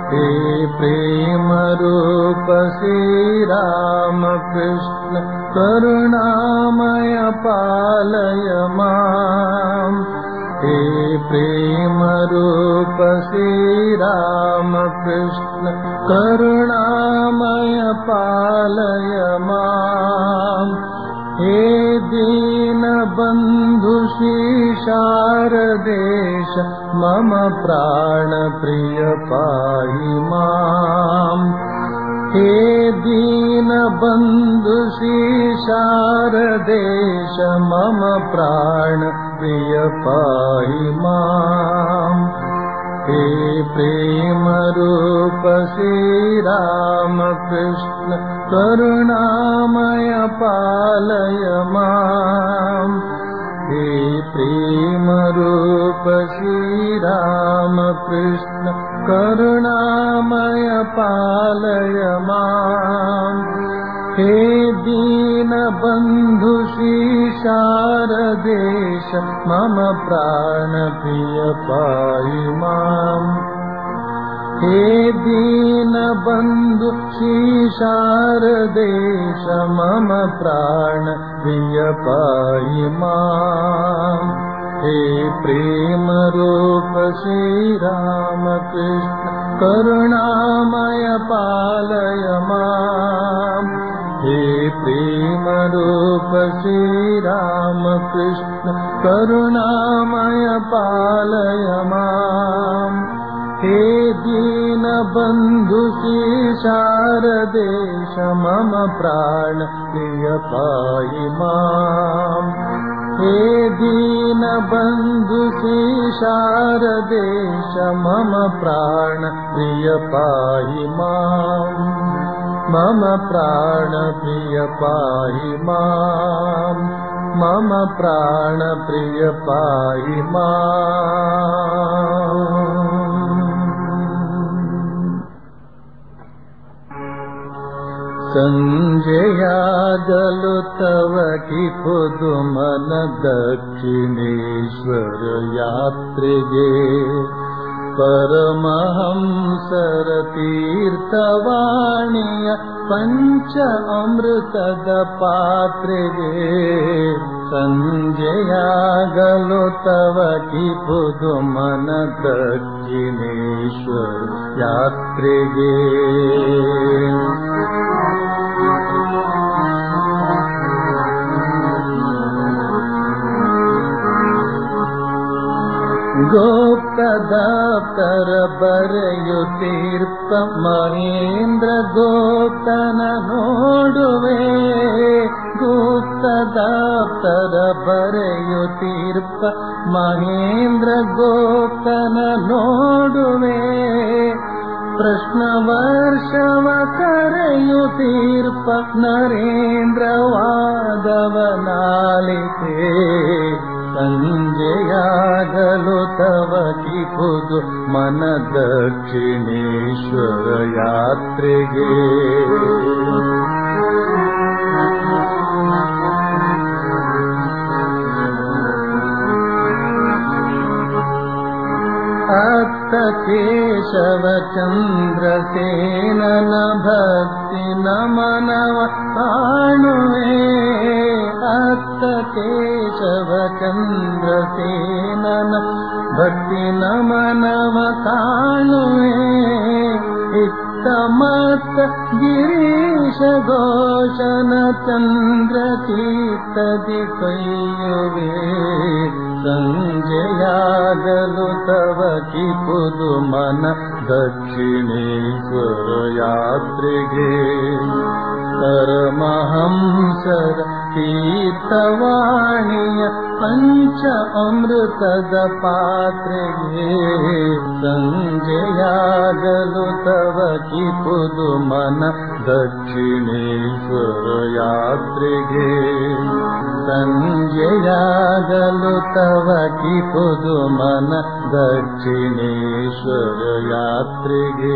हे प्रेम रूप श्रीरामकृष्ण करुणामय पालय माम् हे प्रेम रूप श्रीरामकृष्ण करुणामय पालय माम् हे दीनबन्धु शारदेश मम प्राणप्रिय पाहि माम् हे दीनबन्धु शारदेश मम प्राणप्रिय पाहि माम् हे प्रेमरूप श्रीरामकृष्ण करुणामय पालय माम् हे प्रेमरूप श्रीरामकृष्ण करुणामय पालय माम् हे दीनबन्धु शारदेश मम प्राणप्रिय पाहि माम् हे दीनबन्धु शारदेश मम प्राणप्रिय पाहि माम् हे प्रेमरूप श्रीरामकृष्ण करुणामय पालय माम् हे प्रेमरूप श्रीरामकृष्ण करुणामय पालय माम् हे दीनबन्धु शारदेश मम प्राण प्रिय पाहि माम् हे दीनबन्धु शारदेश मम प्राण प्रिय पाहि माम् मम प्राण प्रिय पाहि माम् मम प्राण प्रिय पाहि माम् ಸಂಜೆಯಾಗಲು ತವ ಕಿಪುದು ಮನ ದಕ್ಷಿಣೇಶ್ವರ ಯಾತ್ರೆಗೆ ಪರಮಹಂಸರ ತೀರ್ಥವಾಣಿಯ ಪಂಚ ಅಮೃತದ ಪಾತ್ರೆಗೆ ಸಂಜೆಯಾಗಲು ತವ ಕಿಪುದು ಮನ ದಕ್ಷಿಣೇಶ್ವರ ಯಾತ್ರೆಗೆ ಗೋಪ್ತದಾಪ್ತರ ಬರೆಯುತ್ತೀರ್ಪ ಮಹೇಂದ್ರ ಗೋಪ್ತನ ನೋಡುವೆ ಗುಪ್ತದಾಪ್ತರ ಬರೆಯುತ್ತೀರ್ಪ ಮಹೇಂದ್ರ ಗೋಪ್ತನ ನೋಡುವೆ ಪ್ರಶ್ನ ವರ್ಷವ ಕರೆಯುತ್ತೀರ್ಪ ನರೇಂದ್ರ ವಾದವನಾಲಿತೆ ಸಂಜೆಯಾಗಲು ತವ ಕಿಪುದು ಮನ ದಕ್ಷಿಣೇಶ್ವರ ಯಾತ್ರೆಗೆ ಅತ್ತ ಕೇಶವ ಚಂದ್ರಸೇನನ ಭಕ್ತಿ ನಮನವ ಕಾಣುವೆ ಅತ್ತ ಕೇಶವ ಚಂದ್ರಸೇನನ ಭಕ್ತಿ ನಮನವ ಕಾಣುವೆ ಇತ್ತ ಮತ್ತ ಗಿರೀಶ ಘೋಷನ ಚಂದ್ರ ಚೀತದಿ ಕೈಯುವೆ ಸಂಜೆಯಾಗಲು ತವ ಕಿಪುದು ಮನ ದಕ್ಷಿಣೇಶ್ವರ ಯಾತ್ರೆಗೆ ಪರಮಹಂಸರ ತೀರ್ಥವಾಣಿಯ ಪಂಚ ಅಮೃತದ ಪಾತ್ರೆಗೆ ಸಂಜೆಯಾಗಲು ತವ ಕಿಪುದು ಮನ ದಕ್ಷಿಣೇಶ್ವರ ಯಾತ್ರೆಗೆ ಸಂಜೆಯಾಗಲು ತವ ಕಿಪುದು ಮನ ದಕ್ಷಿಣೇಶ್ವರ ಯಾತ್ರೆಗೆ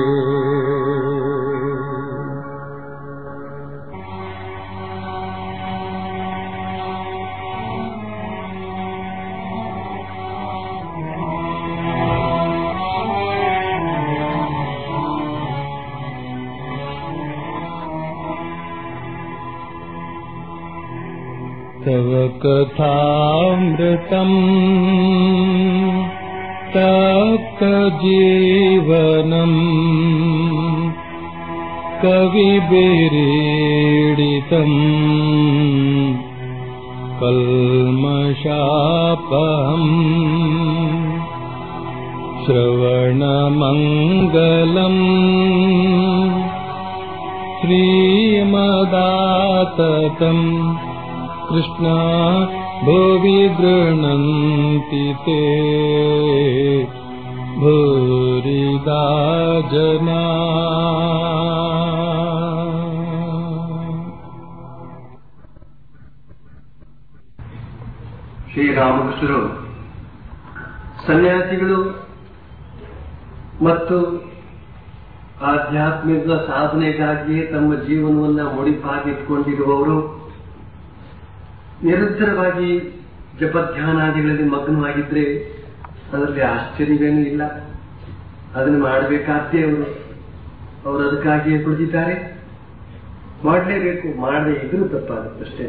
तव कथामृतम् तप्तजीवनम् कविभिरीडितम् कल्मषापहम् श्रवणमङ्गलम् श्रीमदाततम् कृष्णा भुवि गृह्णन्ति ते भूरिदा जना ಶ್ರೀರಾಮಕೃಷ್ಣರು ಸನ್ಯಾಸಿಗಳು ಮತ್ತು ಆಧ್ಯಾತ್ಮಿಕ ಸಾಧನೆಗಾಗಿಯೇ ತಮ್ಮ ಜೀವನವನ್ನ ಮುಡಿಪಾಗಿಟ್ಕೊಂಡಿರುವವರು ನಿರಂತರವಾಗಿ ಜಪಧ್ಯಾನಾದಿಗಳಲ್ಲಿ ಮಗ್ನವಾಗಿದ್ರೆ ಅದರಲ್ಲಿ ಆಶ್ಚರ್ಯವೇನೂ ಇಲ್ಲ ಅದನ್ನು ಮಾಡಬೇಕಾದ್ದೇ ಅವರು ಅವರು ಅದಕ್ಕಾಗಿಯೇ ಕುಳಿತಿದ್ದಾರೆ ಮಾಡಲೇಬೇಕು ಮಾಡದೇ ಇದ್ರೂ ತಪ್ಪಾಗುತ್ತಷ್ಟೇ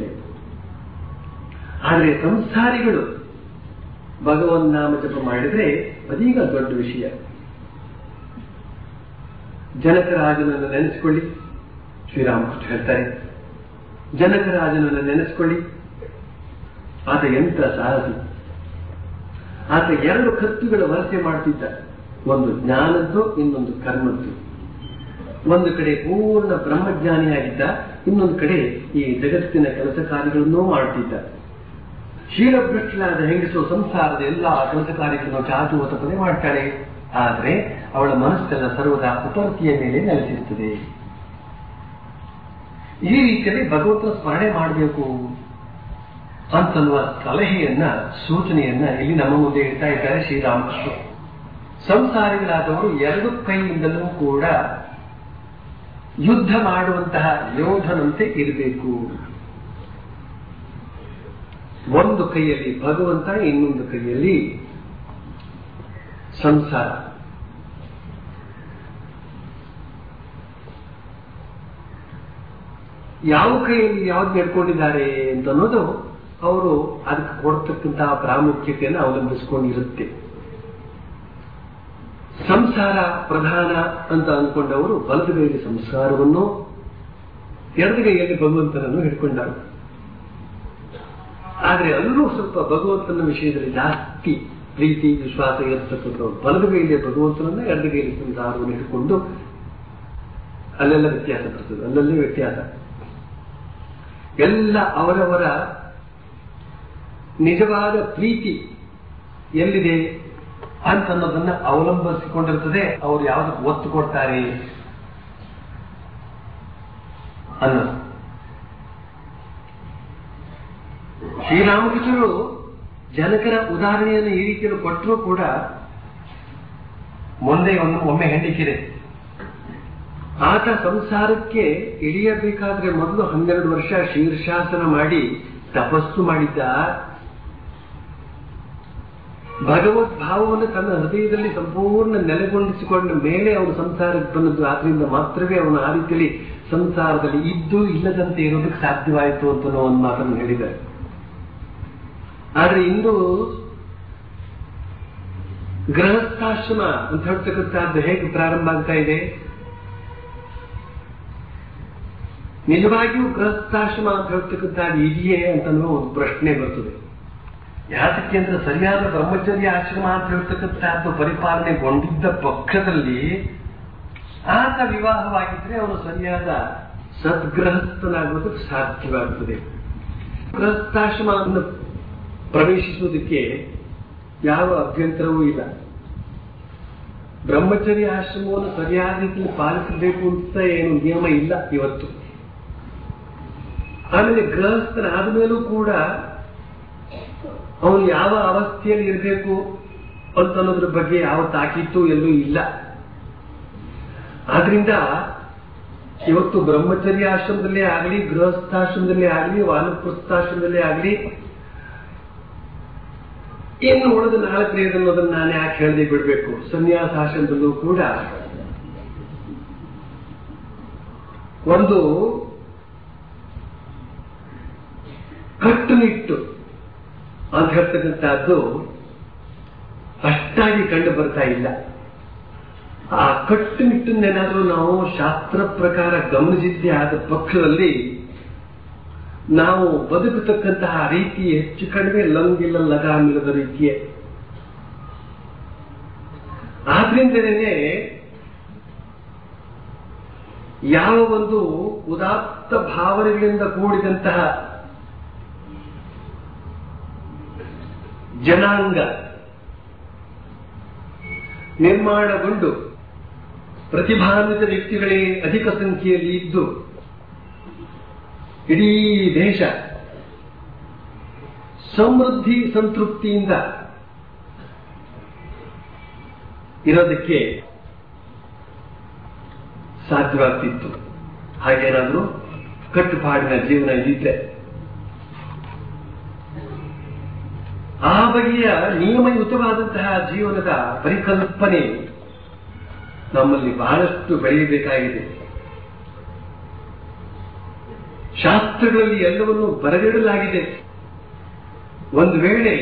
ಆದರೆ ಸಂಸಾರಿಗಳು ಭಗವನ್ ನಾಮ ಜಪ ಮಾಡಿದ್ರೆ ಅದೀಗ ದೊಡ್ಡ ವಿಷಯ ಜನಕರಾಜನನ್ನು ನೆನೆಸಿಕೊಳ್ಳಿ ಶ್ರೀರಾಮಕೃಷ್ಣ ಹೇಳ್ತಾರೆ ಜನಕರಾಜನನ್ನು ನೆನೆಸಿಕೊಳ್ಳಿ ಆತ ಎಂತ ಸಾಹಸಿ ಆತ ಎರಡು ಕತ್ತುಗಳ ವಲಸೆ ಮಾಡ್ತಿದ್ದ ಒಂದು ಜ್ಞಾನದ್ದು ಇನ್ನೊಂದು ಕರ್ಮದ್ದು ಒಂದು ಕಡೆ ಪೂರ್ಣ ಬ್ರಹ್ಮಜ್ಞಾನಿಯಾಗಿದ್ದ ಇನ್ನೊಂದು ಕಡೆ ಈ ಜಗತ್ತಿನ ಕೆಲಸ ಕಾರ್ಯಗಳನ್ನೂ ಮಾಡ್ತಿದ್ದ ಶೀಲಭ್ರಷ್ಟಲಾದ ಹೆಂಗಸು ಸಂಸಾರದ ಎಲ್ಲ ಕೆಲಸ ಕಾರ್ಯಗಳನ್ನು ಚಾಚು ತಪ್ಪದೆ ಮಾಡ್ತಾಳೆ ಆದರೆ ಅವಳ ಮನಸ್ಸೆಲ್ಲ ಸರ್ವದಾ ಉಪರತಿಯ ಮೇಲೆ ನೆಲೆಸಿರುತ್ತದೆ ಈ ರೀತಿಯಲ್ಲಿ ಭಗವಂತನ ಸ್ಮರಣೆ ಮಾಡಬೇಕು ಅಂತನ್ನುವ ಸಲಹೆಯನ್ನ ಸೂಚನೆಯನ್ನ ಇಲ್ಲಿ ನಮ್ಮ ಮುಂದೆ ಇಡ್ತಾ ಇದ್ದಾರೆ ಶ್ರೀರಾಮಕೃಷ್ಣ ಸಂಸಾರಿಗಳಾದವರು ಎರಡು ಕೈಯಿಂದಲೂ ಕೂಡ ಯುದ್ಧ ಮಾಡುವಂತಹ ಯೋಧನಂತೆ ಇರಬೇಕು ಒಂದು ಕೈಯಲ್ಲಿ ಭಗವಂತ ಇನ್ನೊಂದು ಕೈಯಲ್ಲಿ ಸಂಸಾರ ಯಾವ ಕೈಯಲ್ಲಿ ಯಾವ್ದು ನಡ್ಕೊಂಡಿದ್ದಾರೆ ಅಂತ ಅನ್ನೋದು ಅವರು ಅದಕ್ಕೆ ಕೊಡ್ತಕ್ಕಂತಹ ಪ್ರಾಮುಖ್ಯತೆಯನ್ನು ಅವಲಂಬಿಸಿಕೊಂಡಿರುತ್ತೆ ಸಂಸಾರ ಪ್ರಧಾನ ಅಂತ ಅಂದ್ಕೊಂಡವರು ಬಲದ ಕೈಯಲ್ಲಿ ಸಂಸಾರವನ್ನು ಎಡದ ಕೈಯಲ್ಲಿ ಭಗವಂತನನ್ನು ಹಿಡ್ಕೊಂಡರು ಆದ್ರೆ ಅಲ್ಲೂ ಸ್ವಲ್ಪ ಭಗವಂತನ ವಿಷಯದಲ್ಲಿ ಜಾಸ್ತಿ ಪ್ರೀತಿ ವಿಶ್ವಾಸ ಇರತಕ್ಕಂಥವ್ರು ಬಲದ ಕೈಯಲ್ಲಿ ಭಗವಂತನನ್ನ ಎಡದ ಕೈಯಲ್ಲಿ ಸಂಸಾರವನ್ನು ಹಿಡ್ಕೊಂಡು ಅಲ್ಲೆಲ್ಲ ವ್ಯತ್ಯಾಸ ಬರ್ತದೆ ಅಲ್ಲಲ್ಲೇ ವ್ಯತ್ಯಾಸ ಎಲ್ಲ ಅವರವರ ನಿಜವಾದ ಪ್ರೀತಿ ಎಲ್ಲಿದೆ ಅಂತನ್ನೋದನ್ನ ಅವಲಂಬಿಸಿಕೊಂಡಿರ್ತದೆ ಅವರು ಯಾವ್ದಕ್ಕೆ ಒತ್ತು ಕೊಡ್ತಾರೆ ಅನ್ನೋದು ಶ್ರೀರಾಮಕೃಷ್ಣರು ಜನಕರ ಉದಾಹರಣೆಯನ್ನು ಈ ರೀತಿಯಲ್ಲಿ ಕೊಟ್ಟರೂ ಕೂಡ ಮುಂದೆ ಒಂದು ಒಮ್ಮೆ ಹೆಂಡಿಕಿದೆ ಆತ ಸಂಸಾರಕ್ಕೆ ಇಳಿಯಬೇಕಾದ್ರೆ ಮೊದಲು ಹನ್ನೆರಡು ವರ್ಷ ಶೀರ್ಷಾಸನ ಮಾಡಿ ತಪಸ್ಸು ಮಾಡಿದ್ದ ಭಗವದ್ ಭಾವವನ್ನು ತನ್ನ ಹೃದಯದಲ್ಲಿ ಸಂಪೂರ್ಣ ನೆಲೆಗೊಂಡಿಸಿಕೊಂಡ ಮೇಲೆ ಅವನು ಸಂಸಾರಕ್ಕೆ ಬಂದದ್ದು ಆದ್ರಿಂದ ಮಾತ್ರವೇ ಅವನು ಆ ರೀತಿಯಲ್ಲಿ ಸಂಸಾರದಲ್ಲಿ ಇದ್ದು ಇಲ್ಲದಂತೆ ಇರೋದಕ್ಕೆ ಸಾಧ್ಯವಾಯಿತು ಅಂತ ಒಂದು ಮಾತನ್ನು ಹೇಳಿದ್ದಾರೆ ಆದ್ರೆ ಇಂದು ಗೃಹಸ್ಥಾಶ್ರಮ ಅಂತ ಹೇಳ್ತಕ್ಕಂಥದ್ದು ಹೇಗೆ ಪ್ರಾರಂಭ ಆಗ್ತಾ ಇದೆ ನಿಜವಾಗಿಯೂ ಗೃಹಸ್ಥಾಶ್ರಮ ಅಂತ ಹೇಳ್ತಕ್ಕಂಥದ್ದು ಇದೆಯೇ ಅಂತ ಒಂದು ಪ್ರಶ್ನೆ ಬರ್ತದೆ ಯಾತಕ್ಕೆ ಅಂದ್ರೆ ಸರಿಯಾದ ಬ್ರಹ್ಮಚರ್ಯ ಆಶ್ರಮ ಅಂತ ಹೇಳ್ತಕ್ಕಂಥದ್ದು ಪರಿಪಾಲನೆಗೊಂಡಿದ್ದ ಪಕ್ಷದಲ್ಲಿ ಆತ ವಿವಾಹವಾಗಿದ್ರೆ ಅವನು ಸರಿಯಾದ ಸದ್ಗೃಹಸ್ಥನಾಗುವುದಕ್ಕೆ ಸಾಧ್ಯವಾಗುತ್ತದೆ ಗೃಹಸ್ಥಾಶ್ರಮವನ್ನು ಪ್ರವೇಶಿಸುವುದಕ್ಕೆ ಯಾವ ಅಭ್ಯಂತರವೂ ಇಲ್ಲ ಬ್ರಹ್ಮಚರ್ಯ ಆಶ್ರಮವನ್ನು ಸರಿಯಾದ ರೀತಿಯಲ್ಲಿ ಪಾಲಿಸಬೇಕು ಅಂತ ಏನು ನಿಯಮ ಇಲ್ಲ ಇವತ್ತು ಆಮೇಲೆ ಗೃಹಸ್ಥನಾದ ಮೇಲೂ ಕೂಡ ಅವನು ಯಾವ ಅವಸ್ಥೆಯಲ್ಲಿ ಇರಬೇಕು ಅಂತ ಅನ್ನೋದ್ರ ಬಗ್ಗೆ ಯಾವ ತಾಕೀತು ಎಲ್ಲೂ ಇಲ್ಲ ಆದ್ರಿಂದ ಇವತ್ತು ಬ್ರಹ್ಮಚರ್ಯ ಆಶ್ರಮದಲ್ಲೇ ಆಗಲಿ ಗೃಹಸ್ಥಾಶ್ರಮದಲ್ಲೇ ಆಗಲಿ ವಾನಪ್ರಸ್ಥಾಶ್ರಮದಲ್ಲೇ ಆಗಲಿ ಇನ್ನು ಉಳಿದ ನಾಲ್ಕನೇದು ಅನ್ನೋದನ್ನ ನಾನು ಯಾಕೆ ಹೇಳದೆ ಬಿಡಬೇಕು ಸನ್ಯಾಸಾಶ್ರಮದಲ್ಲೂ ಕೂಡ ಒಂದು ಕಟ್ಟುನಿಟ್ಟು ಅಂತ ಹೇಳ್ತಕ್ಕಂಥದ್ದು ಅಷ್ಟಾಗಿ ಕಂಡು ಬರ್ತಾ ಇಲ್ಲ ಆ ಕಟ್ಟುನಿಟ್ಟನ್ನೇನಾದ್ರೂ ನಾವು ಶಾಸ್ತ್ರ ಪ್ರಕಾರ ಗಮನಿಸಿದ್ದೇ ಆದ ಪಕ್ಷದಲ್ಲಿ ನಾವು ಬದುಕತಕ್ಕಂತಹ ರೀತಿ ಹೆಚ್ಚು ಕಡಿಮೆ ಲಂಗಿಲ್ಲ ಲಗಾಮಿಲ್ಲದ ರೀತಿಯೇ ಆದ್ರಿಂದಲೇ ಯಾವ ಒಂದು ಉದಾತ್ತ ಭಾವನೆಗಳಿಂದ ಕೂಡಿದಂತಹ ಜನಾಂಗ ನಿರ್ಮಾಣಗೊಂಡು ಪ್ರತಿಭಾನ್ವಿತ ವ್ಯಕ್ತಿಗಳೇ ಅಧಿಕ ಸಂಖ್ಯೆಯಲ್ಲಿ ಇದ್ದು ಇಡೀ ದೇಶ ಸಮೃದ್ಧಿ ಸಂತೃಪ್ತಿಯಿಂದ ಇರೋದಕ್ಕೆ ಸಾಧ್ಯವಾಗ್ತಿತ್ತು ಹಾಗೇನಾದ್ರೂ ಕಟ್ಟುಪಾಡಿನ ಜೀವನ ಇದ್ದಿದ್ರೆ ಆ ಬಗೆಯ ನಿಯಮಯುತವಾದಂತಹ ಜೀವನದ ಪರಿಕಲ್ಪನೆ ನಮ್ಮಲ್ಲಿ ಬಹಳಷ್ಟು ಬೆಳೆಯಬೇಕಾಗಿದೆ ಶಾಸ್ತ್ರಗಳಲ್ಲಿ ಎಲ್ಲವನ್ನು ಬರೆದಿಡಲಾಗಿದೆ ಒಂದು ವೇಳೆ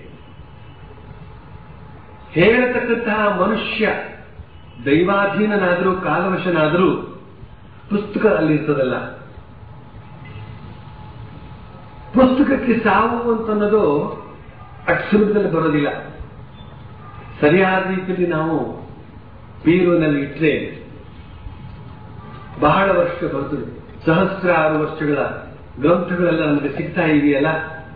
ಹೇಳತಕ್ಕಂತಹ ಮನುಷ್ಯ ದೈವಾಧೀನನಾದರೂ ಕಾಲವಶನಾದರೂ ಪುಸ್ತಕ ಅಲ್ಲಿರ್ತದಲ್ಲ ಪುಸ್ತಕಕ್ಕೆ ಸಾವು ಅಂತನ್ನೋದು ಅಷ್ಟು ಸುಲಭದಲ್ಲಿ ಬರೋದಿಲ್ಲ ಸರಿಯಾದ ರೀತಿಯಲ್ಲಿ ನಾವು ಬೀರುವಿನಲ್ಲಿ ಇಟ್ಟರೆ ಬಹಳ ವರ್ಷ ಬರ್ತದೆ ಸಹಸ್ರಾರು ವರ್ಷಗಳ ಗ್ರಂಥಗಳೆಲ್ಲ ನಮಗೆ ಸಿಗ್ತಾ ಇದೆಯಲ್ಲ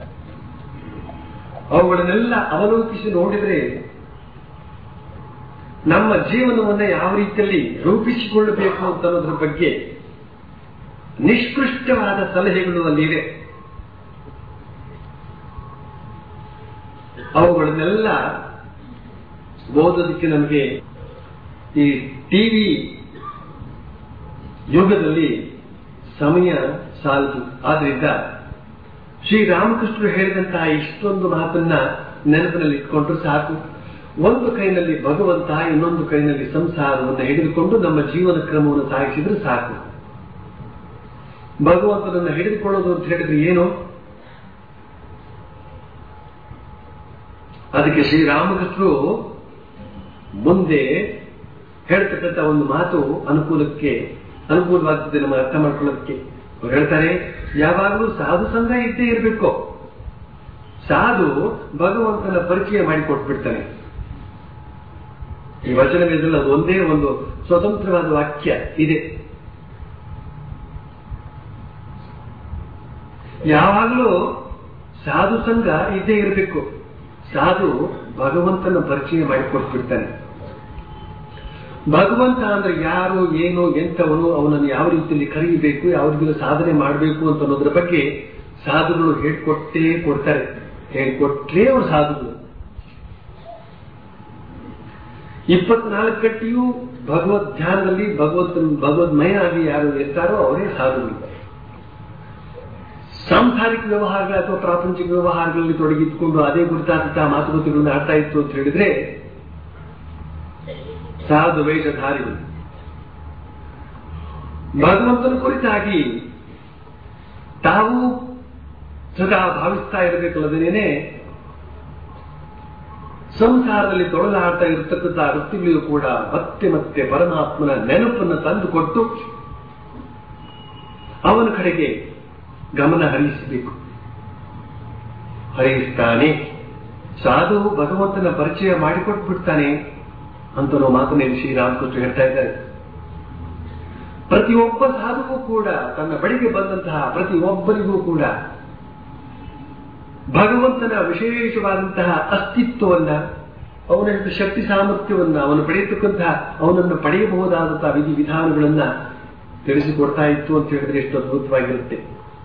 ಅವುಗಳನ್ನೆಲ್ಲ ಅವಲೋಕಿಸಿ ನೋಡಿದರೆ ನಮ್ಮ ಜೀವನವನ್ನು ಯಾವ ರೀತಿಯಲ್ಲಿ ರೂಪಿಸಿಕೊಳ್ಳಬೇಕು ಅಂತ ಅನ್ನೋದ್ರ ಬಗ್ಗೆ ನಿಷ್ಕೃಷ್ಟವಾದ ಸಲಹೆಗಳು ಅಲ್ಲಿವೆ ಅವುಗಳನ್ನೆಲ್ಲ ಓದೋದಕ್ಕೆ ನಮಗೆ ಈ ಟಿವಿ ಯುಗದಲ್ಲಿ ಸಮಯ ಸಾಲದು ಆದ್ರಿಂದ ಶ್ರೀರಾಮಕೃಷ್ಣರು ಹೇಳಿದಂತಹ ಇಷ್ಟೊಂದು ಮಾತನ್ನ ನೆನಪಿನಲ್ಲಿ ಇಟ್ಕೊಂಡ್ರು ಸಾಕು ಒಂದು ಕೈನಲ್ಲಿ ಭಗವಂತ ಇನ್ನೊಂದು ಕೈನಲ್ಲಿ ಸಂಸಾರವನ್ನು ಹಿಡಿದುಕೊಂಡು ನಮ್ಮ ಜೀವನ ಕ್ರಮವನ್ನು ಸಾಗಿಸಿದ್ರೆ ಸಾಕು ಭಗವಂತನನ್ನು ಹಿಡಿದುಕೊಳ್ಳೋದು ಅಂತ ಹೇಳಿದ್ರೆ ಏನು ಅದಕ್ಕೆ ಶ್ರೀರಾಮಕೃಷ್ಣರು ಮುಂದೆ ಹೇಳ್ತಕ್ಕಂಥ ಒಂದು ಮಾತು ಅನುಕೂಲಕ್ಕೆ ಅನುಕೂಲವಾಗ್ತದೆ ನಮ್ಮ ಅರ್ಥ ಮಾಡ್ಕೊಳ್ಳೋದಕ್ಕೆ ಅವ್ರು ಹೇಳ್ತಾರೆ ಯಾವಾಗಲೂ ಸಾಧು ಸಂಘ ಇದ್ದೇ ಇರಬೇಕು ಸಾಧು ಭಗವಂತನ ಪರಿಚಯ ಮಾಡಿಕೊಟ್ಬಿಡ್ತಾನೆ ಈ ವಚನವೇದಲ್ಲ ಅದು ಒಂದೇ ಒಂದು ಸ್ವತಂತ್ರವಾದ ವಾಕ್ಯ ಇದೆ ಯಾವಾಗಲೂ ಸಾಧು ಸಂಘ ಇದ್ದೇ ಇರಬೇಕು ಸಾಧು ಭಗವಂತನ ಪರಿಚಯ ಮಾಡಿಕೊಟ್ಬಿಡ್ತಾನೆ ಭಗವಂತ ಅಂದ್ರೆ ಯಾರು ಏನು ಎಂತವನು ಅವನನ್ನು ಯಾವ ರೀತಿಯಲ್ಲಿ ಕರೀಬೇಕು ಯಾವ ರೀತಿಯಲ್ಲಿ ಸಾಧನೆ ಮಾಡಬೇಕು ಅಂತ ಅನ್ನೋದ್ರ ಬಗ್ಗೆ ಸಾಧುಗಳು ಹೇಳ್ಕೊಟ್ಟೇ ಕೊಡ್ತಾರೆ ಹೇಳ್ಕೊಟ್ರೇ ಅವರು ಸಾಧುಗಳು ಇಪ್ಪತ್ನಾಲ್ಕು ಗಂಟೆಯೂ ಭಗವದ್ ಧ್ಯಾನದಲ್ಲಿ ಭಗವಂತ ಭಗವದ್ಮಯ ಆಗಿ ಯಾರು ಇರ್ತಾರೋ ಅವರೇ ಸಾಧುಗಳು ಸಾಂಸಾರಿಕ ವ್ಯವಹಾರಗಳು ಅಥವಾ ಪ್ರಾಪಂಚಿಕ ವ್ಯವಹಾರಗಳಲ್ಲಿ ತೊಡಗಿದ್ಕೊಂಡು ಅದೇ ಕುರಿತಾದಂತಹ ಮಾತುಕತೆಗಳನ್ನು ಆಡ್ತಾ ಇತ್ತು ಅಂತ ಹೇಳಿದ್ರೆ ಸಾಧು ವೇಷಧಾರಿಗಳು ಭಗವಂತನ ಕುರಿತಾಗಿ ತಾವು ಸದಾ ಭಾವಿಸ್ತಾ ಇರಬೇಕಲ್ಲದೇನೆ ಸಂಸಾರದಲ್ಲಿ ತೊಳಲಾಡ್ತಾ ಇರತಕ್ಕಂತಹ ವ್ಯಕ್ತಿಗಳಿಗೂ ಕೂಡ ಮತ್ತೆ ಮತ್ತೆ ಪರಮಾತ್ಮನ ನೆನಪನ್ನು ತಂದುಕೊಟ್ಟು ಅವನ ಕಡೆಗೆ ಗಮನ ಹರಿಸಬೇಕು ಹರಿಸ್ತಾನೆ ಸಾಧು ಭಗವಂತನ ಪರಿಚಯ ಮಾಡಿಕೊಟ್ಬಿಡ್ತಾನೆ ಅಂತ ನಾವು ಮಾತನಾಡಿ ಶ್ರೀರಾಮಕೃಷ್ಣ ಹೇಳ್ತಾ ಇದ್ದಾರೆ ಪ್ರತಿಯೊಬ್ಬ ಸಾಧುವು ಕೂಡ ತನ್ನ ಬಳಿಗೆ ಬಂದಂತಹ ಪ್ರತಿಯೊಬ್ಬರಿಗೂ ಕೂಡ ಭಗವಂತನ ವಿಶೇಷವಾದಂತಹ ಅಸ್ತಿತ್ವವನ್ನ ಅವನ ಶಕ್ತಿ ಸಾಮರ್ಥ್ಯವನ್ನ ಅವನು ಪಡೆಯತಕ್ಕಂತಹ ಅವನನ್ನು ಪಡೆಯಬಹುದಾದಂತಹ ವಿಧಿ ವಿಧಾನಗಳನ್ನ ತಿಳಿಸಿಕೊಡ್ತಾ ಇತ್ತು ಅಂತ ಹೇಳಿದ್ರೆ ಎಷ್ಟು ಅದ್ಭುತವಾಗಿರುತ್ತೆ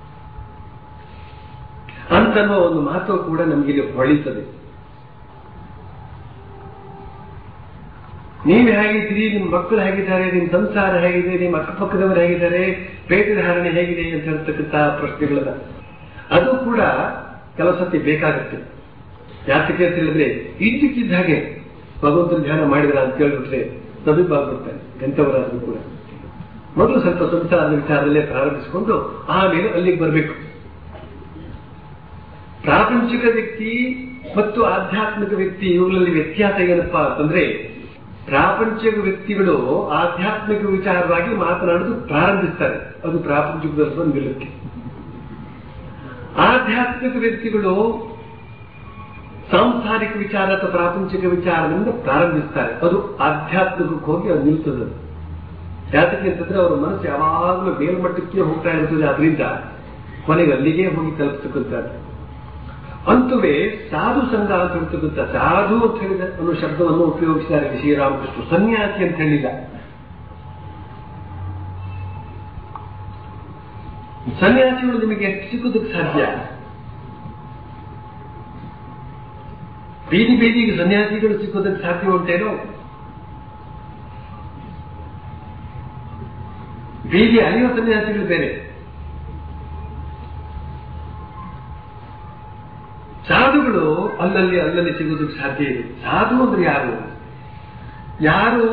ಅಂತನ್ನುವ ಒಂದು ಮಾತು ಕೂಡ ನಮಗೆ ಇಲ್ಲಿ ಹೊಳಿತದೆ ನೀವು ಹೇಗಿದ್ದೀರಿ ನಿಮ್ಮ ಮಕ್ಕಳು ಹೇಗಿದ್ದಾರೆ ನಿಮ್ಮ ಸಂಸಾರ ಹೇಗಿದೆ ನಿಮ್ಮ ಅಕ್ಕಪಕ್ಕದವರು ಹೇಗಿದ್ದಾರೆ ಪೇಟ ಧಾರಣೆ ಹೇಗಿದೆ ಅಂತ ಹೇಳ್ತಕ್ಕಂಥ ಪ್ರಶ್ನೆಗಳನ್ನ ಅದು ಕೂಡ ಕೆಲವು ಸತಿ ಬೇಕಾಗುತ್ತೆ ಯಾತಕ್ಕೆ ಅಂತ ಹೇಳಿದ್ರೆ ಇದ್ದಕ್ಕಿದ್ದ ಹಾಗೆ ಭಗವಂತನ ಧ್ಯಾನ ಮಾಡಿದ್ರ ಅಂತ ಕೇಳ್ಬಿಟ್ರೆ ಸದುಪಾಗ್ಬಿಡ್ತಾರೆ ಎಂಥವರಾದ್ರೂ ಕೂಡ ಮೊದಲು ಸ್ವಲ್ಪ ಸಂಸಾರದ ವಿಚಾರದಲ್ಲೇ ಪ್ರಾರಂಭಿಸಿಕೊಂಡು ಆಮೇಲೆ ಅಲ್ಲಿಗೆ ಬರಬೇಕು ಪ್ರಾಪಂಚಿಕ ವ್ಯಕ್ತಿ ಮತ್ತು ಆಧ್ಯಾತ್ಮಿಕ ವ್ಯಕ್ತಿ ಇವುಗಳಲ್ಲಿ ವ್ಯತ್ಯಾಸ ಏನಪ್ಪಾ ಅಂತಂದ್ರೆ ಪ್ರಾಪಂಚಿಕ ವ್ಯಕ್ತಿಗಳು ಆಧ್ಯಾತ್ಮಿಕ ವಿಚಾರವಾಗಿ ಮಾತನಾಡೋದು ಪ್ರಾರಂಭಿಸ್ತಾರೆ ಅದು ಪ್ರಾಪಂಚಿಕದಲ್ಲಿ ಬಂದು ನಿಲ್ಲುತ್ತೆ ಆಧ್ಯಾತ್ಮಿಕ ವ್ಯಕ್ತಿಗಳು ಸಾಂಸಾರಿಕ ವಿಚಾರ ಅಥವಾ ಪ್ರಾಪಂಚಿಕ ವಿಚಾರದಿಂದ ಪ್ರಾರಂಭಿಸ್ತಾರೆ ಅದು ಆಧ್ಯಾತ್ಮಿಕಕ್ಕೆ ಹೋಗಿ ಅದು ನಿಲ್ತದೆ ಯಾತಕ್ಕೆ ಅಂತಂದ್ರೆ ಅವರ ಮನಸ್ಸು ಯಾವಾಗಲೂ ಮೇಲ್ಮಟ್ಟಕ್ಕೆ ಹೋಗ್ತಾ ಇರ್ತದೆ ಅದರಿಂದ ಕೊನೆಗೆ ಅಲ್ಲಿಗೆ ಹೋಗಿ ತಲುಪ್ತಕ್ಕಂಥದ್ದು ಅಂತುವೇ ಸಾಧು ಸಂಘ ಅಂತ ಹೇಳ್ತಕ್ಕಂಥ ಸಾಧು ಅಂತ ಹೇಳಿದ ಅನ್ನೋ ಶಬ್ದವನ್ನು ಉಪಯೋಗಿಸಿದ್ದಾರೆ ಶ್ರೀರಾಮಕೃಷ್ಣ ಸನ್ಯಾಸಿ ಅಂತ ಹೇಳಿಲ್ಲ ಸನ್ಯಾಸಿಗಳು ನಿಮಗೆ ಎಷ್ಟು ಸಿಗೋದಕ್ಕೆ ಸಾಧ್ಯ ಬೀದಿ ಬೀದಿಗೆ ಸನ್ಯಾಸಿಗಳು ಸಿಕ್ಕೋದಕ್ಕೆ ಸಾಧ್ಯ ಉಂಟೇನೋ ಬೀದಿ ಅಲಿಯುವ ಸನ್ಯಾಸಿಗಳು ಬೇರೆ ಸಾಧುಗಳು ಅಲ್ಲಲ್ಲಿ ಅಲ್ಲಲ್ಲಿ ಸಿಗೋದಕ್ಕೆ ಸಾಧ್ಯ ಇದೆ ಸಾಧು ಅಂದ್ರೆ ಯಾರು ಯಾರು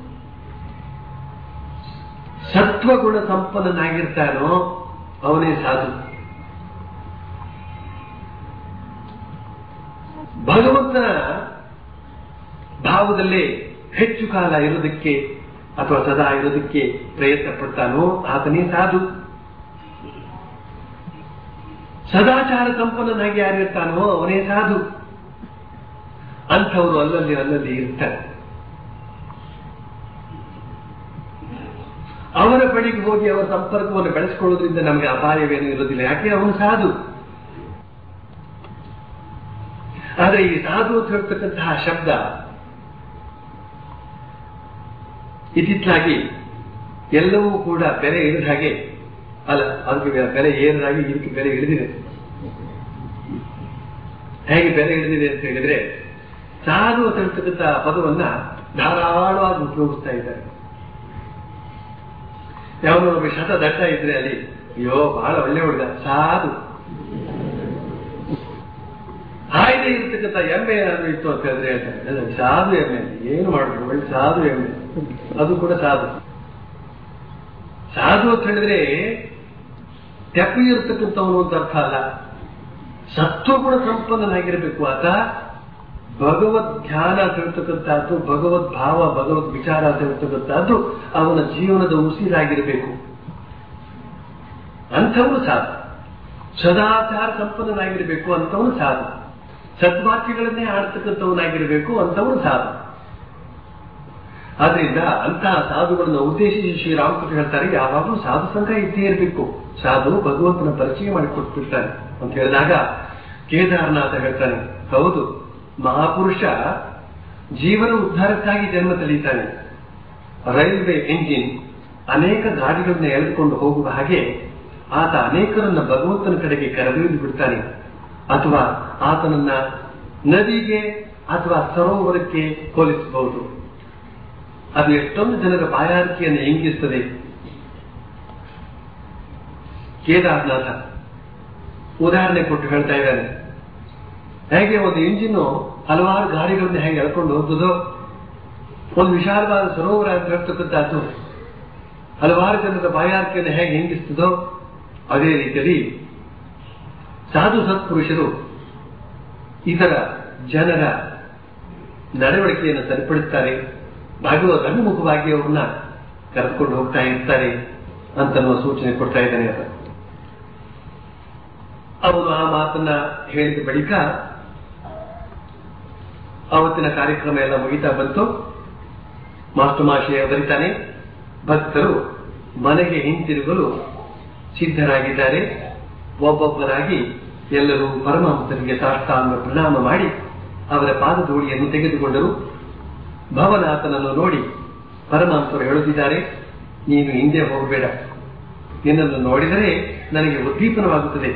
ಸತ್ವಗುಣ ಸಂಪನ್ನನಾಗಿರ್ತಾನೋ ಅವನೇ ಸಾಧು ಭಗವಂತನ ಭಾವದಲ್ಲೇ ಹೆಚ್ಚು ಕಾಲ ಇರೋದಕ್ಕೆ ಅಥವಾ ಸದಾ ಇರೋದಕ್ಕೆ ಪ್ರಯತ್ನ ಪಡ್ತಾನೋ ಆತನೇ ಸಾಧು ಸದಾಚಾರ ಸಂಪನ್ನನಾಗಿ ಯಾರಿರ್ತಾನೋ ಅವನೇ ಸಾಧು ಅಂಥವರು ಅಲ್ಲಲ್ಲಿ ಅಲ್ಲಲ್ಲಿ ಇರ್ತಾರೆ ಅವರ ಬಳಿಗೆ ಹೋಗಿ ಅವರ ಸಂಪರ್ಕವನ್ನು ಬೆಳೆಸಿಕೊಳ್ಳೋದ್ರಿಂದ ನಮಗೆ ಅಪಾಯವೇನು ಇರೋದಿಲ್ಲ ಯಾಕೆ ಅವನು ಸಾಧು ಆದ್ರೆ ಈ ಸಾಧು ಅಂತ ಹೇಳ್ತಕ್ಕಂತಹ ಶಬ್ದ ಇತ್ತಿತ್ತಲಾಗಿ ಎಲ್ಲವೂ ಕೂಡ ಬೆಲೆ ಇಳಿದ ಹಾಗೆ ಅಲ್ಲ ಅದಕ್ಕೆ ಬೆಲೆ ಏರಿದಾಗಿ ಇದಕ್ಕೆ ಬೆಲೆ ಇಳಿದಿದೆ ಹೇಗೆ ಬೆಲೆ ಇಳಿದಿದೆ ಅಂತ ಹೇಳಿದ್ರೆ ಸಾಧು ಅಂತ ಹೇಳ್ತಕ್ಕಂಥ ಪದವನ್ನ ಧಾರಾಳವಾಗಿ ಉಪಯೋಗಿಸ್ತಾ ಇದ್ದಾರೆ ಯಾವನೋ ಒಬ್ಬ ಶತ ದಟ್ಟ ಇದ್ರೆ ಅಲ್ಲಿ ಅಯ್ಯೋ ಬಹಳ ಒಳ್ಳೆ ಹುಡುಗ ಸಾಧು ಹಾಯ್ದೆ ಇರ್ತಕ್ಕಂಥ ಎಮ್ಮೆ ಏನಾದ್ರು ಇತ್ತು ಅಂತ ಹೇಳಿದ್ರೆ ಹೇಳ್ತಾರೆ ಅಲ್ಲ, ಸಾಧು ಎಮ್ಮೆ ಏನು ಮಾಡಿದ್ರು ಒಳ್ಳೆ ಸಾಧು ಎಮ್ಮೆ ಅದು ಕೂಡ ಸಾಧು ಸಾಧು ಅಂತ ಹೇಳಿದ್ರೆ ತೆಪ್ಪಿ ಇರ್ತಕ್ಕಂಥವನು ಅಂತ ಅರ್ಥ ಅಲ್ಲ ಸತ್ವಗುಣ ಸಂಪನ್ನನಾಗಿರಬೇಕು ಆತ ಭಗವದ್ ಧ್ಯಾನ ಅಂತ ಹೇಳ್ತಕ್ಕಂಥದ್ದು ಭಗವದ್ ಭಾವ ಭಗವದ್ ವಿಚಾರ ಅಂತ ಹೇಳ್ತಕ್ಕಂಥದ್ದು ಅವನ ಜೀವನದ ಉಸಿರಾಗಿರಬೇಕು ಅಂಥವನು ಸಾಧು ಸದಾಚಾರ ಸಂಪನ್ನನಾಗಿರಬೇಕು ಅಂತವನು ಸಾಧು ಸದ್ವಾಕ್ಯಗಳನ್ನೇ ಆಡ್ತಕ್ಕಂಥವನಾಗಿರಬೇಕು ಅಂತವನು ಸಾಧು ಆದ್ರಿಂದ ಅಂತಹ ಸಾಧುಗಳನ್ನು ಉದ್ದೇಶಿಸಿ ಶ್ರೀರಾಮಕೃಷ್ಣ ಹೇಳ್ತಾರೆ ಯಾವಾಗಲೂ ಸಾಧು ಸಂಘ ಇದ್ದೇ ಇರಬೇಕು ಸಾಧು ಭಗವಂತನ ಪರಿಚಯ ಮಾಡಿಕೊಟ್ಬಿಡ್ತಾನೆ ಅಂತ ಹೇಳಿದಾಗ ಕೇದಾರನಾಥ ಹೇಳ್ತಾನೆ ಹೌದು ಮಹಾಪುರುಷ ಜೀವನ ಉದ್ಧಾರಕ್ಕಾಗಿ ಜನ್ಮ ತಳೀತಾನೆ ರೈಲ್ವೆ ಎಂಜಿನ್ ಅನೇಕ ಗಾಡಿಗಳನ್ನ ಎಳೆದುಕೊಂಡು ಹೋಗುವ ಹಾಗೆ ಆತ ಅನೇಕರನ್ನ ಭಗವಂತನ ಕಡೆಗೆ ಕರೆದೊಯ್ದು ಬಿಡ್ತಾನೆ ಅಥವಾ ಆತನನ್ನ ನದಿಗೆ ಅಥವಾ ಸರೋವರಕ್ಕೆ ಹೋಲಿಸಬಹುದು ಅದು ಎಷ್ಟೊಂದು ಜನರ ಬಾಯಾರಿಕೆಯನ್ನು ಇಂಗಿಸ್ತದೆ ಕೇದಾರನಾಥ ಉದಾಹರಣೆ ಕೊಟ್ಟು ಹೇಳ್ತಾ ಇದ್ದಾನೆ ಹೇಗೆ ಒಂದು ಇಂಜಿನ್ ಹಲವಾರು ಗಾಡಿಗಳನ್ನ ಹೇಗೆ ಎಳ್ಕೊಂಡು ಹೋಗ್ತದೋ ಒಂದು ವಿಶಾಲವಾದ ಸರೋವರ ಅಂತ ಹೇಳ್ತಕ್ಕಂಥದ್ದು ಹಲವಾರು ಜನರ ಬಾಯಾರಿಕೆಯನ್ನು ಹೇಗೆ ಹಿಂಗಿಸ್ತದೋ ಅದೇ ರೀತಿಯಲ್ಲಿ ಸಾಧು ಸತ್ಪುರುಷರು ಇತರ ಜನರ ನಡವಳಿಕೆಯನ್ನು ಸರಿಪಡಿಸ್ತಾರೆ ಭಗವದ್ ಅನುಮುಖವಾಗಿ ಅವ್ರನ್ನ ಕರೆದುಕೊಂಡು ಹೋಗ್ತಾ ಇರ್ತಾರೆ ಅಂತನ್ನುವ ಸೂಚನೆ ಕೊಡ್ತಾ ಇದ್ದಾನೆ ಆತ ಅವನು ಆ ಮಾತನ್ನ ಹೇಳಿದ ಬಳಿಕ ಆವತ್ತಿನ ಕಾರ್ಯಕ್ರಮ ಎಲ್ಲ ಮುಗಿತಾ ಬಂತು ಮಾಸ್ಟರ್ ಮಾಶಯ ಬರಿತಾನೆ ಭಕ್ತರು ಮನೆಗೆ ಹಿಂತಿರುಗಲು ಸಿದ್ಧರಾಗಿದ್ದಾರೆ ಒಬ್ಬೊಬ್ಬರಾಗಿ ಎಲ್ಲರೂ ಪರಮಹಂಸರಿಗೆ ಸಾಷ್ಟಾಂಗ ಪ್ರಣಾಮ ಮಾಡಿ ಅವರ ಪಾದಧೂಳಿಯನ್ನು ತೆಗೆದುಕೊಂಡರು ಭವನಾಥನನ್ನು ನೋಡಿ ಪರಮಹಂಸರು ಹೇಳುತ್ತಿದ್ದಾರೆ ನೀನು ಹಿಂದೆ ಹೋಗಬೇಡ ನಿನ್ನನ್ನು ನೋಡಿದರೆ ನನಗೆ ಉದ್ದೀಪನವಾಗುತ್ತದೆ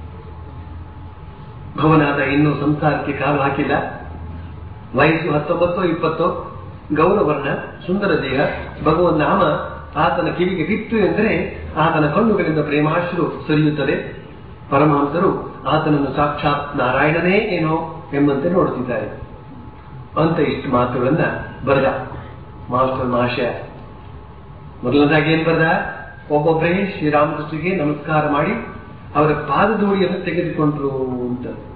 ಭವನಾಥ ಇನ್ನೂ ಸಂಸಾರಕ್ಕೆ ಕಾಲು ಹಾಕಿಲ್ಲ ವಯಸ್ಸು ಹತ್ತೊಂಬತ್ತೋ ಇಪ್ಪತ್ತೋ ಗೌರವರ್ಣ ಸುಂದರ ದೇಹ ಭಗವನ್ ನಾಮ ಆತನ ಕಿವಿಗೆ ಬಿತ್ತು ಎಂದರೆ ಆತನ ಕಣ್ಣುಗಳಿಂದ ಪ್ರೇಮಾಶ್ರು ಸುರಿಯುತ್ತದೆ ಪರಮಹಂಸರು ಆತನನ್ನು ಸಾಕ್ಷಾತ್ ನಾರಾಯಣನೇ ಏನೋ ಎಂಬಂತೆ ನೋಡುತ್ತಿದ್ದಾರೆ ಅಂತ ಇಷ್ಟು ಮಾತುಗಳನ್ನ ಬರೆದ ಮಾಸ್ಟರ್ ಮಹಾಶಯ ಮೊದಲನೇದಾಗಿ ಏನ್ ಬರೆದ ಒಬ್ಬೊಬ್ಬರೇ ಶ್ರೀರಾಮಕೃಷ್ಣಗೆ ನಮಸ್ಕಾರ ಮಾಡಿ ಅವರ ಪಾದಧೂಳಿಯನ್ನು ತೆಗೆದುಕೊಂಡ್ರು ಅಂತ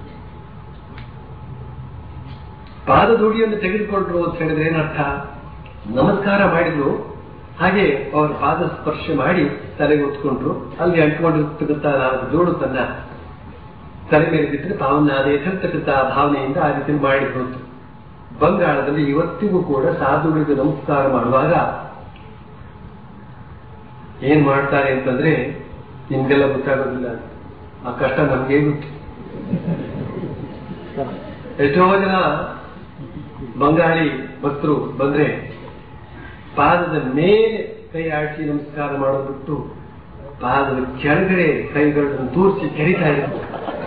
ಪಾದಧೂಳಿಯನ್ನು ತೆಗೆದುಕೊಂಡ್ರು ಅಂತ ಹೇಳಿದ್ರೆ ಏನರ್ಥ ನಮಸ್ಕಾರ ಮಾಡಿದ್ರು ಹಾಗೆ ಅವರ ಪಾದ ಸ್ಪರ್ಶ ಮಾಡಿ ತಲೆಗೆ ಹೊತ್ಕೊಂಡ್ರು ಅಲ್ಲಿ ಅಂಟ್ಕೊಂಡಿರ್ತಕ್ಕಂಥ ನಾಲ್ಕು ಜೋಡು ತನ್ನ ತಲೆ ಮೇಲೆ ಬಿಟ್ಟರೆ ಪಾವನ ಅದೇ ಹೇಳ್ತಕ್ಕಂಥ ಭಾವನೆಯಿಂದ ಆ ರೀತಿ ಮಾಡಿದ್ರು ಅಂತ. ಬಂಗಾಳದಲ್ಲಿ ಇವತ್ತಿಗೂ ಕೂಡ ಸಾಧುಗಳಿಗೆ ನಮಸ್ಕಾರ ಮಾಡುವಾಗ ಏನ್ ಮಾಡ್ತಾರೆ ಅಂತಂದ್ರೆ ನಿಮ್ಗೆಲ್ಲ ಗೊತ್ತಾಗೋದಿಲ್ಲ ಆ ಕಷ್ಟ ನಮ್ಗೆ ಗೊತ್ತು ಎಷ್ಟೋ ಜನ ಬಂಗಾಳಿ ಭಕ್ತರು ಬಂದ್ರೆ ಪಾದದ ಮೇಲೆ ಕೈ ಆಡಿಸಿ ನಮಸ್ಕಾರ ಮಾಡೋದ್ಬಿಟ್ಟು ಪಾದದ ಕೆಳಗಡೆ ಕೈಗಳನ್ನು ತೋರಿಸಿ ಕೆರಿತಾ ಇರ್ತಾರೆ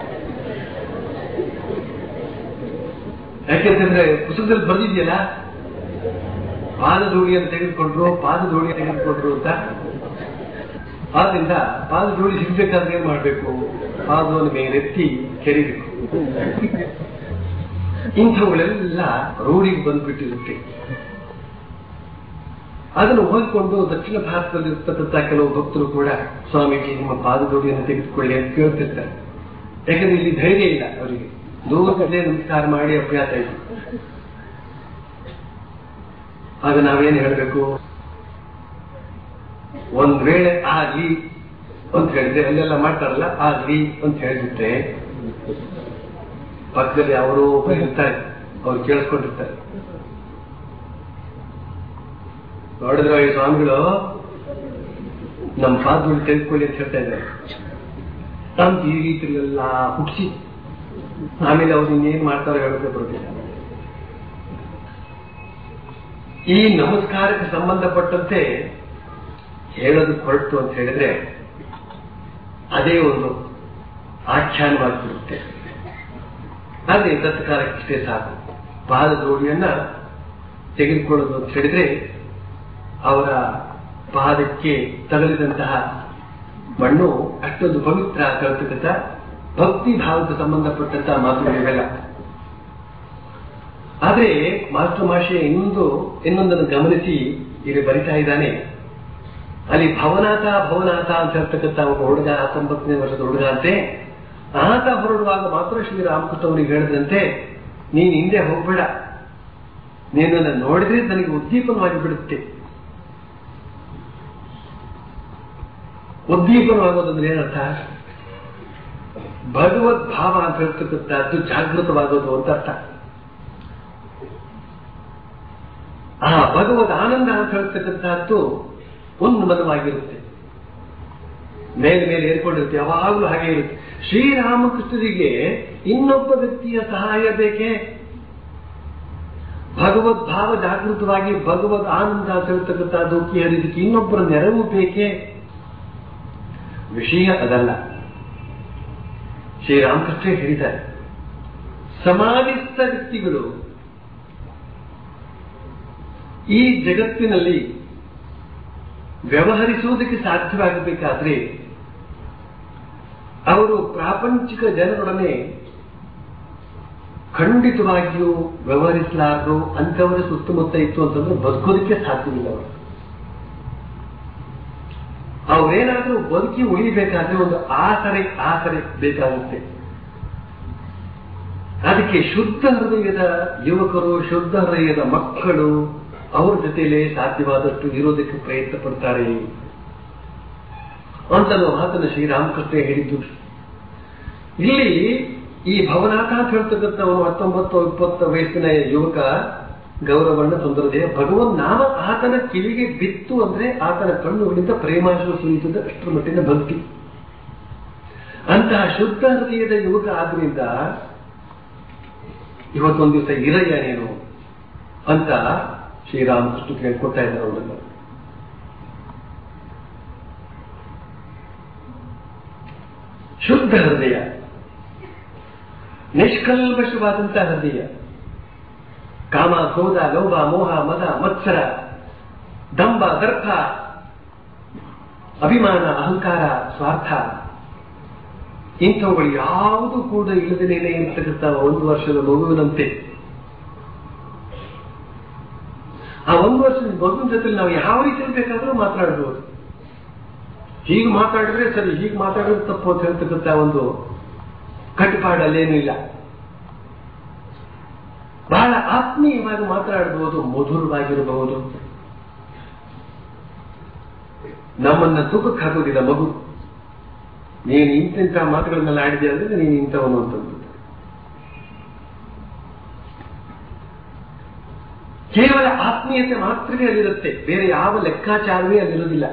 ಯಾಕೆಂತಂದ್ರೆ ಪುಸ್ತಕದಲ್ಲಿ ಬರ್ದಿದ್ಯಲ್ಲ ಪಾದಧೂಳಿಯನ್ನು ತೆಗೆದುಕೊಂಡ್ರು ಪಾದಧೂಳಿಯನ್ನು ತೆಗೆದುಕೊಂಡ್ರು ಅಂತ ಆದ್ರಿಂದ ಪಾದಧೂಳಿ ಸಿಗ್ಬೇಕಾದ್ರೆ ಏನ್ ಮಾಡ್ಬೇಕು ಪಾದವನ್ನು ಮೇಲೆತ್ತಿ ಕೆರಿಬೇಕು ಇಂಥವುಗಳೆಲ್ಲ ರೂಢಿಗೆ ಬಂದ್ಬಿಟ್ಟಿರುತ್ತೆ ಅದನ್ನು ಹೋಗಿಕೊಂಡು ದಕ್ಷಿಣ ಭಾರತದಲ್ಲಿ ಇರ್ತಕ್ಕಂಥ ಕೆಲವು ಭಕ್ತರು ಕೂಡ ಸ್ವಾಮೀಜಿ ನಿಮ್ಮ ಪಾದಧೂಳಿಯನ್ನು ತೆಗೆದುಕೊಳ್ಳಿ ಅಂತ ಕೇಳ್ತಿರ್ತಾರೆ ಯಾಕಂದ್ರೆ ಇಲ್ಲಿ ಧೈರ್ಯ ಇಲ್ಲ ಅವರಿಗೆ ದೂರದಲ್ಲೇ ನಮಸ್ಕಾರ ಮಾಡಿ ಅಭ್ಯಾಸ ಇದೆ ಆಗ ನಾವೇನು ಹೇಳಬೇಕು ಒಂದ್ ವೇಳೆ ಆಗ್ಲಿ ಅಂತ ಹೇಳಿದ್ರೆ ಅಲ್ಲೆಲ್ಲ ಮಾಡ್ತಾರಲ್ಲ ಆಗ್ಲಿ ಅಂತ ಹೇಳಿಬಿಟ್ರೆ ಪಕ್ಕದಲ್ಲಿ ಅವರು ಒಬ್ಬರು ಇರ್ತಾರೆ ಅವ್ರು ಕೇಳಿಸ್ಕೊಂಡಿರ್ತಾರೆ ನೋಡಿದ್ರೆ ಈ ಸ್ವಾಮಿಗಳು ನಮ್ಮ ಪಾದಗಳು ತೆಗೆದುಕೊಳ್ಳಿ ಅಂತ ಹೇಳ್ತಾ ಇದ್ದಾರೆ ನಮ್ದು ಈ ರೀತಿಯೆಲ್ಲ ಹುಟ್ಟಿಸಿ ಆಮೇಲೆ ಅವ್ರು ಇನ್ನೇನ್ ಮಾಡ್ತಾರೋ ಹೇಳೋಕೆ ಬರೋದಿಲ್ಲ ಈ ನಮಸ್ಕಾರಕ್ಕೆ ಸಂಬಂಧಪಟ್ಟಂತೆ ಹೇಳೋದು ಹೊರಟು ಅಂತ ಹೇಳಿದ್ರೆ ಅದೇ ಒಂದು ಆಖ್ಯಾನವಾಗಿರುತ್ತೆ ಆದ್ರೆ ತತ್ಕಾಲಕ್ಕಿಷ್ಟೇ ಸಾಕು ಪಾದ ಜೋಡಿಯನ್ನ ತೆಗೆದುಕೊಳ್ಳೋದು ಅಂತ ಹೇಳಿದ್ರೆ ಅವರ ಪಾದಕ್ಕೆ ತಗಲಿದಂತಹ ಮಣ್ಣು ಅಷ್ಟೊಂದು ಪವಿತ್ರ ಕಳ್ತಕ್ಕಂಥ ಭಕ್ತಿ ಭಾವಕ್ಕೆ ಸಂಬಂಧಪಟ್ಟಂತಹ ಮಾತುಗಳಿವೆಲ್ಲ ಆದ್ರೆ ಮಾಸ್ಟರ್ ಮಾಷೆ ಇನ್ನೊಂದು ಇನ್ನೊಂದನ್ನು ಗಮನಿಸಿ ಇಲ್ಲಿ ಬರಿತಾ ಇದ್ದಾನೆ ಅಲ್ಲಿ ಭವನಾಥ ಭವನಾಥ ಅಂತ ಹೇಳ್ತಕ್ಕಂಥ ಒಬ್ಬ ಹುಡುಗ ಹತ್ತೊಂಬತ್ತನೇ ವರ್ಷದ ಹುಡುಗ ಅಂತೆ ಆತ ಹೊರಡುವಾಗ ಮಾತ್ರ ಶ್ರೀರಾಮಕೃಷ್ಣ ಅವರಿಗೆ ಹೇಳಿದಂತೆ ನೀನ್ ಹಿಂದೆ ಹೋಗ್ಬೇಡ ನೀನನ್ನ ನೋಡಿದ್ರೆ ನನಗೆ ಉದ್ದೀಪನವಾಗಿ ಬಿಡುತ್ತೆ ಉದ್ದೀಪನವಾಗೋದಂದ್ರೆ ಏನರ್ಥ ಭಗವದ್ ಭಾವ ಅಂತ ಹೇಳ್ತಕ್ಕಂಥದ್ದು ಜಾಗೃತವಾಗೋದು ಅಂತ ಅರ್ಥ ಆ ಭಗವದ್ ಆನಂದ ಅಂತ ಹೇಳ್ತಕ್ಕಂಥದ್ದು ಉನ್ಮದವಾಗಿರುತ್ತೆ ಮೇಲೆ ಮೇಲೆ ಏರ್ಕೊಂಡಿರುತ್ತೆ ಯಾವಾಗಲೂ ಹಾಗೆ ಇರುತ್ತೆ ಶ್ರೀರಾಮಕೃಷ್ಣರಿಗೆ ಇನ್ನೊಬ್ಬ ವ್ಯಕ್ತಿಯ ಸಹಾಯ ಬೇಕೇ ಭಗವದ್ ಭಾವ ಜಾಗೃತವಾಗಿ ಭಗವದ್ ಆನಂದ ಅಂತ ಹೇಳ್ತಕ್ಕಂಥದ್ದು ಉಕ್ಕಿ ಹರಿದಕ್ಕೆ ಇನ್ನೊಬ್ಬರ ನೆರವು ಬೇಕೇ ವಿಷಯ ಅದಲ್ಲ ಶ್ರೀರಾಮಕೃಷ್ಣ ಹೇಳಿದ್ದಾರೆ ಸಮಾಧಿಸ್ಥ ವ್ಯಕ್ತಿಗಳು ಈ ಜಗತ್ತಿನಲ್ಲಿ ವ್ಯವಹರಿಸುವುದಕ್ಕೆ ಸಾಧ್ಯವಾಗಬೇಕಾದ್ರೆ ಅವರು ಪ್ರಾಪಂಚಿಕ ಜನರೊಡನೆ ಖಂಡಿತವಾಗಿಯೂ ವ್ಯವಹರಿಸಲಾರರು ಅಂಥವರ ಸುತ್ತಮುತ್ತ ಇತ್ತು ಅಂತಂದ್ರೆ ಬದುಕೋದಕ್ಕೆ ಸಾಧ್ಯವಿಲ್ಲ ಅವರು ಅವರೇನಾದ್ರೂ ಬದುಕಿ ಉಳಿಬೇಕಾದ್ರೆ ಒಂದು ಆಸರೆ ಆಸರೆ ಬೇಕಾಗುತ್ತೆ ಅದಕ್ಕೆ ಶುದ್ಧ ಹೃದಯದ ಯುವಕರು ಶುದ್ಧ ಹೃದಯದ ಮಕ್ಕಳು ಅವ್ರ ಜೊತೆಲೇ ಸಾಧ್ಯವಾದಷ್ಟು ಇರೋದಕ್ಕೆ ಪ್ರಯತ್ನ ಪಡ್ತಾರೆ ಅಂತ ಮಾತನ್ನು ಶ್ರೀರಾಮಕೃಷ್ಣ ಹೇಳಿದ್ದು ಇಲ್ಲಿ ಈ ಭವನಾಥ ಅಂತ ಹೇಳ್ತಕ್ಕಂಥವನು ಹತ್ತೊಂಬತ್ತು ಇಪ್ಪತ್ತು ವಯಸ್ಸಿನ ಯುವಕ ಗೌರವನ್ನ ತೊಂದರದೆ ಭಗವನ್ ನಾಮ ಆತನ ಕಿವಿಗೆ ಬಿತ್ತು ಅಂದ್ರೆ ಆತನ ಕಣ್ಣುಗಳಿಂದ ಪ್ರೇಮಾಶ್ರು ಸುರಿಯುತ್ತದೆ ಅಷ್ಟರ ಮಟ್ಟಿನ ಭಕ್ತಿ ಅಂತಹ ಶುದ್ಧ ಹೃದಯದ ಯುವಕ ಆದ್ರಿಂದ ಇವತ್ತೊಂದು ದಿವಸ ಇರಯ್ಯ ನೀನು ಅಂತ ಶ್ರೀರಾಮಕೃಷ್ಣ ಕೇಳ್ಕೊಳ್ತಾ ಇದ್ದಾರೆ ಅವರನ್ನ ಶುದ್ಧ ಹೃದಯ ನಿಷ್ಕಲ್ಮಶವಾದಂತಹ ಹೃದಯ ಕಾಮ ಕ್ರೋಧ ಲೋಭ ಮೋಹ ಮದ ಮತ್ಸರ ದಂಭ ದರ್ಪ ಅಭಿಮಾನ ಅಹಂಕಾರ ಸ್ವಾರ್ಥ ಇಂಥವುಗಳು ಯಾವುದು ಕೂಡ ಇಲ್ಲದೇನೆ ಇರ್ತಕ್ಕಂಥ ಒಂದು ವರ್ಷದ ಮಗುವಿನಂತೆ ಆ ಒಂದು ವರ್ಷದ ಮಗುವಿನ ಜೊತೆ ನಾವು ಯಾವ ರೀತಿಯಲ್ಲಿ ಬೇಕಾದರೂ ಮಾತನಾಡಬಹುದು ಹೀಗೆ ಮಾತಾಡಿದ್ರೆ ಸರಿ ಹೀಗೆ ಮಾತಾಡೋದು ತಪ್ಪು ಅಂತ ಹೇಳ್ತಕ್ಕಂಥ ಒಂದು ಕಟ್ಟುಪಾಡಲ್ಲೇನೂ ಇಲ್ಲ ಬಹಳ ಆತ್ಮೀಯವಾಗಿ ಮಾತನಾಡಬಹುದು ಮಧುರವಾಗಿರಬಹುದು ನಮ್ಮನ್ನ ತೂಕಕ್ಕೆ ಹಾಕೋದಿಲ್ಲ ಮಗು ನೀನು ಇಂತಿಂತ ಮಾತುಗಳನ್ನೆಲ್ಲ ಆಡಿದೆ ಅಂದ್ರೆ ನೀನು ಇಂಥವನು ಅಂತಂದು ಕೇವಲ ಆತ್ಮೀಯತೆ ಮಾತ್ರವೇ ಅಲ್ಲಿರುತ್ತೆ ಬೇರೆ ಯಾವ ಲೆಕ್ಕಾಚಾರವೇ ಅಲ್ಲಿರುವುದಿಲ್ಲ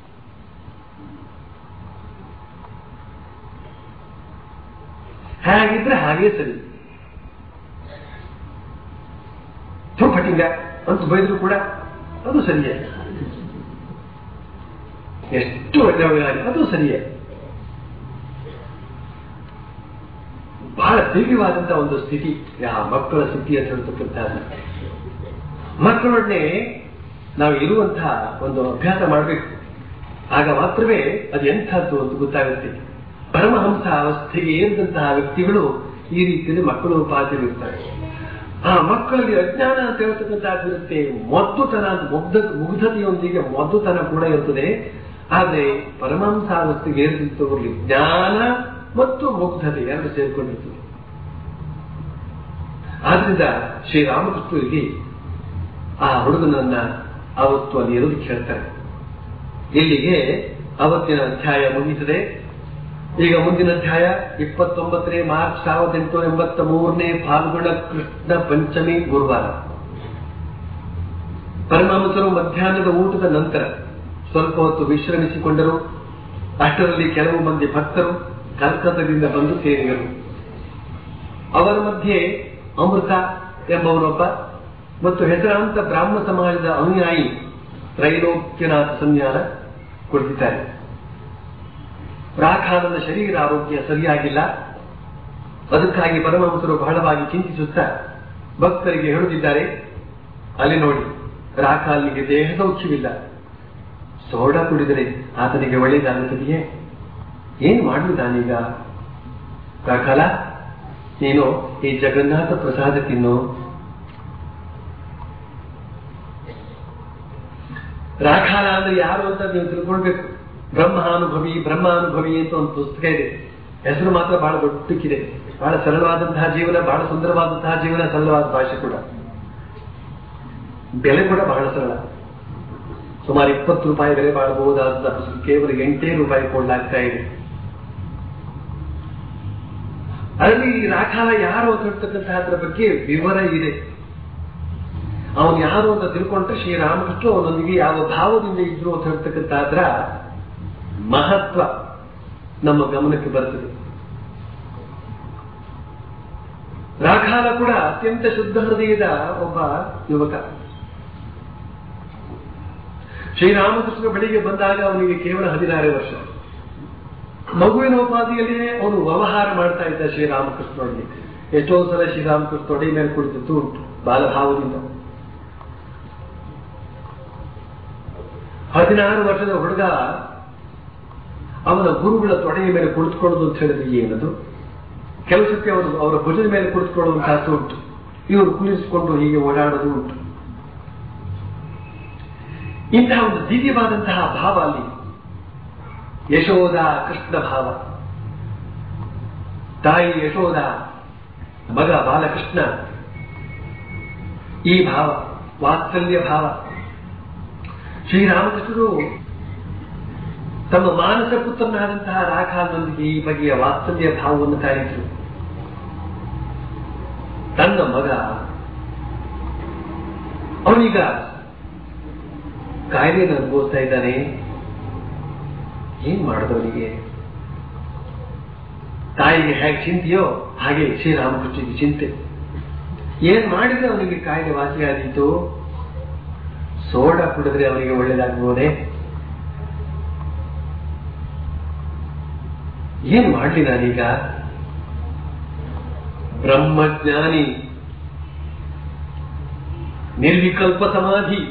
ಹಾಗಿದ್ರೆ ಹಾಗೇ ಸರಿ ಥೋಪಟಿಂಗ ಅಂತ ಬೈದ್ರು ಕೂಡ ಅದು ಸರಿಯೇ ಎಷ್ಟು ಒಳ್ಳೆಯವಾಗಿ ಅದು ಸರಿಯೇ ಬಹಳ ದಿವ್ಯವಾದಂತಹ ಒಂದು ಸ್ಥಿತಿ ಆ ಮಕ್ಕಳ ಸ್ಥಿತಿ ಅಂತ ಹೇಳ್ತಕ್ಕಂಥದ್ದು ಮಕ್ಕಳೊಡನೆ ನಾವು ಇರುವಂತಹ ಒಂದು ಅಭ್ಯಾಸ ಮಾಡಬೇಕು ಆಗ ಮಾತ್ರವೇ ಅದು ಎಂಥದ್ದು ಅಂತ ಗೊತ್ತಾಗುತ್ತೆ ಪರಮಹಂಸ ಅವಸ್ಥೆಗೆ ಏರಿದಂತಹ ವ್ಯಕ್ತಿಗಳು ಈ ರೀತಿಯಲ್ಲಿ ಮಕ್ಕಳು ಉಪಾಧ್ಯವಿರ್ತಾರೆ ಆ ಮಕ್ಕಳಿಗೆ ಅಜ್ಞಾನ ಅಂತ ಹೇಳ್ತಕ್ಕಂಥದ್ದಿರುತ್ತೆ ಮೊದ್ದುತನ ಮುಗ್ಧ ಮುಗ್ಧತೆಯೊಂದಿಗೆ ಮೊದ್ದುತನ ಕೂಡ ಇರ್ತದೆ ಆದ್ರೆ ಪರಮಹಂಸ ಅವಸ್ಥೆಗೆ ಏರಿದಂತವರಲ್ಲಿ ಜ್ಞಾನ ಮತ್ತು ಮುಗ್ಧತೆ ಎರಡು ಸೇರಿಕೊಂಡಿರ್ತದೆ ಆದ್ರಿಂದ ಶ್ರೀರಾಮಕೃಷ್ಣರಿಗೆ ಆ ಹುಡುಗನನ್ನ ಅವತ್ತು ಅಲ್ಲಿ ಇರೋದಕ್ಕೆ ಹೇಳ್ತಾರೆ ಇಲ್ಲಿಗೆ ಅವತ್ತಿನ ಅಧ್ಯಾಯ ಮುಗಿತದೆ ಈಗ ಮುಂದಿನ ಅಧ್ಯಾಯ ಇಪ್ಪತ್ತೊಂಬತ್ತನೇ ಮಾರ್ಚ್ ಸಾವಿರದ ಎಂಟುನೂರ ಎಂಬತ್ತ ಮೂರನೇ ಫಾಲ್ಗುಣ ಕೃಷ್ಣ ಪಂಚಮಿ ಗುರುವಾರ ಪರಮಹಂಸರು ಮಧ್ಯಾಹ್ನದ ಊಟದ ನಂತರ ಸ್ವಲ್ಪ ಹೊತ್ತು ವಿಶ್ರಮಿಸಿಕೊಂಡರು ಅಷ್ಟರಲ್ಲಿ ಕೆಲವು ಮಂದಿ ಭಕ್ತರು ಕಲ್ಕತ್ತದಿಂದ ಬಂದು ಸೇರಿದರು ಅವರ ಮಧ್ಯೆ ಅಮೃತ ಎಂಬವನೊಬ್ಬ ಮತ್ತು ಹೆಸರಾಂತ ಬ್ರಾಹ್ಮ ಸಮಾಜದ ಅನುಯಾಯಿ ತ್ರೈಲೋಕ್ಯನಾಥ ಸಂನ್ಯಾಸ ಕುಳಿತಿದ್ದಾರೆ ರಾಖಾನನ ಶರೀರ ಆರೋಗ್ಯ ಸರಿಯಾಗಿಲ್ಲ ಅದಕ್ಕಾಗಿ ಪರಮಹಂಸರು ಬಹಳವಾಗಿ ಚಿಂತಿಸುತ್ತಾ ಭಕ್ತರಿಗೆ ಹೇಳುತ್ತಿದ್ದಾರೆ ಅಲ್ಲಿ ನೋಡಿ ರಾಖಾಲಿಗೆ ದೇಹ ಸೌಖ್ಯವಿಲ್ಲ ಸೋಡಾ ಕುಡಿದರೆ ಆತನಿಗೆ ಒಳ್ಳೆಯದಾಗುತ್ತದೆಯೇ ಏನು ಮಾಡುವುದಾನೀಗ ರಾಖಾಲ ನೀನು ಈ ಜಗನ್ನಾಥ ಪ್ರಸಾದ ತಿನ್ನು ರಾಖಾಲ ಅಂದ್ರೆ ಯಾರು ಅಂತ ನೀವು ತಿಳ್ಕೊಳ್ಬೇಕು ಬ್ರಹ್ಮಾನುಭವಿ ಬ್ರಹ್ಮಾನುಭವಿ ಅಂತ ಒಂದು ಪುಸ್ತಕ ಇದೆ ಹೆಸರು ಮಾತ್ರ ಬಹಳ ದೊಡ್ಡಕ್ಕಿದೆ ಬಹಳ ಸರಳವಾದಂತಹ ಜೀವನ ಬಹಳ ಸುಂದರವಾದಂತಹ ಜೀವನ ಸರಳವಾದ ಭಾಷೆ ಕೂಡ ಬೆಲೆ ಕೂಡ ಬಹಳ ಸರಳ ಸುಮಾರು ಇಪ್ಪತ್ತು ರೂಪಾಯಿ ಬೆಲೆ ಬಾಳಬಹುದಾದ ಪುಸ್ತಕ ಕೇವಲ ಎಂಟೇ ರೂಪಾಯಿ ಕೊಳ್ಳಾಗ್ತಾ ಇದೆ ಅದರಲ್ಲಿ ಈ ರಾಖಾಲ ಯಾರು ಅಂತ ಹೇಳ್ತಕ್ಕಂತಹ ಅದರ ಬಗ್ಗೆ ವಿವರ ಇದೆ ಅವನು ಯಾರು ಅಂತ ತಿಳ್ಕೊಂಡ್ರೆ ಶ್ರೀರಾಮಕೃಷ್ಣ ಅವನೊಂದಿಗೆ ಯಾವ ಭಾವದಿಂದ ಇದ್ರು ಅಂತ ಹೇಳ್ತಕ್ಕಂಥದ್ರ ಮಹತ್ವ ನಮ್ಮ ಗಮನಕ್ಕೆ ಬರ್ತದೆ ರಾಖಾಲ ಕೂಡ ಅತ್ಯಂತ ಶುದ್ಧ ಹೃದಯದ ಒಬ್ಬ ಯುವಕ ಶ್ರೀರಾಮಕೃಷ್ಣ ಬಳಿಗೆ ಬಂದಾಗ ಅವನಿಗೆ ಕೇವಲ ಹದಿನಾರು ವರ್ಷ ಮಗುವಿನ ಉಪಾಧಿಯಲ್ಲಿಯೇ ಅವನು ವ್ಯವಹಾರ ಮಾಡ್ತಾ ಇದ್ದ ಶ್ರೀರಾಮಕೃಷ್ಣನಿಗೆ ಎಷ್ಟೋ ಸಲ ಶ್ರೀರಾಮಕೃಷ್ಣ ತೊಡೆ ಮೇಲೆ ಕುಳಿತಿದ್ದು ಉಂಟು ಬಾಲಭಾವದಿಂದ ಹದಿನಾರು ವರ್ಷದ ಹುಡುಗ ಅವನ ಗುರುಗಳ ತೊಡೆಯ ಮೇಲೆ ಕುಳಿತುಕೊಳ್ಳೋದು ಅಂತ ಹೇಳಿದ್ರೆ ಏನದು ಕೆಲಸಕ್ಕೆ ಅವರು ಅವರ ಭುಜದ ಮೇಲೆ ಕುಳಿತುಕೊಳ್ಳುವಂತಹದ್ದು ಉಂಟು ಇವರು ಕುಳಿಸಿಕೊಂಡು ಹೀಗೆ ಓಡಾಡೋದು ಉಂಟು ಇಂತಹ ಒಂದು ದಿವ್ಯವಾದಂತಹ ಭಾವ ಅಲ್ಲಿ ಯಶೋಧ ಕೃಷ್ಣ ಭಾವ ತಾಯಿ ಯಶೋಧ ಮಗ ಬಾಲಕೃಷ್ಣ ಈ ಭಾವ ವಾತ್ಸಲ್ಯ ಭಾವ ಶ್ರೀರಾಮಕೃಷ್ಣರು ತಮ್ಮ ಮಾನಸ ಪುತ್ರನಾದಂತಹ ರಾಖಾನೊಂದಿಗೆ ಈ ಬಗೆಯ ವಾತ್ಸಲ್ಯ ಭಾವವನ್ನು ತಾರಿದ್ರು ತನ್ನ ಮಗ ಅವನೀಗ ಕಾಯಿಲೆಯನ್ನು ಅನುಭವಿಸ್ತಾ ಇದ್ದಾನೆ ಏನ್ ಮಾಡಿದವನಿಗೆ ತಾಯಿಗೆ ಹೇಗೆ ಚಿಂತೆಯೋ ಹಾಗೆ ಶ್ರೀರಾಮಕೃಷ್ಣಗೆ ಚಿಂತೆ ಏನ್ ಮಾಡಿದ್ರೆ ಅವನಿಗೆ ಕಾಯಿಲೆ ವಾಸಿಯಾದೀತು ಸೋಡಾ ಕುಡಿದ್ರೆ ಅವನಿಗೆ ಒಳ್ಳೇದಾಗಬಹುದೇ ಏನ್ ಮಾಡ್ಲಿ ನಾನೀಗ ಬ್ರಹ್ಮಜ್ಞಾನಿ ನಿರ್ವಿಕಲ್ಪ ಸಮಾಧಿ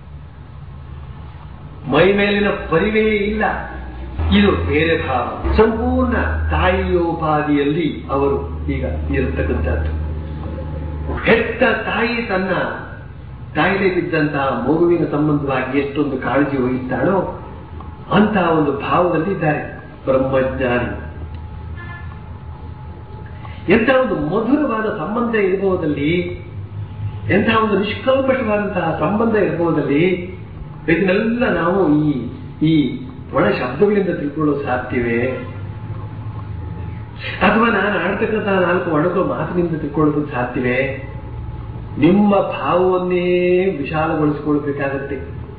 ಮೈ ಮೇಲಿನ ಪರಿವೇ ಇಲ್ಲ ಇದು ಬೇರೆ ಭಾವ ಸಂಪೂರ್ಣ ತಾಯಿಯೋಪಾದಿಯಲ್ಲಿ ಅವರು ಈಗ ಇರತಕ್ಕಂಥದ್ದು ಹೆತ್ತ ತಾಯಿ ತನ್ನ ಕಾಯಿಲೆ ಬಿದ್ದಂತಹ ಮಗುವಿನ ಸಂಬಂಧವಾಗಿ ಎಷ್ಟೊಂದು ಕಾಳಜಿ ವಹಿಸ್ತಾಳೋ ಅಂತಹ ಒಂದು ಭಾವದಲ್ಲಿ ಇದ್ದಾರೆ ಬ್ರಹ್ಮಜ್ಞಾನಿ ಎಂಥ ಒಂದು ಮಧುರವಾದ ಸಂಬಂಧ ಇರುವುದಲ್ಲಿ ಎಂತಹ ಒಂದು ನಿಷ್ಕಲ್ಮಶವಾದಂತಹ ಸಂಬಂಧ ಇರಬಹುದಲ್ಲಿ ಇದನ್ನೆಲ್ಲ ನಾವು ಈ ಈ ಒಣ ಶಬ್ದಗಳಿಂದ ತಿಳ್ಕೊಳ್ಳೋ ಸಾಧ್ಯವೇ ಅಥವಾ ನಾನು ಆಡ್ತಕ್ಕಂತಹ ನಾಲ್ಕು ಒಣಗುವ ಮಾತಿನಿಂದ ತಿಳ್ಕೊಳ್ಳೋದಕ್ಕೆ ಸಾಧ್ಯವೇ ನಿಮ್ಮ ಭಾವವನ್ನೇ ವಿಶಾಲಗೊಳಿಸಿಕೊಳ್ಬೇಕಾಗತ್ತೆ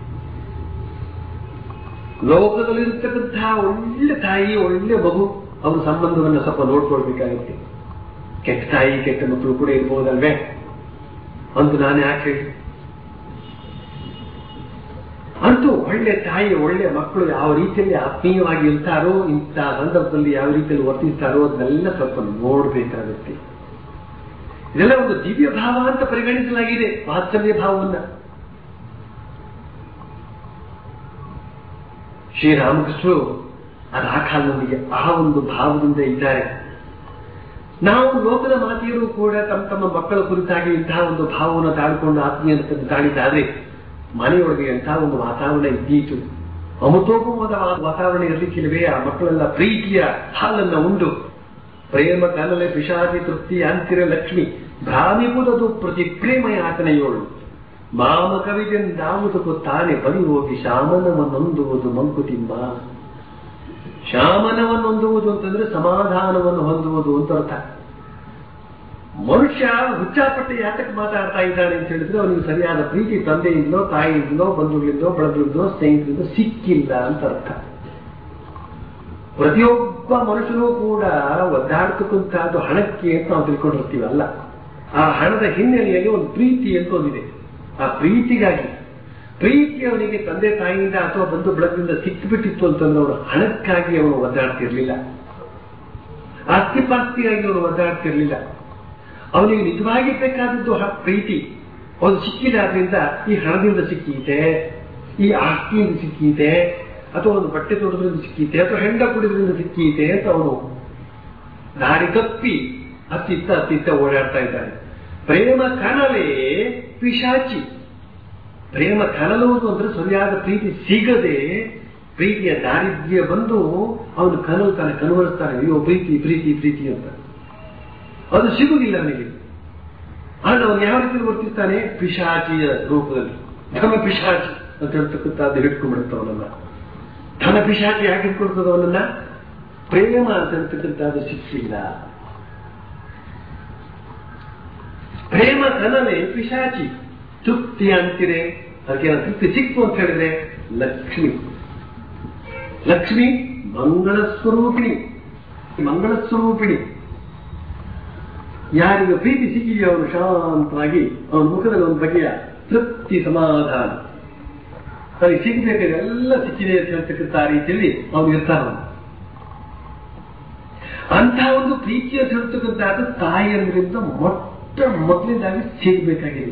ಲೋಕದಲ್ಲಿರ್ತಕ್ಕಂತಹ ಒಳ್ಳೆ ತಾಯಿ ಒಳ್ಳೆ ಮಗು ಅವ್ರ ಸಂಬಂಧವನ್ನು ಸ್ವಲ್ಪ ನೋಡ್ಕೊಳ್ಬೇಕಾಗತ್ತೆ ಕೆಟ್ಟ ತಾಯಿ ಕೆಟ್ಟ ಮಕ್ಕಳು ಕೂಡ ಇರ್ಬೋದಲ್ವೇ ಅಂತ ನಾನು ಯಾಕೆ ಹೇಳಿ ಅಂತೂ ಒಳ್ಳೆ ತಾಯಿ ಒಳ್ಳೆ ಮಕ್ಕಳು ಯಾವ ರೀತಿಯಲ್ಲಿ ಆತ್ಮೀಯವಾಗಿ ಇರ್ತಾರೋ ಇಂಥ ಸಂದರ್ಭದಲ್ಲಿ ಯಾವ ರೀತಿಯಲ್ಲಿ ವರ್ತಿಸ್ತಾರೋ ಅದನ್ನೆಲ್ಲ ಸ್ವಲ್ಪ ನೋಡ್ಬೇಕಾಗುತ್ತೆ ಇದೆಲ್ಲ ಒಂದು ದಿವ್ಯ ಭಾವ ಅಂತ ಪರಿಗಣಿಸಲಾಗಿದೆ ವಾತ್ಸಲ್ಯ ಭಾವವನ್ನ ಶ್ರೀರಾಮಕೃಷ್ಣರು ಅದು ಆ ಕಾಲದೊಂದಿಗೆ ಆ ಒಂದು ಭಾವದಿಂದ ಇದ್ದಾರೆ ನಾವು ಲೋಕದ ಮಾತೆಯರು ಕೂಡ ತಮ್ಮ ತಮ್ಮ ಮಕ್ಕಳ ಕುರಿತಾಗಿ ಇಂತಹ ಒಂದು ಭಾವವನ್ನು ತಾಳ್ಕೊಂಡು ಆತ್ಮೀಯತೆ ತಾಳಿದ್ದಾದ್ರೆ ಮನೆಯೊಳಗೆ ಎಂತಹ ಒಂದು ವಾತಾವರಣ ಇದ್ದೀತು ಅಮೃತೋಪಮದ ವಾತಾವರಣ ಇರಲಿಕ್ಕಿಲ್ಲವೇ ಆ ಮಕ್ಕಳೆಲ್ಲ ಪ್ರೀತಿಯ ಹಾಲನ್ನ ಉಂಡು ಪ್ರೇಮ ಕನಲೆ ಪಿಶಾಚಿ ತೃಪ್ತಿ ಅಂತಿರ ಲಕ್ಷ್ಮಿ ಭ್ರಾಮಿಪುರದು ಪ್ರತಿ ಪ್ರೇಮ ಯಾತನೆಯೋಳು ಮಾಮ ಕವಿಗೆಂದಾವುದಕ್ಕೂ ತಾನೆ ಬಳಿ ಹೋಗಿ ಶಾಮನವನ್ನೊಂದುವುದು ಮಂಕುತಿಮ್ಮ ಶಾಮನವನ್ನೊಂದುವುದು ಅಂತಂದ್ರೆ ಸಮಾಧಾನವನ್ನು ಹೊಂದುವುದು ಅಂತ ಅರ್ಥ ಮನುಷ್ಯ ಹುಚ್ಚಾಪಟ್ಟೆ ಯಾತಕ್ಕೆ ಮಾತಾಡ್ತಾ ಇದ್ದಾನೆ ಅಂತ ಹೇಳಿದ್ರೆ ಅವನಿಗೆ ಸರಿಯಾದ ಪ್ರೀತಿ ತಂದೆಯಿಂದಲೋ ತಾಯಿಯಿಂದಲೋ ಬಂಧುಗಳಿಂದೋ ಬಳಗಗಳಿಂದೋ ಸ್ನೇಹಿತರಿಂದ ಸಿಕ್ಕಿಲ್ಲ ಅಂತ ಅರ್ಥ ಪ್ರತಿಯೊಬ್ಬ ಮನುಷ್ಯನೂ ಕೂಡ ಒದ್ದಾಡ್ತಕ್ಕಂಥದ್ದು ಹಣಕ್ಕೆ ಅಂತ ನಾವು ತಿಳ್ಕೊಂಡಿರ್ತೀವಲ್ಲ ಆ ಹಣದ ಹಿನ್ನೆಲೆಯಲ್ಲಿ ಒಂದು ಪ್ರೀತಿ ಅಂತ ಒಂದಿದೆ ಆ ಪ್ರೀತಿಗಾಗಿ ಪ್ರೀತಿ ಅವನಿಗೆ ತಂದೆ ತಾಯಿಯಿಂದ ಅಥವಾ ಬಂಧು ಬಳಗದಿಂದ ಸಿಕ್ಕಿಬಿಟ್ಟಿತ್ತು ಅಂತಂದ್ರೆ ಅವನು ಹಣಕ್ಕಾಗಿ ಅವನು ಒದ್ದಾಡ್ತಿರ್ಲಿಲ್ಲ ಆಸ್ತಿ ಪಾಸ್ತಿಗಾಗಿ ಅವನು ಒದ್ದಾಡ್ತಿರ್ಲಿಲ್ಲ ಅವನಿಗೆ ನಿಜವಾಗಿ ಬೇಕಾದದ್ದು ಹ- ಪ್ರೀತಿ ಅವನು ಸಿಕ್ಕಿಲ್ಲ ಆದ್ರಿಂದ ಈ ಹಣದಿಂದ ಸಿಕ್ಕೀತೆ ಈ ಆಸ್ತಿಯಿಂದ ಸಿಕ್ಕೀತೆ ಅಥವಾ ಒಂದು ಬಟ್ಟೆ ತೊಡೋದ್ರಿಂದ ಸಿಕ್ಕೀತೆ ಅಥವಾ ಹೆಂಡ ಕುಡಿದ್ರಿಂದ ಸಿಕ್ಕೀತೆ ಅಂತ ಅವನು ದಾರಿ ತಪ್ಪಿ ಅತ್ತಿತ್ತ ಅತ್ತಿತ್ತ ಓಡಾಡ್ತಾ ಇದ್ದಾನೆ ಪ್ರೇಮ ಕನಲೇ ಪಿಶಾಚಿ ಪ್ರೇಮ ಕನಲುವುದು ಅಂದ್ರೆ ಸರಿಯಾದ ಪ್ರೀತಿ ಸಿಗದೆ ಪ್ರೀತಿಯ ದಾರಿದ್ರ್ಯ ಬಂದು ಅವನು ಕನಲು ತಾನೆ ಕನವರಿಸ್ತಾನೆ ಅಯ್ಯೋ ಪ್ರೀತಿ ಪ್ರೀತಿ ಪ್ರೀತಿ ಅಂತ ಅದು ಸಿಗುವುದಿಲ್ಲ ಅವನಿಗೆ ಆದ್ರೆ ಅವನು ಯಾವ ರೀತಿ ವರ್ತಿಸ್ತಾನೆ ಪಿಶಾಚಿಯ ರೂಪದಲ್ಲಿ ಧನ ಪಿಶಾಚಿ ಅಂತ ಹೇಳ್ತಕ್ಕಂಥ ಅದು ಹಿಡ್ಕೊಂಡ್ಬಿಡುತ್ತವನನ್ನ ಧನ ಪಿಶಾಚಿ ಯಾಕೆ ಹಿಡ್ಕೊಳ್ತದವನನ್ನ ಪ್ರೇಮ ಅಂತ ಹೇಳ್ತಕ್ಕಂಥದ್ದು ಸಿಕ್ಕಿಲ್ಲ ಪ್ರೇಮ ಕನಲೆ ಪಿಶಾಚಿ ತೃಪ್ತಿ ಅಂತಿರೆ ಅದಕ್ಕೆ ಏನಾದ್ರು ತೃಪ್ತಿ ಸಿಕ್ತು ಅಂತ ಹೇಳಿದ್ರೆ ಲಕ್ಷ್ಮಿ ಲಕ್ಷ್ಮಿ ಮಂಗಳ ಸ್ವರೂಪಿಣಿ ಮಂಗಳ ಸ್ವರೂಪಿಣಿ ಯಾರಿಗೆ ಪ್ರೀತಿ ಸಿಕ್ಕಿದೆಯೋ ಅವನು ಶಾಂತವಾಗಿ ಅವನ ಮುಖದಲ್ಲಿ ಒಂದು ಬಗೆಯ ತೃಪ್ತಿ ಸಮಾಧಾನ ಅವನಿಗೆ ಸಿಗಬೇಕಾದ್ರೆ ಎಲ್ಲ ಸಿಕ್ಕಿದೆ ಅಂತ ಹೇಳ್ತಕ್ಕಂಥ ಆ ರೀತಿಯಲ್ಲಿ ಅವನು ಇರ್ತಾನ ಅಂತ ಒಂದು ಪ್ರೀತಿಯ ತಿಳ್ತಕ್ಕಂಥದ್ದು ತಾಯಿಯರಿಂದ ಮೊಟ್ಟ ಮೊದಲಿಂದಾಗಿ ಸಿಗಬೇಕಾಗಿದೆ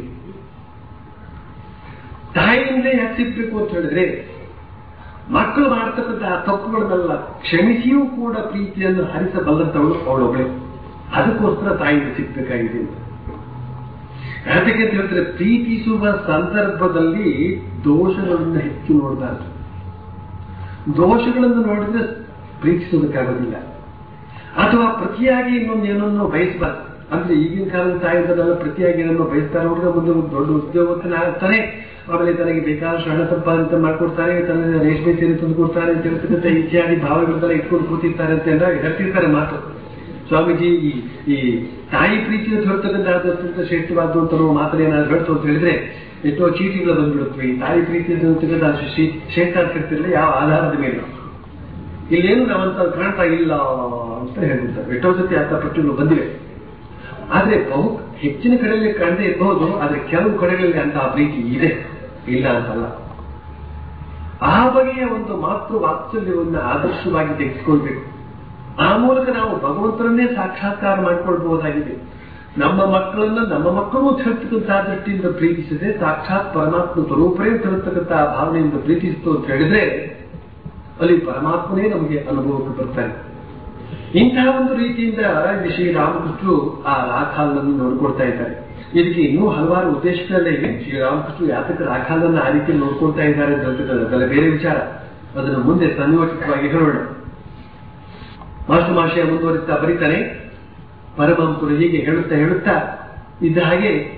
ತಾಯಿಯಿಂದಲೇ ಯಾಕೆ ಸಿಗ್ಬೇಕು ಅಂತ ಹೇಳಿದ್ರೆ ಮಕ್ಕಳು ಮಾಡ್ತಕ್ಕಂತಹ ತಪ್ಪುಗಳನ್ನೆಲ್ಲ ಕ್ಷಮಿಸಿಯೂ ಕೂಡ ಪ್ರೀತಿಯನ್ನು ಹರಿಸಬಲ್ಲಂತವಳು ಅವಳೊಬ್ಬಳೆ ಅದಕ್ಕೋಸ್ಕರ ತಾಯಿಯಿಂದ ಸಿಗ್ಬೇಕಾಗಿದೆ ಅಂತ. ಯಾತಕ್ಕೆ ಅಂತ ಹೇಳಿದ್ರೆ ಪ್ರೀತಿಸುವ ಸಂದರ್ಭದಲ್ಲಿ ದೋಷಗಳನ್ನು ಹೆಚ್ಚು ನೋಡಬಾರದು ದೋಷಗಳನ್ನು ನೋಡಿದ್ರೆ ಪ್ರೀತಿಸೋದಕ್ಕಾಗೋದಿಲ್ಲ ಅಥವಾ ಪ್ರತಿಯಾಗಿ ಇನ್ನೊಂದು ಏನನ್ನೋ ಬಯಸಬಾರ್ದು ಅಂದ್ರೆ ಈಗಿನ ಕಾಲದ ತಾಯಿದರೆಲ್ಲ ಪ್ರತಿಯಾಗಿ ಏನನ್ನೋ ಬಯಸ್ತಾರೆ ಹುಡುಗ ಮುಂದೆ ಒಂದು ದೊಡ್ಡ ಉದ್ಯೋಗಸ್ಥನ ಆಗ್ತಾನೆ ಆಮೇಲೆ ತನಗೆ ಬೇಕಾದಷ್ಟು ಹಣ ಸಂಪಾದನೆ ಮಾಡ್ಕೊಡ್ತಾರೆ ತನಗೆ ರೇಷ್ಮೆ ಸೀರೆ ತಂದು ಕೊಡ್ತಾರೆ ಅಂತ ಹೇಳ್ತಕ್ಕಂಥ ಇತ್ಯಾದಿ ಭಾವಗಳನ್ನೆಲ್ಲ ಇಟ್ಕೊಂಡು ಕೂತಿರ್ತಾರೆ ಅಂತ ಎಲ್ಲ ಹೇಳ್ತಿರ್ತಾರೆ ಮಾತು ಸ್ವಾಮೀಜಿ ಈ ಈ ತಾಯಿ ಪ್ರೀತಿಯ ಹೇಳ್ತಕ್ಕಂಥ ಅತ್ಯಂತ ಶ್ರೇಷ್ಠವಾದ್ದು ಅಂತ ನಾವು ಮಾತನ್ನ ಏನಾದ್ರು ಹೇಳ್ತು ಅಂತ ಹೇಳಿದ್ರೆ ಎಷ್ಟೋ ಚೀಟಿಗಳು ಬಂದ್ಬಿಡುತ್ತವೆ ಈ ತಾಯಿ ಪ್ರೀತಿಯ ಹೇಳ್ತಕ್ಕಂಥ ಶ್ರೇ- ಶ್ರೇಷ್ಠ ಅಂತ ಹೇಳ್ತಿರಲಿಲ್ಲ ಯಾವ ಆಧಾರದ ಮೇಲೆ ಇಲ್ಲೇನು ನಾವಂತ ಕಾಣ್ತಾ ಇಲ್ಲ ಅಂತ ಹೇಳ್ಬಿಡ್ತಾರೆ ಎಷ್ಟೋ ಸತಿ ಅಂತ ಪಟ್ಟಿಗಳು ಬಂದಿವೆ ಆದ್ರೆ ಬಹು ಹೆಚ್ಚಿನ ಕಡೆಯಲ್ಲಿ ಕಾಣದೇ ಇರಬಹುದು ಆದ್ರೆ ಕೆಲವು ಕಡೆಗಳಲ್ಲಿ ಅಂತಹ ಪ್ರೀತಿ ಇದೆ ಇಲ್ಲ ಅಂತಲ್ಲ ಆ ಬಗೆಯ ಒಂದು ಮಾತೃ ವಾತ್ಸಲ್ಯವನ್ನು ಆದರ್ಶವಾಗಿ ತೆಗೆದುಕೊಳ್ಬೇಕು ಆ ಮೂಲಕ ನಾವು ಭಗವಂತರನ್ನೇ ಸಾಕ್ಷಾತ್ಕಾರ ಮಾಡಿಕೊಳ್ಬಹುದಾಗಿದೆ ನಮ್ಮ ಮಕ್ಕಳನ್ನ ನಮ್ಮ ಮಕ್ಕಳು ಹೇಳ್ತಕ್ಕಂತಹ ದೃಷ್ಟಿಯಿಂದ ಪ್ರೀತಿಸದೆ ಸಾಕ್ಷಾತ್ ಪರಮಾತ್ಮ ಸ್ವರೂಪರೇ ತಿರುತ್ತಕ್ಕಂತಹ ಭಾವನೆಯಿಂದ ಪ್ರೀತಿಸಿತು ಅಂತ ಹೇಳಿದ್ರೆ ಅಲ್ಲಿ ಪರಮಾತ್ಮನೇ ನಮಗೆ ಅನುಭವಕ್ಕೆ ಬರ್ತಾನೆ ಇಂತಹ ಒಂದು ರೀತಿಯಿಂದ ಇಲ್ಲಿ ಶ್ರೀರಾಮಕೃಷ್ಣರು ಆ ರಾಖಾಲನ್ನು ನೋಡ್ಕೊಳ್ತಾ ಇದ್ದಾರೆ ಇದಕ್ಕೆ ಇನ್ನೂ ಹಲವಾರು ಉದ್ದೇಶಗಳಲ್ಲೇ ಇವೆ ಶ್ರೀರಾಮಕೃಷ್ಣರು ಯಾತಕ ರಾಖಾಲನ್ನು ಆ ರೀತಿ ನೋಡ್ಕೊಳ್ತಾ ಇದ್ದಾರೆ ಅಂತ ಹೇಳ್ತಕ್ಕಂಥದ್ದು ಅದೆಲ್ಲ ಬೇರೆ ವಿಚಾರ ಅದನ್ನು ಮುಂದೆ ಸಂಯೋಚಿತವಾಗಿ ಹೇಳೋಣ ಮಾಸ್ಟರ್ ಮಾಷೆಯ ಮುಂದುವರಿಸ್ತಾ ಬರೀತಾನೆ ಪರಮಹಂಸರು ಹೀಗೆ ಹೇಳುತ್ತಾ ಹೇಳುತ್ತಾ ಇದ್ದ ಹಾಗೆ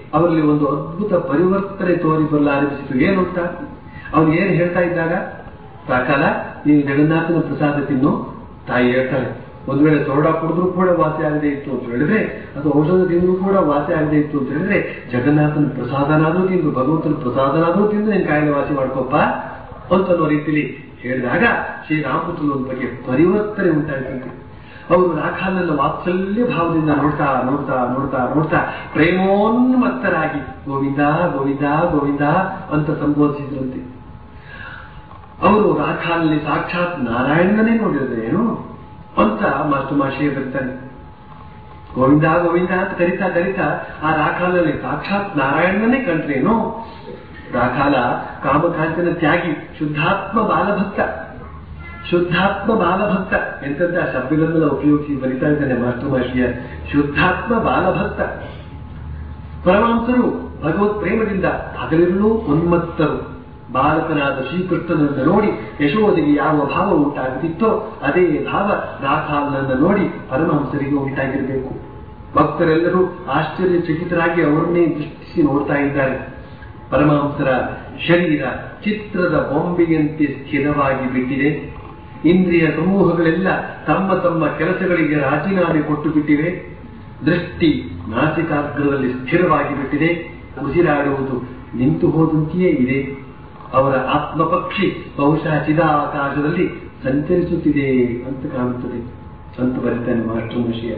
ಅವರಲ್ಲಿ ಒಂದು ಅದ್ಭುತ ಪರಿವರ್ತನೆ ತೋರಿ ಬರಲಾರಂಭಿಸಿತು ಏನು ಅಂತ ಅವನು ಏನು ಹೇಳ್ತಾ ಇದ್ದಾಗ ಸಾಕಾಲ ನೀನು ಜಗನ್ನಾಥನ ಪ್ರಸಾದ ತಿನ್ನು ತಾಯಿ ಹೇಳ್ತಾಳೆ ಒಂದ್ ವೇಳೆ ಸೋಡಾ ಕುಡಿದ್ರು ಕೂಡ ವಾಸಿ ಆಗದೆ ಇತ್ತು ಅಂತ ಹೇಳಿದ್ರೆ ಅದು ಔಷಧ ತಿಂದ್ರು ಕೂಡ ವಾಸಿ ಆಗದೆ ಇತ್ತು ಅಂತ ಹೇಳಿದ್ರೆ ಜಗನ್ನಾಥನ ಪ್ರಸಾದನಾದ್ರೂ ತಿಂದು ಭಗವಂತನ ಪ್ರಸಾದನಾದ್ರೂ ತಿಂದು ನೀನ್ ಕಾಯಿಲೆ ವಾಸಿ ಮಾಡ್ಕೋಪ್ಪ ಅಂತನ್ನೋ ರೀತಿಲಿ ಹೇಳಿದಾಗ ಶ್ರೀರಾಮಕೃಷ್ಣ ಒಂದು ಬಗ್ಗೆ ಪರಿವರ್ತನೆ ಉಂಟಾಯ್ತಂತೆ ಅವರು ರಾಖಾಲನ್ನ ವಾತ್ಸಲ್ಯ ಭಾವದಿಂದ ನೋಡ್ತಾ ನೋಡ್ತಾ ನೋಡ್ತಾ ನೋಡ್ತಾ ಪ್ರೇಮೋನ್ಮತ್ತರಾಗಿ ಗೋವಿಂದ ಗೋವಿಂದ ಗೋವಿಂದ ಅಂತ ಸಂಬೋಧಿಸಿದ್ರಂತೆ ಅವರು ರಾಖಾಲಲ್ಲಿ ಸಾಕ್ಷಾತ್ ನಾರಾಯಣನೇ ನೋಡಿದ್ರೆ ಏನು ಅಂತ ಮಾಸ್ಟರ್ ಮಾಶಿಯ ಬರ್ತಾನೆ ಗೋವಿಂದ ಗೋವಿಂದ ಅಂತ ಕರಿತಾ ಕರಿತಾ ಆ ರಾಖಾಲಲ್ಲಿ ಸಾಕ್ಷಾತ್ ನಾರಾಯಣನೇ ಕಂಡ್ರೇನು ರಾಖಾಲ ಕಾಮಕಾಂಚನ ತ್ಯಾಗಿ ಶುದ್ಧಾತ್ಮ ಬಾಲಭಕ್ತ ಶುದ್ಧಾತ್ಮ ಬಾಲಭಕ್ತ ಎಂತಂತ ಶಬ್ದಗಳನ್ನೆಲ್ಲ ಉಪಯೋಗಿಸಿ ಬರಿತಾ ಇದ್ದಾನೆ ಮಾಸ್ಟರ್ ಮಾಶಿಯ ಶುದ್ಧಾತ್ಮ ಬಾಲಭಕ್ತ ಪರಮಾಂಸರು ಭಗವತ್ ಪ್ರೇಮದಿಂದ ಹಗಲಿರುಳು ಉನ್ಮತ್ತರು ಬಾಲಕನಾದ ಶ್ರೀಕೃಷ್ಣನನ್ನು ನೋಡಿ ಯಶೋದಿಗೆ ಯಾವ ಭಾವ ಉಂಟಾಗುತ್ತಿತ್ತೋ ಅದೇ ಭಾವ ರಾಖಾಲನನ್ನು ನೋಡಿ ಪರಮಹಂಸರಿಗೆ ಉಂಟಾಗಿರಬೇಕು ಭಕ್ತರೆಲ್ಲರೂ ಆಶ್ಚರ್ಯಚಕಿತರಾಗಿ ಅವರನ್ನೇ ದೃಷ್ಟಿಸಿ ನೋಡ್ತಾ ಇದ್ದಾರೆ ಪರಮಹಂಸರ ಶರೀರ ಚಿತ್ರದ ಬೊಂಬೆಯಂತೆ ಸ್ಥಿರವಾಗಿ ಬಿಟ್ಟಿದೆ ಇಂದ್ರಿಯ ಸಮೂಹಗಳೆಲ್ಲ ತಮ್ಮ ತಮ್ಮ ಕೆಲಸಗಳಿಗೆ ರಾಜೀನಾಮೆ ಕೊಟ್ಟು ಬಿಟ್ಟಿವೆ ದೃಷ್ಟಿ ನಾಸಿಕಾಗ್ರದಲ್ಲಿ ಸ್ಥಿರವಾಗಿ ಬಿಟ್ಟಿದೆ ಉಸಿರಾಡುವುದು ನಿಂತು ಹೋದಂತೆಯೇ ಇದೆ ಅವರ ಆತ್ಮಪಕ್ಷಿ ಬಹುಶಃ ಚಿದಾಕಾಶದಲ್ಲಿ ಸಂಚರಿಸುತ್ತಿದೆ ಅಂತ ಕಾಣುತ್ತದೆ ಅಂತ ಬರೀತಾನೆ ಮಾಸ್ಟರ್ ವಿಷಯ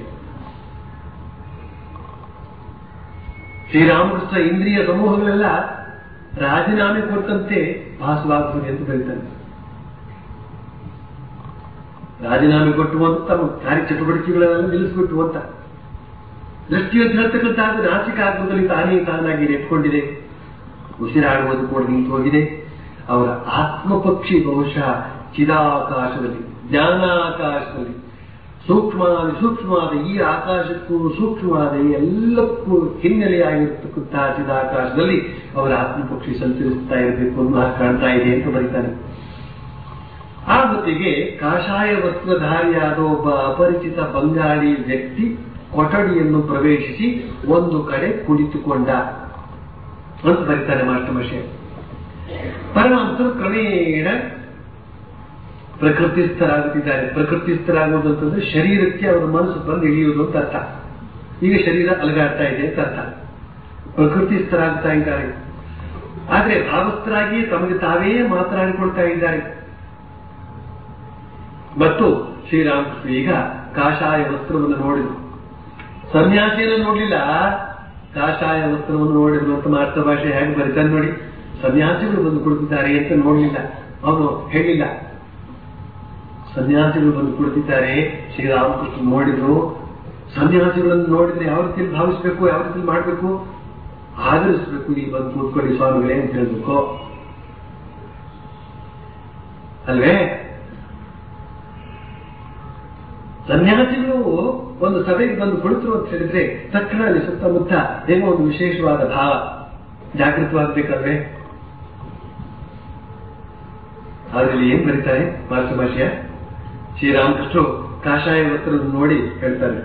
ಶ್ರೀರಾಮಕೃಷ್ಣ ಇಂದ್ರಿಯ ಸಮೂಹಗಳೆಲ್ಲ ರಾಜೀನಾಮೆ ಕೊಟ್ಟಂತೆ ಭಾಸವಾಗುತ್ತದೆ ಅಂತ ಬರೀತಾನೆ ರಾಜೀನಾಮೆ ಕೊಟ್ಟು ಅಂತ ತಮ್ಮ ಕಾರ್ಯ ಚಟುವಟಿಕೆಗಳೆಲ್ಲ ನಿಲ್ಲಿಸ್ಬಿಟ್ಟು ಅಂತ ದೃಷ್ಟಿಯನ್ನು ಹೇಳ್ತಕ್ಕಂತಹ ನಾಚಿಕ ಆತ್ಮದಲ್ಲಿ ತಾನೇ ತಾನಾಗಿ ನೆಟ್ಕೊಂಡಿದೆ ಉಸಿರಾಡುವುದು ಕೂಡ ನಿಂತು ಹೋಗಿದೆ ಅವರ ಆತ್ಮಪಕ್ಷಿ ಬಹುಶಃ ಚಿದಾಕಾಶದಲ್ಲಿ ಜ್ಞಾನಾಕಾಶದಲ್ಲಿ ಸೂಕ್ಷ್ಮವಾದ ಸೂಕ್ಷ್ಮವಾದ ಈ ಆಕಾಶಕ್ಕೂ ಸೂಕ್ಷ್ಮವಾದ ಈ ಎಲ್ಲಕ್ಕೂ ಹಿನ್ನೆಲೆಯಾಗಿರ್ತಕ್ಕಂತಹ ಚಿದಾಕಾಶದಲ್ಲಿ ಅವರ ಆತ್ಮಪಕ್ಷಿ ಸಂಚರಿಸ್ತಾ ಇರಬೇಕು ಅನ್ನೋ ಹಾಗೆ ಕಾಣ್ತಾ ಇದೆ ಅಂತ ಬರೀತಾನೆ ಆ ಹೊತ್ತಿಗೆ ಕಾಷಾಯ ವಸ್ತ್ರಧಾರಿಯಾದ ಒಬ್ಬ ಅಪರಿಚಿತ ಬಂಗಾಳಿ ವ್ಯಕ್ತಿ ಕೊಠಡಿಯನ್ನು ಪ್ರವೇಶಿಸಿ ಒಂದು ಕಡೆ ಕುಳಿತುಕೊಂಡ ಅಂತ ಬರೀತಾರೆ ಮಾಸ್ಟಮಶೆ ಪರಮಹಂಸರು ಕ್ರಮೇಣ ಪ್ರಕೃತಿಸ್ಥರಾಗುತ್ತಿದ್ದಾರೆ ಪ್ರಕೃತಿಸ್ಥರಾಗುವುದು ಅಂತಂದ್ರೆ ಶರೀರಕ್ಕೆ ಅವರ ಮನಸ್ಸು ಬಂದು ಇಳಿಯುವುದು ಅಂತ ಅರ್ಥ ಈಗ ಶರೀರ ಅಲಗಾಡ್ತಾ ಇದೆ ಅಂತ ಅರ್ಥ ಪ್ರಕೃತಿಸ್ಥರಾಗ್ತಾ ಇದ್ದಾರೆ ಆದ್ರೆ ಭಾವಸ್ಥರಾಗಿ ತಮಗೆ ತಾವೇ ಮಾತನಾಡಿಕೊಳ್ತಾ ಇದ್ದಾರೆ ಮತ್ತು ಶ್ರೀರಾಮಕೃಷ್ಣ ಈಗ ಕಾಷಾಯ ವಸ್ತ್ರವನ್ನು ನೋಡಿದ್ರು ಸನ್ಯಾಸಿಯನ್ನು ನೋಡ್ಲಿಲ್ಲ ಕಾಷಾಯ ವಸ್ತ್ರವನ್ನು ನೋಡಿದ್ರು ಅಂತ ಮಾತೃ ಭಾಷೆ ಹೇಗೆ ಬರೀತಾನೆ ನೋಡಿ ಸನ್ಯಾಸಿಗಳು ಬಂದು ಕುಳಿತಿದ್ದಾರೆ ಅಂತ ನೋಡ್ಲಿಲ್ಲ ಅವನು ಹೇಳಿಲ್ಲ ಸನ್ಯಾಸಿಗಳು ಬಂದು ಕುಳಿತಿದ್ದಾರೆ ಶ್ರೀರಾಮಕೃಷ್ಣ ನೋಡಿದ್ರು ಸನ್ಯಾಸಿಗಳನ್ನು ನೋಡಿದ್ರೆ ಯಾವ ರೀತಿಯಲ್ಲಿ ಭಾವಿಸ್ಬೇಕು ಯಾವ ರೀತಿಯಲ್ಲಿ ಮಾಡಬೇಕು ಆದರಿಸ್ಬೇಕು ನೀವು ಬಂದು ಕೂತ್ಕೊಳ್ಳಿ ಸ್ವಾಮಿಗಳೇ ಅಂತ ಹೇಳ್ಬೇಕು ಅಲ್ವೇ ಸನ್ಯಾಸಿಗಳು ಒಂದು ಸಭೆಗೆ ಬಂದು ಕುಳಿತರು ಅಂತ ಹೇಳಿದ್ರೆ ತಕ್ಷಣ ಅಲ್ಲಿ ಸುತ್ತಮುತ್ತ ಏನೋ ಒಂದು ವಿಶೇಷವಾದ ಭಾವ ಜಾಗೃತವಾಗಬೇಕಲ್ವೇ ಅದ್ರಲ್ಲಿ ಏನ್ ಬರೀತಾರೆ ಮಾತೃ ಭಾಷೆಯ ಶ್ರೀರಾಮಕೃಷ್ಣರು ಕಾಷಾಯ ವಸ್ತ್ರವನ್ನು ನೋಡಿ ಹೇಳ್ತಾರೆ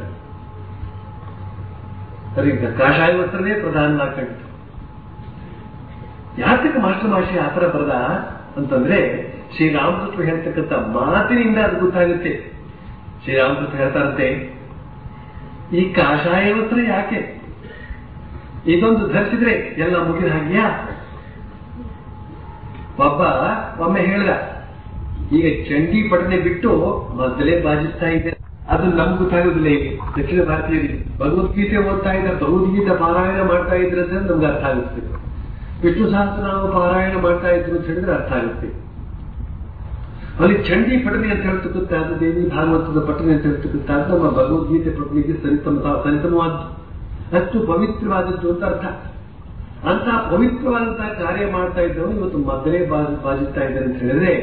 ಸರಿ ಕಾಷಾಯ ವಸ್ತ್ರನೇ ಪ್ರಧಾನ ಕಂಡಿತು ಯಾತಕ್ಕೆ ಮಾಸ್ಟರ್ ಭಾಷೆ ಆತರ ಬರದ ಅಂತಂದ್ರೆ ಶ್ರೀರಾಮಕೃಷ್ಣ ಹೇಳ್ತಕ್ಕಂಥ ಮಾತಿನಿಂದ ಅದು ಗೊತ್ತಾಗುತ್ತೆ ಶ್ರೀರಾಮಕೃಷ್ಣ ಹೇಳ್ತಾರಂತೆ ಈ ಕಾಷಾಯ ವಸ್ತ್ರ ಯಾಕೆ ಇದೊಂದು ಧರಿಸಿದ್ರೆ ಎಲ್ಲ ಮುಗಿದ ಹಾಗೆಯಾ ಒಬ್ಬ ಒಮ್ಮೆ ಹೇಳ್ದ ಈಗ ಚಂಡಿ ಪಠನೆ ಬಿಟ್ಟು ಮೊದಲೇ ಬಾಜಿಸ್ತಾ ಇದೆ ಅದು ನಮ್ಗೆ ಗೊತ್ತಾಗೋದಿಲ್ಲ ಈಗ ದಕ್ಷಿಣ ಭಾರತೀಯರಿಗೆ ಭಗವದ್ಗೀತೆ ಓದ್ತಾ ಇದ್ದಾರೆ ಭಗವದ್ಗೀತೆ ಪಾರಾಯಣ ಮಾಡ್ತಾ ಇದ್ರೆ ಅಂತ ನಮ್ಗೆ ಅರ್ಥ ಆಗುತ್ತೆ ವಿಷ್ಣು ಸಹಸ್ರ ನಾವು ಪಾರಾಯಣ ಮಾಡ್ತಾ ಇದ್ರು ಅಂತ ಹೇಳಿದ್ರೆ ಅರ್ಥ ಆಗುತ್ತೆ ಅಲ್ಲಿ ಚಂಡಿ ಪಠನೆ ಅಂತ ಹೇಳ್ತಕ್ಕಂಥದ್ದು ದೇವಿ ಭಾಗವತದ ಪಠನೆ ಅಂತ ಹೇಳ್ತಕ್ಕಂಥದ್ದು ನಮ್ಮ ಭಗವದ್ಗೀತೆ ಪಠನೆಗೆ ಸರಿತಮ ಸರಿತಮವಾದ್ದು ಅಷ್ಟು ಪವಿತ್ರವಾದದ್ದು ಅಂತ ಅರ್ಥ ಅಂತ ಪವಿತ್ರವಾದಂತಹ ಕಾರ್ಯ ಮಾಡ್ತಾ ಇದ್ದವನು ಇವತ್ತು ಮೊದಲೇ ಬಾಜ್ ಬಾಜಿಸ್ತಾ ಇದ್ದಾರೆ ಅಂತ ಹೇಳಿದ್ರೆ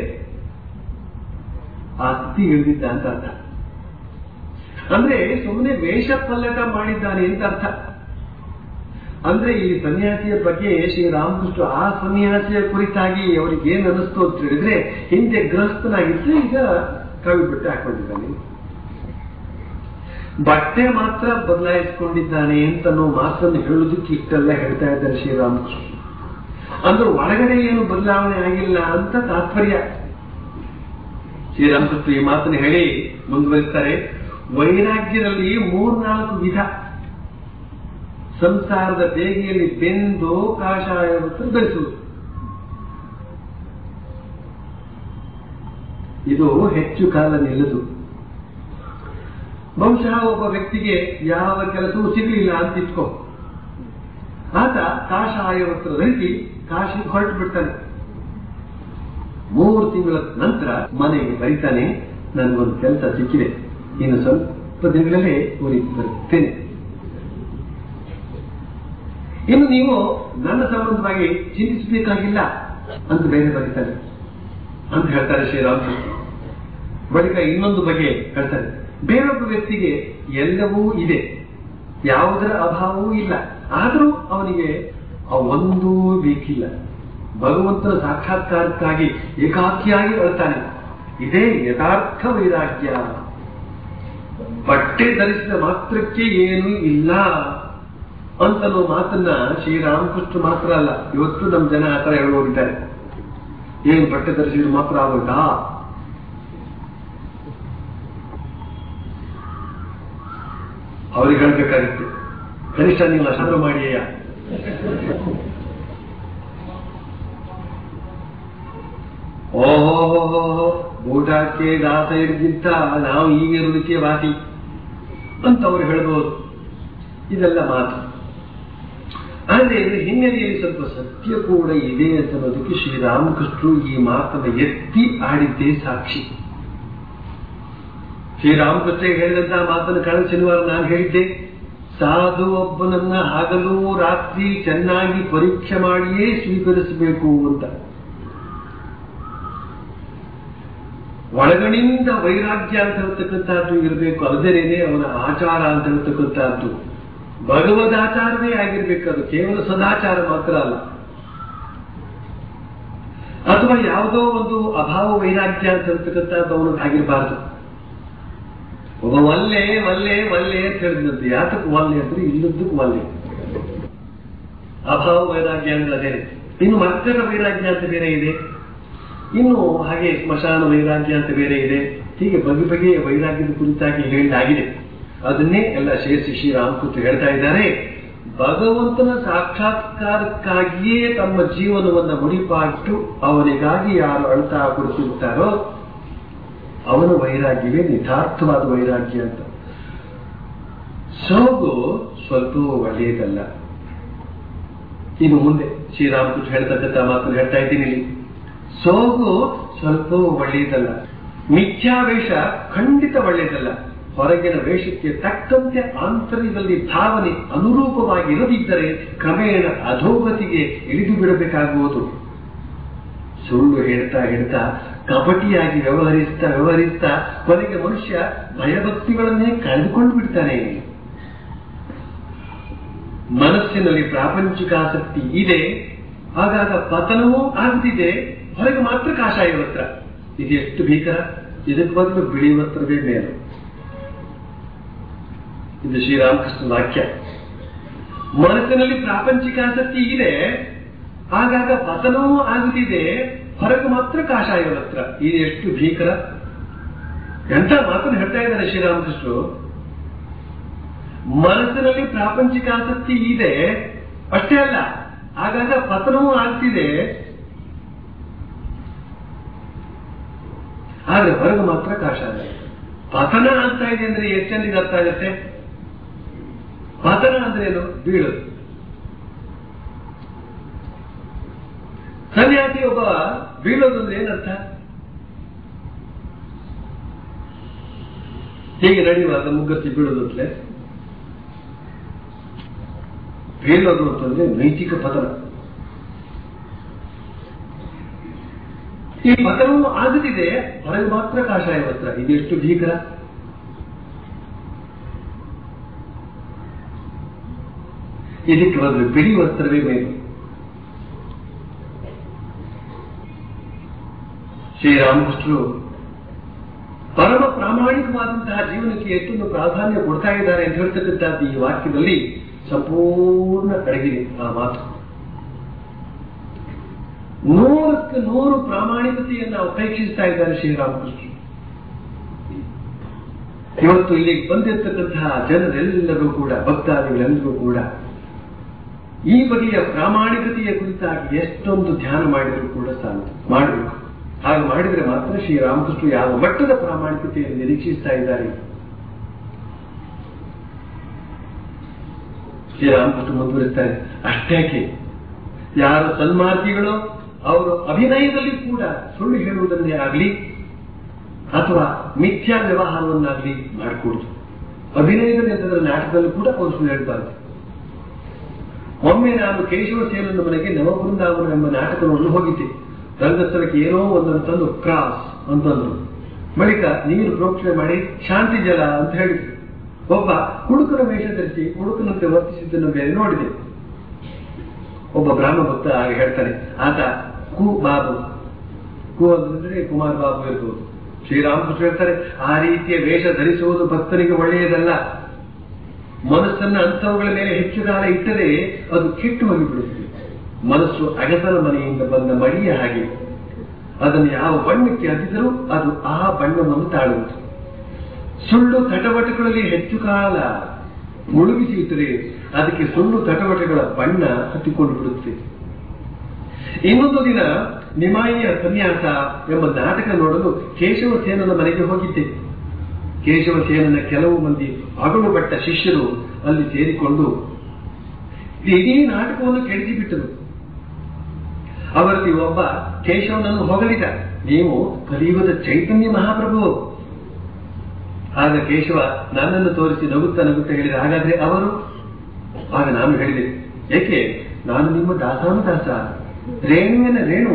ಆ ಸ್ಥಿತಿ ಇಳಿದಿದ್ದ ಅಂತ ಅರ್ಥ ಅಂದ್ರೆ ಸುಮ್ಮನೆ ವೇಷ ಪಲ್ಲಟ ಮಾಡಿದ್ದಾನೆ ಅಂತ ಅರ್ಥ ಅಂದ್ರೆ ಈ ಸನ್ಯಾಸಿಯ ಬಗ್ಗೆ ಶ್ರೀರಾಮಕೃಷ್ಣ ಆ ಸನ್ಯಾಸಿಯ ಕುರಿತಾಗಿ ಅವರಿಗೆ ಏನ್ ಅನಿಸ್ತು ಅಂತ ಹೇಳಿದ್ರೆ ಹಿಂದೆ ಗೃಹಸ್ಥನಾಗಿದ್ದು ಈಗ ಕವಿ ಬಿಟ್ಟು ಹಾಕೊಂಡಿದ್ದಾನೆ ಬಟ್ಟೆ ಮಾತ್ರ ಬದಲಾಯಿಸಿಕೊಂಡಿದ್ದಾನೆ ಅಂತ ನಾವು ಮಾತನ್ನು ಹೇಳುವುದಕ್ಕೆ ಇಷ್ಟೆಲ್ಲ ಹೇಳ್ತಾ ಇದ್ದಾರೆ ಶ್ರೀರಾಮಕೃಷ್ಣ ಅಂದ್ರೆ ಒಳಗಡೆ ಏನು ಬದಲಾವಣೆ ಆಗಿಲ್ಲ ಅಂತ ತಾತ್ಪರ್ಯ ಶ್ರೀರಾಮಕೃಷ್ಣ ಈ ಮಾತನ್ನು ಹೇಳಿ ಮುಂದುವರಿಸ್ತಾರೆ ವೈರಾಗ್ಯದಲ್ಲಿ ಮೂರ್ನಾಲ್ಕು ವಿಧ ಸಂಸಾರದ ಬೇಗೆಯಲ್ಲಿ ಬೆಂದು ಕಾಷಾಯ ವಸ್ತ್ರ ಧರಿಸುವುದು ಇದು ಹೆಚ್ಚು ಕಾಲ ನಿಲ್ಲದು ಬಹುಶಃ ಒಬ್ಬ ವ್ಯಕ್ತಿಗೆ ಯಾವ ಕೆಲಸವೂ ಸಿಗಲಿಲ್ಲ ಅಂತ ಇಟ್ಕೋ ಆತ ಕಾಷಾಯ ವಸ್ತ್ರ ಧರಿಸಿ ಕಾಶಿಗೆ ಹೊರಟು ಬಿಡ್ತಾನೆ ಮೂರು ತಿಂಗಳ ನಂತರ ಮನೆಗೆ ಬರೀತಾನೆ ನನಗೊಂದು ಕೆಲಸ ಸಿಕ್ಕಿದೆ ಇನ್ನು ಸ್ವಲ್ಪ ದಿನಗಳಲ್ಲೇ ಊರಿಗೆ ಬರುತ್ತೇನೆ ಇನ್ನು ನೀವು ನನ್ನ ಸಂಬಂಧವಾಗಿ ಚಿಂತಿಸಬೇಕಾಗಿಲ್ಲ ಅಂತ ಬೇರೆ ಬರೀತಾರೆ ಅಂತ ಹೇಳ್ತಾರೆ ಶ್ರೀರಾಮಕೃಷ್ಣ ಬಳಿಕ ಇನ್ನೊಂದು ಬಗೆ ಹೇಳ್ತಾರೆ ಬೇರೊಬ್ಬ ವ್ಯಕ್ತಿಗೆ ಎಲ್ಲವೂ ಇದೆ ಯಾವುದರ ಅಭಾವವೂ ಇಲ್ಲ ಆದರೂ ಅವನಿಗೆ ಆ ಒಂದೂ ಬೇಕಿಲ್ಲ ಭಗವಂತನ ಸಾಕ್ಷಾತ್ಕಾರಕ್ಕಾಗಿ ಏಕಾಕಿಯಾಗಿ ಅಳ್ತಾನೆ ಇದೇ ಯಥಾರ್ಥ ವೈರಾಗ್ಯ ಬಟ್ಟೆ ಧರಿಸಿದ ಮಾತ್ರಕ್ಕೆ ಏನೂ ಇಲ್ಲ ಅಂತನೋ ಮಾತನ್ನ ಶ್ರೀರಾಮಕೃಷ್ಣ ಮಾತ್ರ ಅಲ್ಲ ಇವತ್ತು ನಮ್ಮ ಜನ ಆತರ ಹೇಳುವೋಗಿದ್ದಾರೆ ಏನ್ ಬಟ್ಟೆ ಧರಿಸಿದ್ರು ಮಾತ್ರ ಆಗೋಯ್ತಾ ಅವ್ರಿಗೆ ಹೇಳ್ಬೇಕಾಗಿತ್ತು ಕನಿಷ್ಠ ನೀವು ಅಶಾಂತ ಮಾಡಿಯೇಯ ಓಹೋ ಊಟಕ್ಕೆ ದಾಸ ಹಿಡಿದಿದ್ದ ನಾವು ಈಗ ಇರುವುದಕ್ಕೆ ವಾಸಿ ಅಂತ ಅವ್ರು ಹೇಳ್ಬೋದು ಇದೆಲ್ಲ ಮಾತು ಆದ್ರೆ ಇದ್ರ ಹಿನ್ನೆಲೆಯಲ್ಲಿ ಸ್ವಲ್ಪ ಸತ್ಯ ಕೂಡ ಇದೆ ಅಂತ ಅನ್ನೋದಕ್ಕೆ ಶ್ರೀರಾಮಕೃಷ್ಣರು ಈ ಮಾತನ್ನು ಎತ್ತಿ ಆಡಿದ್ದೇ ಸಾಕ್ಷಿ ಶ್ರೀರಾಮಕೃಷ್ಣ ಹೇಳಿದಂತಹ ಮಾತನ್ನು ಕಳೆದ ಶನಿವಾರ ನಾನು ಹೇಳಿದ್ದೆ ಸಾಧು ಒಬ್ಬನನ್ನ ಹಗಲು ರಾತ್ರಿ ಚೆನ್ನಾಗಿ ಪರೀಕ್ಷೆ ಮಾಡಿಯೇ ಸ್ವೀಕರಿಸಬೇಕು ಅಂತ ಒಳಗಣಿಂದ ವೈರಾಗ್ಯ ಅಂತ ಹೇಳ್ತಕ್ಕಂಥದ್ದು ಇರಬೇಕು ಅದರೇನೆ ಅವನ ಆಚಾರ ಅಂತ ಹೇಳ್ತಕ್ಕಂಥದ್ದು ಭಗವದಾಚಾರವೇ ಆಗಿರ್ಬೇಕು ಅದು ಕೇವಲ ಸದಾಚಾರ ಮಾತ್ರ ಅಲ್ಲ ಅಥವಾ ಯಾವುದೋ ಒಂದು ಅಭಾವ ವೈರಾಗ್ಯ ಅಂತ ಹೇಳ್ತಕ್ಕಂಥದ್ದು ಅವನು ಆಗಿರಬಾರ್ದು ಒಬ್ಬ ಒಲ್ಲೆ ಒಲ್ಲೆ ಒಲ್ಲೆ ಅಂತ ಹೇಳಿದಂತೆ ಯಾತಕ್ಕೆ ಒಲ್ಲೆ ಅಂದ್ರೆ ಇಲ್ಲದಕ್ಕೆ ಒಲ್ಲೆ ಅಭಾವ ವೈರಾಗ್ಯ ಅಂದ್ರೆ ಅದೇ ಇನ್ನು ಮಕ್ಕಳ ವೈರಾಗ್ಯ ಅಂತ ಬೇರೆ ಇದೆ ಇನ್ನು ಹಾಗೆ ಸ್ಮಶಾನ ವೈರಾಗ್ಯ ಅಂತ ಬೇರೆ ಇದೆ ಹೀಗೆ ಬಗೆ ಬಗೆಯ ವೈರಾಗ್ಯದ ಕುರಿತಾಗಿ ಹೇಳಲಾಗಿದೆ ಅದನ್ನೇ ಎಲ್ಲ ಶೇಷಿ ಶ್ರೀರಾಮಕೃಷ್ಣ ಹೇಳ್ತಾ ಇದ್ದಾರೆ ಭಗವಂತನ ಸಾಕ್ಷಾತ್ಕಾರಕ್ಕಾಗಿಯೇ ತಮ್ಮ ಜೀವನವನ್ನು ಮುಡಿಪಾಟ್ಟು ಅವನಿಗಾಗಿ ಯಾರು ಅಳ್ತಾ ಕೊಡುತ್ತಿರ್ತಾರೋ ಅವನ ವೈರಾಗ್ಯವೇ ನಿಧಾರ್ಥವಾದ ವೈರಾಗ್ಯ ಅಂತ ಸೋಗು ಸ್ವಲ್ಪ ಒಳ್ಳೆಯದಲ್ಲ ಇನ್ನು ಮುಂದೆ ಶ್ರೀರಾಮಕೃಷ್ಣ ಹೇಳ್ತಕ್ಕಂಥ ಮಾತನ್ನು ಹೇಳ್ತಾ ಇದ್ದೀನಿ ಇಲ್ಲಿ ಸೋಗು ಸ್ವಲ್ಪ ಒಳ್ಳೆಯದಲ್ಲ ಮಿಥ್ಯಾವೇಶ ಖಂಡಿತ ಒಳ್ಳೆಯದಲ್ಲ ಹೊರಗಿನ ವೇಷಕ್ಕೆ ತಕ್ಕಂತೆ ಆಂತರ್ಯದಲ್ಲಿ ಭಾವನೆ ಅನುರೂಪವಾಗಿರದಿದ್ದರೆ ಕ್ರಮೇಣ ಅಧೋಗತಿಗೆ ಇಳಿದು ಬಿಡಬೇಕಾಗುವುದು ಸುಳ್ಳು ಹೇಳ್ತಾ ಹೇಳ್ತಾ ಕಪಟಿಯಾಗಿ ವ್ಯವಹರಿಸ್ತಾ ವ್ಯವಹರಿಸ್ತಾ ಕೊನೆಗೆ ಮನುಷ್ಯ ಭಯಭಕ್ತಿಗಳನ್ನೇ ಕಳೆದುಕೊಂಡು ಬಿಡ್ತಾನೆ ಮನಸ್ಸಿನಲ್ಲಿ ಪ್ರಾಪಂಚಿಕ ಆಸಕ್ತಿ ಇದೆ ಆಗಾಗ ಪತನವೂ ಆಗ್ತಿದೆ ಹೊರಗೆ ಮಾತ್ರ ಕಾಷಾಯ ವಸ್ತ್ರ ಇದು ಎಷ್ಟು ಭೀಕರ ಇದಕ್ಕೆ ಬದಲು ಬಿಳಿ ವಸ್ತ್ರವೇ ಮೇಲು ಇದು ಶ್ರೀರಾಮಕೃಷ್ಣ ವಾಕ್ಯ ಮನಸ್ಸಿನಲ್ಲಿ ಪ್ರಾಪಂಚಿಕ ಆಸಕ್ತಿ ಇದೆ ಆಗಾಗ ಪತನವೂ ಆಗುತ್ತಿದೆ ಹೊರಗೆ ಮಾತ್ರ ಕಾಷಾಯ ವಸ್ತ್ರ ಇದು ಎಷ್ಟು ಭೀಕರ ಎಂತ ಮಾತನ್ನು ಹೇಳ್ತಾ ಇದ್ದಾರೆ ಶ್ರೀರಾಮಕೃಷ್ಣರು ಮನಸ್ಸಿನಲ್ಲಿ ಪ್ರಾಪಂಚಿಕ ಆಸಕ್ತಿ ಇದೆ ಅಷ್ಟೇ ಅಲ್ಲ ಆಗಾಗ ಪತನವೂ ಆಗ್ತಿದೆ ಆದ್ರೆ ಹೊರಗೆ ಮಾತ್ರ ಕಾಷಾಯ ಪತನ ಆಗ್ತಾ ಇದೆ ಅಂದ್ರೆ ಎಷ್ಟೆಂದಿಗೆ ಅರ್ಥ ಆಗುತ್ತೆ ಪತನ ಅಂದ್ರೆ ಏನು ಬೀಳೋದು ಸನ್ಯಾಸಿ ಒಬ್ಬ ಬೀಳೋದು ಅಂದ್ರೆ ಏನರ್ಥ ಹೀಗೆ ನಡೆಯುವಾಗ ಮುಗ್ಗತ್ತಿ ಬೀಳೋದು ಅಂತಲೇ ಬೀಳೋದು ಅಂತಂದ್ರೆ ನೈತಿಕ ಪತನ ಈ ಪತನವು ಆಗದಿದೆ ಹೊರಗೆ ಮಾತ್ರ ಕಾಷಾಯ ವಸ್ತ್ರ ಇದೆಷ್ಟು ಭೀಕರ ಇದಕ್ಕೆ ಬದಲು ಬಿಳಿ ವಸ್ತ್ರವೇ ಮೇಲು ಶ್ರೀರಾಮಕೃಷ್ಣರು ಪರಮ ಪ್ರಾಮಾಣಿಕವಾದಂತಹ ಜೀವನಕ್ಕೆ ಎಷ್ಟೊಂದು ಪ್ರಾಧಾನ್ಯ ಕೊಡ್ತಾ ಇದ್ದಾರೆ ಅಂತ ಹೇಳ್ತಕ್ಕಂಥದ್ದು ಈ ವಾಕ್ಯದಲ್ಲಿ ಸಂಪೂರ್ಣ ಅಡಗಿದೆ ಆ ಮಾತು ನೂರಕ್ಕೆ ನೂರು ಪ್ರಾಮಾಣಿಕತೆಯನ್ನು ಅಪೇಕ್ಷಿಸ್ತಾ ಇದ್ದಾರೆ ಶ್ರೀರಾಮಕೃಷ್ಣ ಇವತ್ತು ಇಲ್ಲಿಗೆ ಬಂದಿರತಕ್ಕಂತಹ ಜನರೆಲ್ಲರೂ ಕೂಡ ಭಕ್ತಾದಿಗಳೆಲ್ಲರೂ ಕೂಡ ಈ ಬಗೆಯ ಪ್ರಾಮಾಣಿಕತೆಯ ಕುರಿತಾಗಿ ಎಷ್ಟೊಂದು ಧ್ಯಾನ ಮಾಡಿದರೂ ಕೂಡ ಸಾಲದು ಮಾಡಬೇಕು ಹಾಗೆ ಮಾಡಿದ್ರೆ ಮಾತ್ರ ಶ್ರೀರಾಮಕೃಷ್ಣ ಯಾವ ಮಟ್ಟದ ಪ್ರಾಮಾಣಿಕತೆಯನ್ನು ನಿರೀಕ್ಷಿಸ್ತಾ ಇದ್ದಾರೆ ಶ್ರೀರಾಮಕೃಷ್ಣ ಮುಂದುವರಿಸ್ತಾರೆ ಅಷ್ಟೇಕೆ ಯಾರು ಸನ್ಮಾರ್ಗಿಗಳು ಅವರು ಅಭಿನಯದಲ್ಲಿ ಕೂಡ ಸುಳ್ಳು ಹೇಳುವುದನ್ನೇ ಆಗಲಿ ಅಥವಾ ಮಿಥ್ಯಾ ವ್ಯವಹಾರವನ್ನಾಗಲಿ ಮಾಡಿಕೊಡುದು ಅಭಿನಯದಲ್ಲಿ ಅಂತಂದ್ರೆ ನಾಟಕದಲ್ಲೂ ಕೂಡ ಅವರು ಸುಳ್ಳು ಹೇಳ್ಬಾರ್ದು ಒಮ್ಮೆ ನಾನು ಕೇಶವ ಸೇನನ ಮನೆಗೆ ನವಬೃಂದಾವನ ಎಂಬ ನಾಟಕ ನೋಡಲು ಹೋಗಿದ್ದೆ ರಂಗಸ್ಥಳಕ್ಕೆ ಏನೋ ಒಂದನ್ನು ತಂದು ಕ್ರಾಸ್ ಅಂತಂದ್ರು ಬಳಿಕ ನೀರು ಪ್ರೋಕ್ಷಣೆ ಮಾಡಿ ಶಾಂತಿ ಜಲ ಅಂತ ಹೇಳಿದ್ರು ಒಬ್ಬ ಹುಡುಕನ ವೇಷ ಧರಿಸಿ ಹುಡುಕನಂತೆ ವರ್ತಿಸಿದ್ದನ್ನು ಬೇರೆ ನೋಡಿದೆ ಒಬ್ಬ ಬ್ರಾಹ್ಮ ಭಕ್ತ ಹಾಗೆ ಹೇಳ್ತಾನೆ ಆತ ಕು ಬಾಬು ಕು ಅಂತಂದ್ರೆ ಕುಮಾರ್ ಬಾಬು ಇರ್ಬೋದು ಶ್ರೀರಾಮಕೃಷ್ಣ ಹೇಳ್ತಾರೆ ಆ ರೀತಿಯ ವೇಷ ಧರಿಸುವುದು ಭಕ್ತನಿಗೆ ಒಳ್ಳೆಯದಲ್ಲ ಮನಸ್ಸನ್ನ ಅಂಥವುಗಳ ಮೇಲೆ ಹೆಚ್ಚು ಕಾಲ ಇಟ್ಟರೆ ಅದು ಕೆಟ್ಟು ಹೋಗಿಬಿಡುತ್ತದೆ ಮನಸ್ಸು ಅಗಸನ ಮನೆಯಿಂದ ಬಂದ ಮಡಿಯ ಹಾಗೆ ಅದನ್ನು ಯಾವ ಬಣ್ಣಕ್ಕೆ ಹತ್ತಿದರೂ ಅದು ಆ ಬಣ್ಣವನ್ನು ತಾಳುವುದು ಸುಳ್ಳು ತಟವಟೆಗಳಲ್ಲಿ ಹೆಚ್ಚು ಕಾಲ ಮುಳುಗಿಸಿ ಇಟ್ಟರೆ ಅದಕ್ಕೆ ಸುಳ್ಳು ತಟವಟೆಗಳ ಬಣ್ಣ ಹತ್ತಿಕೊಂಡು ಬಿಡುತ್ತೆ ಇನ್ನೊಂದು ದಿನ ನಿಮಾಯಿಯ ಸನ್ಯಾಸ ಎಂಬ ನಾಟಕ ನೋಡಲು ಕೇಶವ ಸೇನನ ಮನೆಗೆ ಹೋಗಿದ್ದೆ ಕೇಶವ ಸೇನನ ಕೆಲವು ಮಂದಿ ಅಗಲು ಪಟ್ಟ ಶಿಷ್ಯರು ಅಲ್ಲಿ ಸೇರಿಕೊಂಡು ಇಡೀ ನಾಟಕವನ್ನು ಕೆಡಿಸಿಬಿಟ್ಟರು ಅವರಲ್ಲಿ ಒಬ್ಬ ಕೇಶವನನ್ನು ಹೊಗಳಿದ ನೀವು ಕಲಿಯುಗದ ಚೈತನ್ಯ ಮಹಾಪ್ರಭು ಆಗ ಕೇಶವ ನನ್ನನ್ನು ತೋರಿಸಿ ನಗುತ್ತಾ ನಗುತ್ತಾ ಹೇಳಿದ ಹಾಗಾದ್ರೆ ಅವರು ಆಗ ನಾನು ಹೇಳಿದೆ ಏಕೆ ನಾನು ನಿಮ್ಮ ದಾಸಾನುದಾಸ ರೇಣುವಿನ ರೇಣು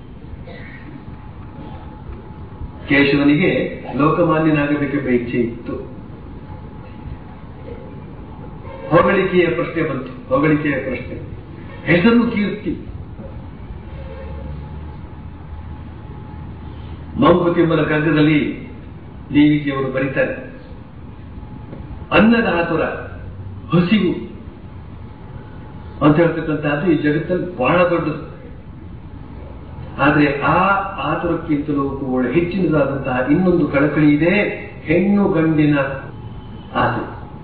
ಕೇಶವನಿಗೆ ಲೋಕಮಾನ್ಯನಾಗಬೇಕೆಂಬ ಇಚ್ಛೆ ಇತ್ತು ಹೊಗಳಿಕೆಯ ಪ್ರಶ್ನೆ ಬಂತು ಹೊಗಳಿಕೆಯ ಪ್ರಶ್ನೆ ಹೆಸರು ಕೀರ್ತಿ ಮಂಕುತಿಮ್ಮನ ಕಗ್ಗದಲ್ಲಿ ದೇವಿಜಿಯವರು ಬರೀತಾರೆ ಅನ್ನದ ಆತುರ ಹಸಿವು ಅಂತ ಹೇಳ್ತಕ್ಕಂಥದ್ದು ಈ ಜಗತ್ತಲ್ಲಿ ಬಹಳ ದೊಡ್ಡದು ಆದ್ರೆ ಆ ಆತುರಕ್ಕಿಂತಲೂ ಕೂಡ ಹೆಚ್ಚಿನದಾದಂತಹ ಇನ್ನೊಂದು ಕಳಕಳಿ ಇದೆ ಹೆಣ್ಣು ಗಂಡಿನ ಆಸೆ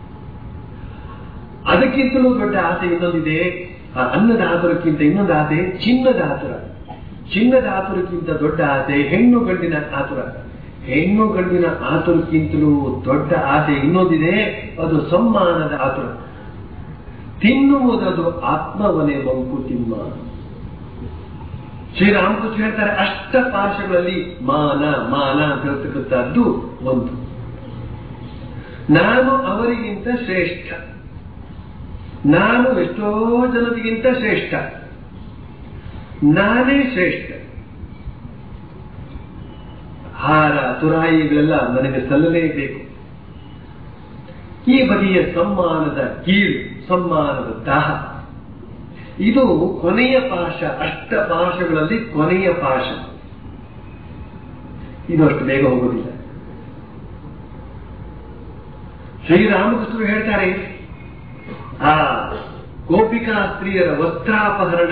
ಅದಕ್ಕಿಂತಲೂ ದೊಡ್ಡ ಆಸೆ ಇನ್ನೊಂದಿದೆ ಆ ಅನ್ನದ ಆತುರಕ್ಕಿಂತ ಇನ್ನೊಂದು ಆಸೆ ಚಿನ್ನದ ಆತುರ ಚಿನ್ನದ ಆತುರಕ್ಕಿಂತ ದೊಡ್ಡ ಆಸೆ ಹೆಣ್ಣು ಗಂಡಿನ ಆತುರ ಹೆಣ್ಣು ಗಂಡಿನ ಆತುರಕ್ಕಿಂತಲೂ ದೊಡ್ಡ ಆಸೆ ಇನ್ನೊಂದಿದೆ ಅದು ಸಮ್ಮಾನದ ಆತುರ ತಿನ್ನುವುದದು ಆತ್ಮವನೇ ಮಂಕುತಿಮ್ಮ ಶ್ರೀರಾಮಕೃಷ್ಣ ಹೇಳ್ತಾರೆ ಅಷ್ಟ ಪಾರ್ಶ್ವಗಳಲ್ಲಿ ಮಾನ ಮಾನ ಅಂತ ಹೇಳ್ತಕ್ಕಂಥದ್ದು ಒಂದು ನಾನು ಅವರಿಗಿಂತ ಶ್ರೇಷ್ಠ ನಾನು ಎಷ್ಟೋ ಜನರಿಗಿಂತ ಶ್ರೇಷ್ಠ ನಾನೇ ಶ್ರೇಷ್ಠ ಹಾರ ತುರಾಯಿಗಳೆಲ್ಲ ನನಗೆ ಸಲ್ಲಲೇಬೇಕು ಈ ಬಗೆಯ ಸಮ್ಮಾನದ ಕೀಳು ಸಮ್ಮಾನದ ದಾಹ ಇದು ಕೊನೆಯ ಪಾಶ ಅಷ್ಟ ಪಾಶಗಳಲ್ಲಿ ಕೊನೆಯ ಪಾಶ ಇದು ಅಷ್ಟು ಬೇಗ ಹೋಗೋದಿಲ್ಲ ಶ್ರೀರಾಮಕೃಷ್ಣರು ಹೇಳ್ತಾರೆ ಆ ಗೋಪಿಕಾ ಸ್ತ್ರೀಯರ ವಸ್ತ್ರಾಪಹರಣ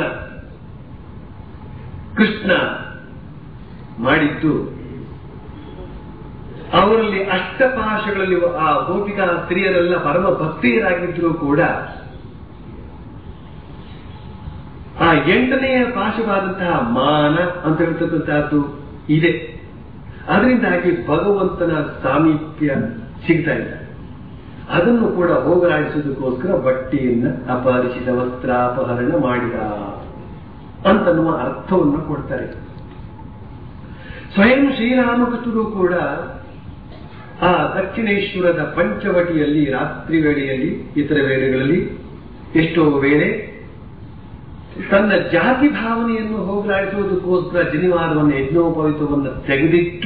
ಕೃಷ್ಣ ಮಾಡಿದ್ದು ಅವರಲ್ಲಿ ಅಷ್ಟಪಾಶಗಳಲ್ಲಿ ಆ ಗೋಪಿಕಾ ಸ್ತ್ರೀಯರೆಲ್ಲ ಪರಮ ಭಕ್ತಿಯರಾಗಿದ್ದರೂ ಕೂಡ ಆ ಎಂಟನೆಯ ಪಾಶವಾದಂತಹ ಮಾನ ಅಂತ ಹೇಳ್ತಕ್ಕಂಥದ್ದು ಇದೆ ಅದರಿಂದಾಗಿ ಭಗವಂತನ ಸಾಮೀಪ್ಯ ಸಿಗ್ತಾ ಇಲ್ಲ ಅದನ್ನು ಕೂಡ ಹೋಗಲಾಡಿಸುವುದಕ್ಕೋಸ್ಕರ ಬಟ್ಟೆಯನ್ನ ಅಪಹರಿಸಿದ ವಸ್ತ್ರಾಪಹರಣ ಮಾಡಿದ ಅಂತನ್ನುವ ಅರ್ಥವನ್ನು ಕೊಡ್ತಾರೆ ಸ್ವಯಂ ಶ್ರೀರಾಮಕೃಷ್ಣರು ಕೂಡ ಆ ದಕ್ಷಿಣೇಶ್ವರದ ಪಂಚವಟಿಯಲ್ಲಿ ರಾತ್ರಿ ವೇಳೆಯಲ್ಲಿ ಇತರ ವೇಳೆಗಳಲ್ಲಿ ಎಷ್ಟೋ ವೇಳೆ ತನ್ನ ಜಾತಿ ಭಾವನೆಯನ್ನು ಹೋಗಲಾಡಿಸುವುದಕ್ಕೋಸ್ಕರ ಜನಿವಾರವನ್ನು ಯಜ್ಞೋಪವಿತವನ್ನು ತೆಗೆದಿಟ್ಟು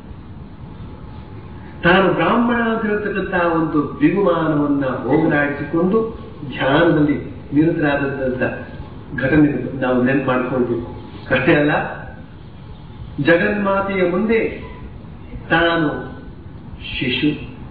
ತಾನು ಬ್ರಾಹ್ಮಣ ಅಂತ ಹೇಳ್ತಕ್ಕಂತಹ ಒಂದು ಬಿಗುಮಾನವನ್ನ ಹೋಗಲಾಡಿಸಿಕೊಂಡು ಧ್ಯಾನದಲ್ಲಿ ನಿರತರಾದಂತಹ ಘಟನೆ ನಾವು ನೆನಪು ಮಾಡಿಕೊಳ್ಬೇಕು ಅಷ್ಟೇ ಅಲ್ಲ ಜಗನ್ಮಾತೆಯ ಮುಂದೆ ತಾನು ಶಿಶು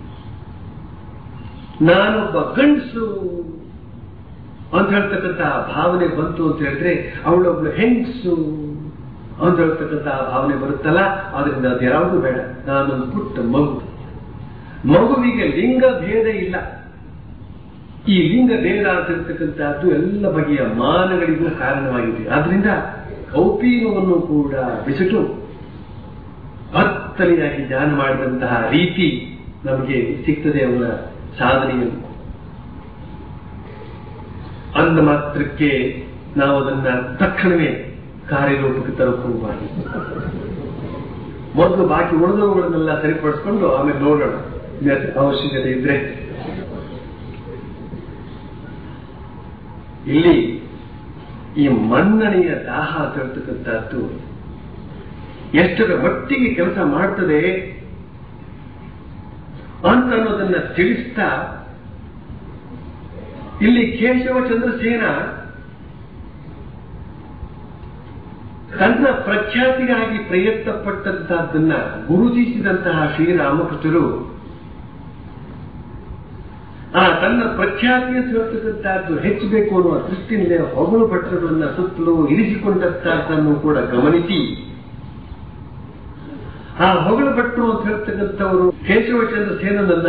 ನಾನೊಬ್ಬ ಗಂಡಸು ಅಂತ ಹೇಳ್ತಕ್ಕಂಥ ಭಾವನೆ ಬಂತು ಅಂತ ಹೇಳಿದ್ರೆ ಅವಳೊಬ್ಳು ಹೆಂಗಸು ಅಂತ ಹೇಳ್ತಕ್ಕಂಥ ಭಾವನೆ ಬರುತ್ತಲ್ಲ ಅದರಿಂದ ಅದ್ಯಾವುದು ಬೇಡ ನಾನೊಂದು ಪುಟ್ಟ ಮಗು ಮಗುವಿಗೆ ಲಿಂಗ ಭೇದ ಇಲ್ಲ ಈ ಲಿಂಗ ಭೇದ ಅಂತಿರ್ತಕ್ಕಂಥದ್ದು ಎಲ್ಲ ಬಗೆಯ ಮಾನಗಳಿಗೂ ಕಾರಣವಾಗಿದೆ ಆದ್ರಿಂದ ಕೌಪೀನವನ್ನು ಕೂಡ ಬಿಸಿಟು ಭತ್ತಲೆಯಾಗಿ ಧ್ಯಾನ ಮಾಡಿದಂತಹ ರೀತಿ ನಮಗೆ ಸಿಗ್ತದೆ ಅವರ ಸಾಧನೆಯಲ್ಲಿ ಅಂದ ಮಾತ್ರಕ್ಕೆ ನಾವು ಅದನ್ನ ತಕ್ಷಣವೇ ಕಾರ್ಯರೂಪಕ್ಕೆ ತರಕ್ಕೆ ಹೋಗಬಾರದು ಮೊದಲು ಬಾಕಿ ಉಳಿದವುಗಳನ್ನೆಲ್ಲ ಸರಿಪಡಿಸ್ಕೊಂಡು ಆಮೇಲೆ ನೋಡೋಣ ಇನ್ಯಾಕೆ ಅವಶ್ಯಕತೆ ಇದ್ರೆ ಇಲ್ಲಿ ಈ ಮನ್ನಣೆಯ ದಾಹ ತರ್ತಕ್ಕಂಥದ್ದು ಎಷ್ಟರ ಮಟ್ಟಿಗೆ ಕೆಲಸ ಮಾಡ್ತದೆ ಅಂತ ಅನ್ನೋದನ್ನ ತಿಳಿಸ್ತಾ ಇಲ್ಲಿ ಕೇಶವ ಚಂದ್ರಸೇನ ತನ್ನ ಪ್ರಖ್ಯಾತಿಗಾಗಿ ಪ್ರಯತ್ನ ಪಟ್ಟಂತಹದ್ದನ್ನ ಗುರುತಿಸಿದಂತಹ ಶ್ರೀರಾಮಕೃಷ್ಣರು ಆ ತನ್ನ ಪ್ರಖ್ಯಾತಿಯ ಹೇಳ್ತಕ್ಕಂಥದ್ದು ಹೆಚ್ಚಬೇಕು ಅನ್ನುವ ದೃಷ್ಟಿಯಿಂದ ಹೊಗಳು ಭಟ್ರಗಳನ್ನ ಸುತ್ತಲೂ ಇರಿಸಿಕೊಂಡಂತಹದ್ದನ್ನು ಕೂಡ ಗಮನಿಸಿ ಆ ಹೊಗಳು ಭಟ್ರು ಅಂತ ಹೇಳ್ತಕ್ಕಂಥವರು ಕೇಶವಚಂದ್ರ ಸೇನನನ್ನ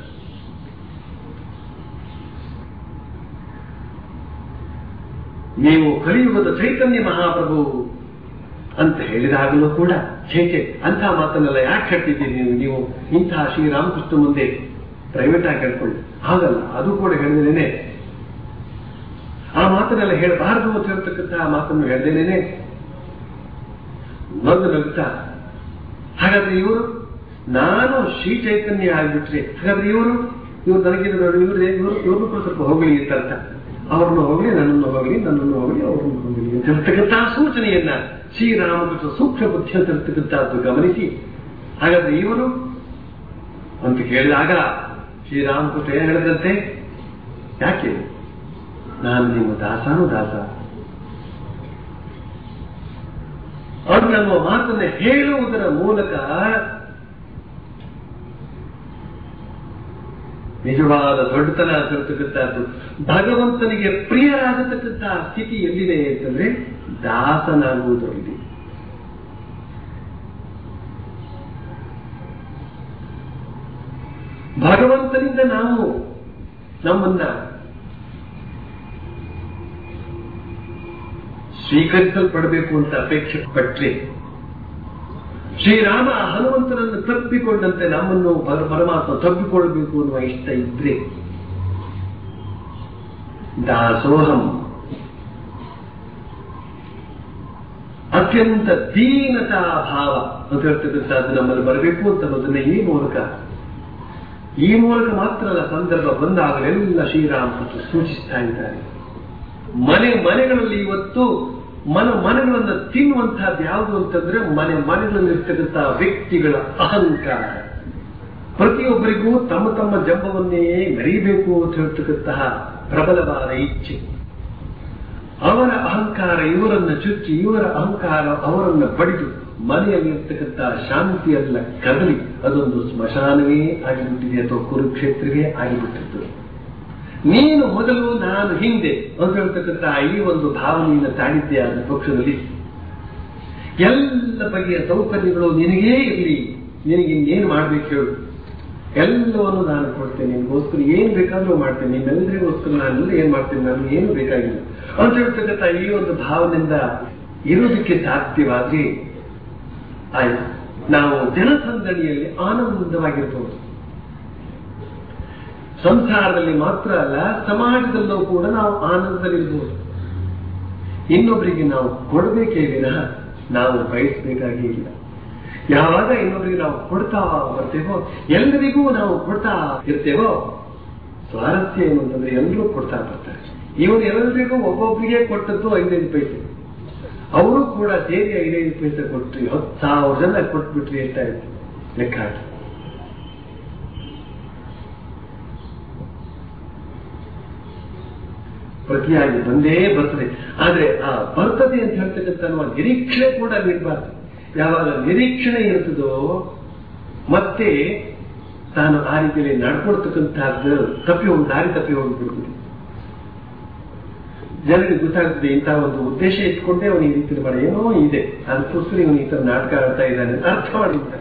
ನೀವು ಕಲಿಯುಗದ ಚೈತನ್ಯ ಮಹಾಪ್ರಭು ಅಂತ ಹೇಳಿದಾಗಲೂ ಕೂಡ ಛೇಚೆ ಅಂತ ಮಾತನ್ನೆಲ್ಲ ಯಾಕೆ ಹೇಳ್ತಿದ್ದೀರಿ ನೀವು ನೀವು ಇಂತಹ ಶ್ರೀರಾಮಕೃಷ್ಣ ಮುಂದೆ ಪ್ರೈವೇಟ್ ಆಗಿ ಹೇಳ್ಕೊಳ್ಳಿ ಹಾಗಲ್ಲ ಅದು ಕೂಡ ಹೇಳಿದೇನೆ ಆ ಮಾತನ್ನೆಲ್ಲ ಹೇಳಬಾರದು ಅಂತ ಹೇಳ್ತಕ್ಕಂಥ ಆ ಮಾತನ್ನು ಹೇಳ್ದೇನೆ ನಗು ನಗುತ್ತಾ ಹಾಗಾದ್ರೆ ಇವರು ನಾನು ಶ್ರೀ ಚೈತನ್ಯ ಆಗಿಬಿಟ್ರೆ ಹಾಗಾದ್ರೆ ಇವರು ಇವ್ರು ನನಗಿಂತ ನೋಡಿ ಇವ್ರು ಇವರು ಇವ್ರನ್ನು ಕೂಡ ಸ್ವಲ್ಪ ಹೋಗಲಿ ಅಂತ ಅರ್ಥ ಅವ್ರನ್ನು ಹೋಗಲಿ ನನ್ನನ್ನು ಹೋಗಲಿ ನನ್ನನ್ನು ಹೋಗಲಿ ಅವ್ರನ್ನು ಹೋಗಲಿ ಅಂತ ಹೇಳ್ತಕ್ಕಂಥ ಸೂಚನೆಯನ್ನ ಶ್ರೀರಾಮಕೃಷ್ಣ ಸೂಕ್ಷ್ಮ ಬುದ್ಧಿ ಅಂತ ಹೇಳ್ತಕ್ಕಂಥದ್ದು ಗಮನಿಸಿ ಹಾಗಾದ್ರೆ ಇವರು ಅಂತ ಕೇಳಿದಾಗ ಶ್ರೀರಾಮಕೃಷ್ಣ ಏನ್ ಹೇಳಿದಂತೆ ಯಾಕೆ ನಾನು ನಿಮ್ಮ ದಾಸಾನು ದಾಸ ಅನ್ನುವ ಮಾತನ್ನು ಹೇಳುವುದರ ಮೂಲಕ ನಿಜವಾದ ದೊಡ್ಡತನ ಆಗಿರ್ತಕ್ಕಂಥದ್ದು ಭಗವಂತನಿಗೆ ಪ್ರಿಯರಾಗತಕ್ಕಂತಹ ಸ್ಥಿತಿ ಎಲ್ಲಿದೆ ಅಂತಂದ್ರೆ ದಾಸನಾಗುವುದರಲ್ಲಿ ಭಗವಂತನಿಂದ ನಾವು ನಮ್ಮನ್ನ ಸ್ವೀಕರಿಸಲ್ಪಡಬೇಕು ಅಂತ ಅಪೇಕ್ಷೆ ಪಟ್ರೆ ಶ್ರೀರಾಮ ಹನುಮಂತನನ್ನು ತಪ್ಪಿಕೊಂಡಂತೆ ನಮ್ಮನ್ನು ಪರ- ಪರಮಾತ್ಮ ತಪ್ಪಿಕೊಳ್ಳಬೇಕು ಅನ್ನುವ ಇಷ್ಟ ಇದ್ರೆ ದಾಸೋಹಂ ಅತ್ಯಂತ ದೀನತಾ ಭಾವ ಅಂತ ಹೇಳ್ತಕ್ಕಂಥದ್ದು ನಮ್ಮಲ್ಲಿ ಬರಬೇಕು ಅಂತ ಅನ್ನೋದನ್ನ ಈ ಮೂಲಕ ಈ ಮೂಲಕ ಮಾತ್ರ ಅಲ್ಲ ಸಂದರ್ಭ ಬಂದಾಗಲೆಲ್ಲ ಶ್ರೀರಾಮಕೃಷ್ಣ ಸೂಚಿಸ್ತಾ ಇದ್ದಾರೆ ಮನೆ ಮನೆಗಳಲ್ಲಿ ಇವತ್ತು ಮನ ಮನೆಗಳನ್ನ ತಿನ್ನುವಂತಹದ್ದು ಯಾವುದು ಅಂತಂದ್ರೆ ಮನೆ ಮನೆಗಳಲ್ಲಿ ಇರ್ತಕ್ಕಂತಹ ವ್ಯಕ್ತಿಗಳ ಅಹಂಕಾರ ಪ್ರತಿಯೊಬ್ಬರಿಗೂ ತಮ್ಮ ತಮ್ಮ ಜಂಬವನ್ನೇ ಮೆರೀಬೇಕು ಅಂತ ಹೇಳ್ತಕ್ಕಂತಹ ಪ್ರಬಲವಾದ ಇಚ್ಛೆ ಅವರ ಅಹಂಕಾರ ಇವರನ್ನ ಚುಚ್ಚಿ ಇವರ ಅಹಂಕಾರ ಅವರನ್ನ ಬಡಿದು ಮನೆಯಲ್ಲಿರ್ತಕ್ಕಂತಹ ಶಾಂತಿಯೆಲ್ಲ ಕದಲಿ ಅದೊಂದು ಸ್ಮಶಾನವೇ ಆಗಿಬಿಟ್ಟಿದೆ ಅಥವಾ ಕುರುಕ್ಷೇತ್ರವೇ ಆಗಿಬಿಟ್ಟಿತ್ತು ನೀನು ಮೊದಲು ನಾನು ಹಿಂದೆ ಅಂತ ಹೇಳ್ತಕ್ಕಂಥ ಈ ಒಂದು ಭಾವನೆಯನ್ನು ತಾಳಿದ್ದೆ ಆದ ಪಕ್ಷದಲ್ಲಿ ಎಲ್ಲ ಬಗೆಯ ಸೌಕರ್ಯಗಳು ನಿನಗೇ ಇರಲಿ ನಿನಗೆ ಇನ್ನೇನು ಮಾಡ್ಬೇಕು ಹೇಳು ಎಲ್ಲವನ್ನು ನಾನು ಕೊಡ್ತೇನೆ ನಿನ್ಗೋಸ್ಕರ ಏನ್ ಬೇಕಾದ್ರೂ ಮಾಡ್ತೇನೆ ನಿಮ್ಮೆಲ್ಲರಿಗೋಸ್ಕರ ನಾನೆಲ್ಲ ಏನ್ ಮಾಡ್ತೇನೆ ನಾನು ಏನು ಬೇಕಾಗಿಲ್ಲ ಅಂತ ಹೇಳ್ತಕ್ಕಂಥ ಈ ಒಂದು ಭಾವನೆಯಿಂದ ಇರೋದಕ್ಕೆ ಸಾಧ್ಯವಾದ್ರೆ ಆಯ್ತು ನಾವು ಜನಸಂದಣಿಯಲ್ಲಿ ಆನಂದವಾಗಿರ್ಬೋದು ಸಂಸಾರದಲ್ಲಿ ಮಾತ್ರ ಅಲ್ಲ ಸಮಾಜದಲ್ಲೂ ಕೂಡ ನಾವು ಆನಂದದಲ್ಲಿರ್ಬೋದು ಇನ್ನೊಬ್ಬರಿಗೆ ನಾವು ಕೊಡಬೇಕೇ ವಿನಃ ನಾವು ಬಯಸಬೇಕಾಗೇ ಇಲ್ಲ ಯಾವಾಗ ಇನ್ನೊಬ್ಬರಿಗೆ ನಾವು ಕೊಡ್ತಾ ಬರ್ತೇವೋ ಎಲ್ಲರಿಗೂ ನಾವು ಕೊಡ್ತಾ ಇರ್ತೇವೋ ಸ್ವಾರಸ್ಯ ಏನು ಅಂತಂದ್ರೆ ಎಲ್ಲರೂ ಕೊಡ್ತಾ ಬರ್ತಾರೆ ಇವನು ಎಲ್ಲರಿಗೂ ಒಬ್ಬೊಬ್ಬರಿಗೆ ಕೊಟ್ಟದ್ದು ಐದೈದು ಪೈಸೆ ಅವರು ಕೂಡ ಸೇರಿ ಐದೈದು ಪೈಸೆ ಕೊಟ್ರಿ ಹತ್ತು ಸಾವಿರ ಜನ ಕೊಟ್ಬಿಟ್ರಿ ಎಷ್ಟಾಯ್ತು ಲೆಕ್ಕ ಹಾಕಿ ಪ್ರತಿಯಾಗಿ ಬಂದೇ ಬರ್ತದೆ ಆದ್ರೆ ಆ ಬರ್ತದೆ ಅಂತ ಹೇಳ್ತಕ್ಕಂಥ ನಮ್ಮ ನಿರೀಕ್ಷೆ ಕೂಡ ಇರಬಾರ್ದು ಯಾವಾಗ ನಿರೀಕ್ಷಣೆ ಇರ್ತದೋ ಮತ್ತೆ ತಾನು ಆ ರೀತಿಯಲ್ಲಿ ನಡ್ಕೊಳ್ತಕ್ಕಂತಹದ್ದು ತಪ್ಪಿ ಒಂದು ದಾರಿ ತಪ್ಪಿ ಹೋಗ್ಬಿಡ್ತದೆ ಜನರಿಗೆ ಗೊತ್ತಾಗ್ತದೆ ಇಂತಹ ಒಂದು ಉದ್ದೇಶ ಇಟ್ಕೊಂಡೇ ಅವನು ಈ ರೀತಿ ಮಾಡಿ ಏನೋ ಇದೆ ಅದಕ್ಕೋಸ್ಕರ ಇವನು ಈ ತರ ನಾಟಕ ಆಡ್ತಾ ಇದ್ದಾನೆ ಅಂತ ಅರ್ಥ ಮಾಡಿರ್ತಾರೆ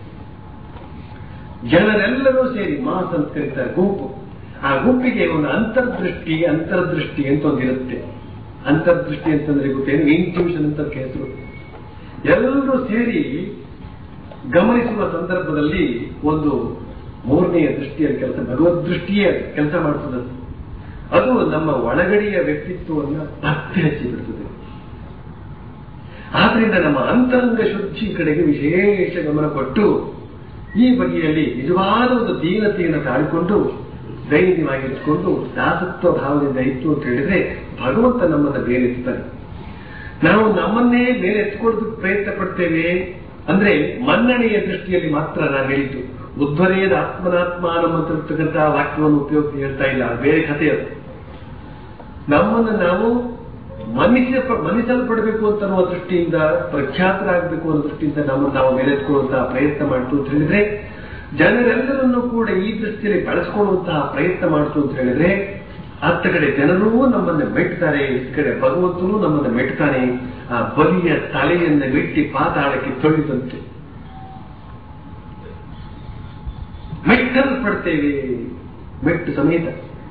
ಜನರೆಲ್ಲರೂ ಸೇರಿ ಮಾಸ್ ಅಂತ ಕರೀತಾರೆ ಗುಂಪು ಆ ಗುಂಪಿಗೆ ಒಂದು ಅಂತರ್ದೃಷ್ಟಿ ಅಂತರ್ದೃಷ್ಟಿ ಅಂತ ಒಂದಿರುತ್ತೆ ಅಂತರ್ದೃಷ್ಟಿ ಅಂತಂದ್ರೆ ಗೊತ್ತೇನು ಇಂಟ್ಯೂಷನ್ ಅಂತ ಅದಕ್ಕೆ ಹೆಸರು ಎಲ್ಲರೂ ಸೇರಿ ಗಮನಿಸುವ ಸಂದರ್ಭದಲ್ಲಿ ಒಂದು ಮೂರನೆಯ ದೃಷ್ಟಿಯ ಕೆಲಸ ಭಗವದ್ ದೃಷ್ಟಿಯ ಕೆಲಸ ಮಾಡ್ತದೆ ಅದು ನಮ್ಮ ಒಳಗಡೆಯ ವ್ಯಕ್ತಿತ್ವವನ್ನು ಪತ್ತೆ ಹಚ್ಚಿ ಬಿಡ್ತದೆ ಆದ್ರಿಂದ ನಮ್ಮ ಅಂತರಂಗ ಶುದ್ಧಿ ಕಡೆಗೆ ವಿಶೇಷ ಗಮನ ಕೊಟ್ಟು ಈ ಬಗೆಯಲ್ಲಿ ನಿಜವಾದ ಒಂದು ದೀನತೆಯನ್ನು ತಾಳಿಕೊಂಡು ದೈನ್ಯವಾಗಿರಿಸಿಕೊಂಡು ದಾಸತ್ವ ಭಾವದಿಂದ ಇತ್ತು ಅಂತ ಹೇಳಿದ್ರೆ ಭಗವಂತ ನಮ್ಮನ್ನ ಮೇಲೆತ್ತಾನೆ ನಾವು ನಮ್ಮನ್ನೇ ಮೇಲೆ ಎತ್ಕೊಳ್ಳೋದಕ್ಕೆ ಪ್ರಯತ್ನ ಪಡ್ತೇವೆ ಅಂದ್ರೆ ಮನ್ನಣೆಯ ದೃಷ್ಟಿಯಲ್ಲಿ ಮಾತ್ರ ನಾನು ಹೇಳಿದ್ದು ಉದ್ಧರೇದ ಆತ್ಮನಾತ್ಮಾನಂ ಅಂತ ಇರ್ತಕ್ಕಂತಹ ವಾಕ್ಯವನ್ನು ಉಪಯೋಗಿಸಿ ಹೇಳ್ತಾ ಇಲ್ಲ ಅದು ಬೇರೆ ಕಥೆ ಅದು ನಮ್ಮನ್ನು ನಾವು ಮನ್ನಿಸ ಮನ್ನಿಸಲ್ಪಡಬೇಕು ಅಂತ ಅನ್ನುವ ದೃಷ್ಟಿಯಿಂದ ಪ್ರಖ್ಯಾತರಾಗಬೇಕು ಅನ್ನೋ ದೃಷ್ಟಿಯಿಂದ ನಮ್ಮನ್ನು ನಾವು ಮೇಲೆತ್ಕೊಳ್ಳುವಂತಹ ಪ್ರಯತ್ನ ಮಾಡ್ತು ಅಂತ ಹೇಳಿದ್ರೆ ಜನರೆಲ್ಲರನ್ನೂ ಕೂಡ ಈ ದೃಷ್ಟಿಯಲ್ಲಿ ಬಳಸ್ಕೊಳ್ಳುವಂತಹ ಪ್ರಯತ್ನ ಮಾಡ್ತು ಅಂತ ಹೇಳಿದ್ರೆ ಅತ್ತ ಕಡೆ ಜನರೂ ನಮ್ಮನ್ನು ಮೆಟ್ತಾರೆ ಈ ಕಡೆ ಭಗವಂತನು ನಮ್ಮನ್ನು ಮೆಟ್ತಾನೆ ಆ ಬಲಿಯ ತಲೆಯನ್ನು ಮೆಟ್ಟಿ ಪಾತಾಳಕ್ಕೆ ತೊಳಿದಂತೆ ಮೆಟ್ಟಲ್ಪಡ್ತೇವೆ ಮೆಟ್ಟು ಸಮೇತ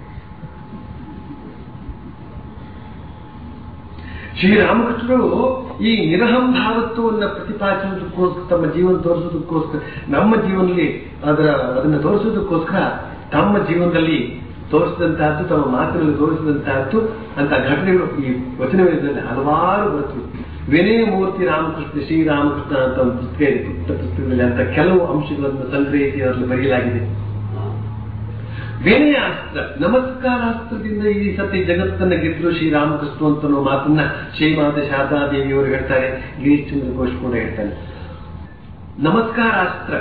ಶ್ರೀರಾಮಕೃಷ್ಣರು ಈ ನಿರಹಂಭಾವತ್ವವನ್ನು ಪ್ರತಿಪಾದಿಸುವುದಕ್ಕೋಸ್ಕರ ತಮ್ಮ ಜೀವನ ತೋರಿಸೋದಕ್ಕೋಸ್ಕರ ನಮ್ಮ ಜೀವನದಲ್ಲಿ ಅದರ ಅದನ್ನು ತೋರಿಸೋದಕ್ಕೋಸ್ಕರ ತಮ್ಮ ಜೀವನದಲ್ಲಿ ತೋರಿಸಿದಂತಹದ್ದು ತಮ್ಮ ಮಾತಿನಲ್ಲಿ ತೋರಿಸಿದಂತಹದ್ದು ಅಂತ ಘಟನೆಗಳು ಈ ವಚನವೇದದಲ್ಲಿ ಹಲವಾರು ಬರುತ್ತವೆ ವಿನಯ ಮೂರ್ತಿ ರಾಮಕೃಷ್ಣ ಶ್ರೀರಾಮಕೃಷ್ಣ ಅಂತ ಒಂದು ಪುಸ್ತಕ ಇದೆ ಪುಟ್ಟ ಪುಸ್ತಕದಲ್ಲಿ ಅಂತ ಕೆಲವು ಅಂಶಗಳನ್ನು ಸಂಗ್ರಹಿಸಿ ಅದರಲ್ಲಿ ಬರೆಯಲಾಗಿದೆ ವಿನಯಾಸ್ತ್ರ ನಮಸ್ಕಾರಾಸ್ತ್ರದಿಂದ ಈ ಸತಿ ಜಗತ್ತನ್ನ ಗೆದ್ರು ಶ್ರೀರಾಮಕೃಷ್ಣ ಅಂತ ಅನ್ನೋ ಮಾತನ್ನ ಶ್ರೀಮಾತ ಶಾರದಾದೇವಿಯವರು ಹೇಳ್ತಾರೆ ಗಿರೀಶ್ ಚಂದ್ರ ಘೋಷ್ ಕೂಡ ಹೇಳ್ತಾನೆ ನಮಸ್ಕಾರಾಸ್ತ್ರ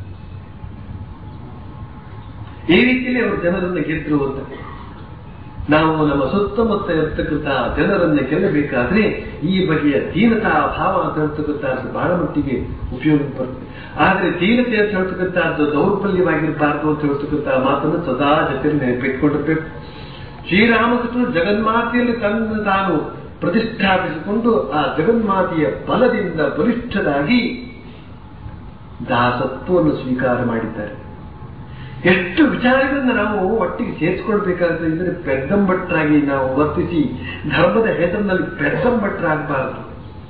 ಈ ರೀತಿಯಲ್ಲಿ ಅವರು ಜನರನ್ನ ಗೆದ್ರು ಅಂತ ನಾವು ನಮ್ಮ ಸುತ್ತಮುತ್ತ ಇರ್ತಕ್ಕಂಥ ಜನರನ್ನ ಗೆಲ್ಲಬೇಕಾದ್ರೆ ಈ ಬಗೆಯ ದೀನತಾ ಭಾವ ಅಂತ ಹೇಳ್ತಕ್ಕಂಥದ್ದು ಬಹಳ ಮಟ್ಟಿಗೆ ಉಪಯೋಗ ಬರ್ತದೆ ಆದ್ರೆ ದೀನತೆ ಅಂತ ಹೇಳ್ತಕ್ಕಂಥದ್ದು ದೌರ್ಬಲ್ಯವಾಗಿರಬಾರ್ದು ಅಂತ ಹೇಳ್ತಕ್ಕಂಥ ಮಾತನ್ನು ಸದಾ ಜೊತೆಯಲ್ಲಿ ನೆನಪಿಟ್ಕೊಂಡಿರ್ಬೇಕು ಶ್ರೀರಾಮಕೃಷ್ಣನು ಜಗನ್ಮಾತೆಯಲ್ಲಿ ತನ್ನ ತಾನು ಪ್ರತಿಷ್ಠಾಪಿಸಿಕೊಂಡು ಆ ಜಗನ್ಮಾತೆಯ ಬಲದಿಂದ ಬಲಿಷ್ಠರಾಗಿ ದಾಸತ್ವವನ್ನು ಸ್ವೀಕಾರ ಮಾಡಿದ್ದಾರೆ ಎಷ್ಟು ವಿಚಾರಗಳನ್ನ ನಾವು ಒಟ್ಟಿಗೆ ಸೇರಿಸ್ಕೊಳ್ಬೇಕಾದ್ರೆ ಇದ್ರೆ ಪೆದ್ದಂಬಟ್ಟರಾಗಿ ನಾವು ವರ್ತಿಸಿ ಧರ್ಮದ ಹೆಸರಿನಲ್ಲಿ ಪೆದ್ದಂಬಟ್ಟರಾಗಬಾರದು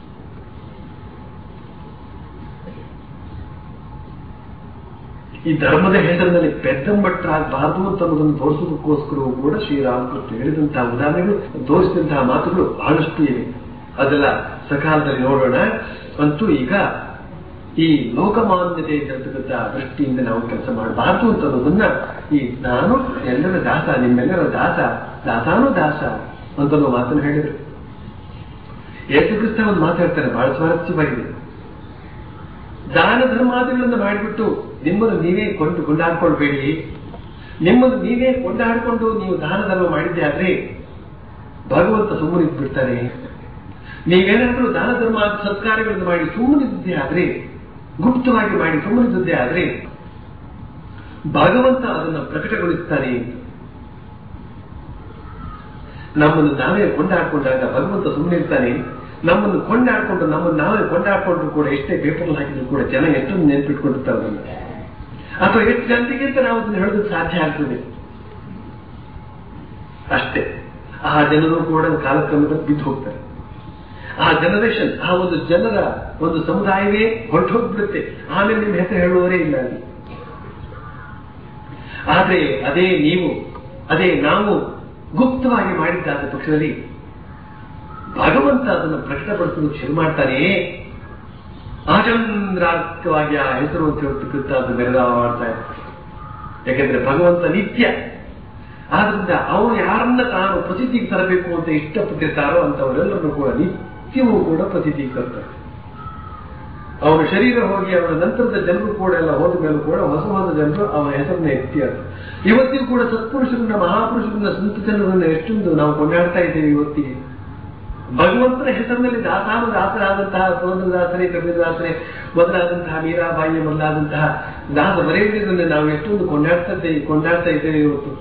ಈ ಧರ್ಮದ ಹೆಸರಿನಲ್ಲಿ ಪೆದ್ದಂಬಟ್ಟರಾಗಬಾರದು ಅಂತ ಅನ್ನೋದನ್ನು ತೋರಿಸೋದಕ್ಕೋಸ್ಕರವೂ ಕೂಡ ಶ್ರೀರಾಮಕೃಷ್ಣ ಹೇಳಿದಂತಹ ಉದಾಹರಣೆಗಳು ತೋರಿಸಿದಂತಹ ಮಾತುಗಳು ಬಹಳಷ್ಟು ಇವೆ ಅದೆಲ್ಲ ಸಕಾಲದಲ್ಲಿ ನೋಡೋಣ ಅಂತೂ ಈಗ ಈ ಲೋಕಮಾನ್ಯತೆ ಇರತಕ್ಕಂಥ ದೃಷ್ಟಿಯಿಂದ ನಾವು ಕೆಲಸ ಮಾಡಬಾರ್ದು ಅಂತ ಅನ್ನೋದನ್ನ ಈ ನಾನು ಎಲ್ಲರ ದಾಸ ನಿಮ್ಮೆಲ್ಲರ ದಾಸ ದಾಸಾನು ದಾಸ ಅಂತ ಅನ್ನೋ ಮಾತನ್ನು ಹೇಳಿದ್ರು ಯೇಸು ಕ್ರಿಸ್ತ ಒಂದು ಮಾತಾಡ್ತಾರೆ ಬಹಳ ಸ್ವಾರಸ್ಯವಾಗಿದೆ ದಾನ ಧರ್ಮಾದಿಗಳನ್ನು ಮಾಡಿಬಿಟ್ಟು ನಿಮ್ಮನ್ನು ನೀವೇ ಕೊಂಡು ಕೊಂಡಾಡ್ಕೊಳ್ಬೇಡಿ ನಿಮ್ಮನ್ನು ನೀವೇ ಕೊಂಡಾಡಿಕೊಂಡು ನೀವು ದಾನ ಧರ್ಮ ಮಾಡಿದ್ದೆ ಆದ್ರೆ ಭಗವಂತ ಸುಮ್ಮನಿದ್ದು ಬಿಡ್ತಾನೆ ನೀವೇನಾದ್ರೂ ದಾನ ಧರ್ಮ ಸತ್ಕಾರಗಳನ್ನು ಮಾಡಿ ಸುಮ್ಮನಿದ್ದೇ ಆದ್ರೆ ಗುಪ್ತವಾಗಿ ಮಾಡಿ ಸುಮ್ಮನಿದ್ದೇ ಆದ್ರೆ ಭಗವಂತ ಅದನ್ನು ಪ್ರಕಟಗೊಳಿಸ್ತಾನೆ ನಮ್ಮನ್ನು ನಾವೇ ಕೊಂಡಾಡ್ಕೊಂಡಾಗ ಭಗವಂತ ಸುಮ್ಮನಿರ್ತಾನೆ ನಮ್ಮನ್ನು ಕೊಂಡಾಡ್ಕೊಂಡು ನಮ್ಮನ್ನು ನಾವೇ ಕೊಂಡಾಡ್ಕೊಂಡ್ರು ಕೂಡ ಎಷ್ಟೇ ಪೇಪರ್ ಹಾಕಿದ್ರು ಕೂಡ ಜನ ಎಷ್ಟೊಂದು ನೆನ್ಪಿಟ್ಕೊಂಡಿರ್ತಾರೆ ಅದನ್ನು ಅಥವಾ ಎಷ್ಟು ಜನತೆಗೆ ಅಂತ ನಾವು ಅದನ್ನು ಹೇಳೋದಕ್ಕೆ ಸಾಧ್ಯ ಆಗ್ತದೆ ಅಷ್ಟೇ ಆ ಜನರು ಕೂಡ ಕಾಲಕ್ರಮದಲ್ಲಿ ಬಿದ್ದು ಹೋಗ್ತಾರೆ ಆ ಜನರೇಷನ್ ಆ ಒಂದು ಜನರ ಒಂದು ಸಮುದಾಯವೇ ಹೊರಟೋಗ್ಬಿಡುತ್ತೆ ಆಮೇಲೆ ನಿಮ್ಮ ಹೆಸರು ಹೇಳುವವರೇ ಇಲ್ಲ ಅಲ್ಲಿ ಆದ್ರೆ ಅದೇ ನೀವು ಅದೇ ನಾವು ಗುಪ್ತವಾಗಿ ಮಾಡಿದ್ದಾದ ಪಕ್ಷದಲ್ಲಿ ಭಗವಂತ ಅದನ್ನು ಪ್ರಕಟಪಡಿಸಲು ಶುರು ಮಾಡ್ತಾನೆ ಆಚಂದ್ರಾತ್ಮಕವಾಗಿ ಆ ಹೆಸರು ಅಂತ ಹೇಳ್ತಕ್ಕಂಥ ಅದು ಮೆರೆದಾಡ್ತಾ ಇರ್ತಾರೆ ಯಾಕೆಂದ್ರೆ ಭಗವಂತ ನಿತ್ಯ ಆದ್ರಿಂದ ಅವನು ಯಾರನ್ನ ತಾನು ಪ್ರಸಿದ್ಧಿಗೆ ತರಬೇಕು ಅಂತ ಇಷ್ಟಪಟ್ಟಿರ್ತಾರೋ ಅಂತವರೆಲ್ಲರನ್ನು ಕೂಡ ನಿತ್ಯವೂ ಕೂಡ ಪ್ರಸಿದ್ಧಿಗೆ ತರ್ತಾರೆ ಅವನ ಶರೀರ ಹೋಗಿ ಅವನ ನಂತರದ ಜನರು ಕೂಡ ಎಲ್ಲ ಹೋದ ಮೇಲೂ ಕೂಡ ಹೊಸ ಹೊಸ ಜನರು ಅವನ ಹೆಸರನ್ನ ಎತ್ತಿಯಾರ ಇವತ್ತಿಗೂ ಕೂಡ ಸತ್ಪುರುಷರನ್ನ ಮಹಾಪುರುಷರನ್ನ ಸಂತ ಜನರನ್ನ ಎಷ್ಟೊಂದು ನಾವು ಕೊಂಡಾಡ್ತಾ ಇದ್ದೇವೆ ಇವತ್ತಿಗೆ ಭಗವಂತನ ಹೆಸರಿನಲ್ಲಿ ದಾಸಾನು ದಾಸರಾದಂತಹ ಸುರೇಂದ್ರದಾಸರೇ ಕಬೀರದಾಸರೇ ಮೊದಲಾದಂತಹ ಮೀರಾಬಾಯಿ ಮೊದಲಾದಂತಹ ದಾಸ ಬರೆಯುವುದನ್ನು ನಾವು ಎಷ್ಟೊಂದು ಕೊಂಡಾಡ್ತಾ ಕೊಂಡಾಡ್ತಾ ಇದ್ದೇವೆ ಇವತ್ತು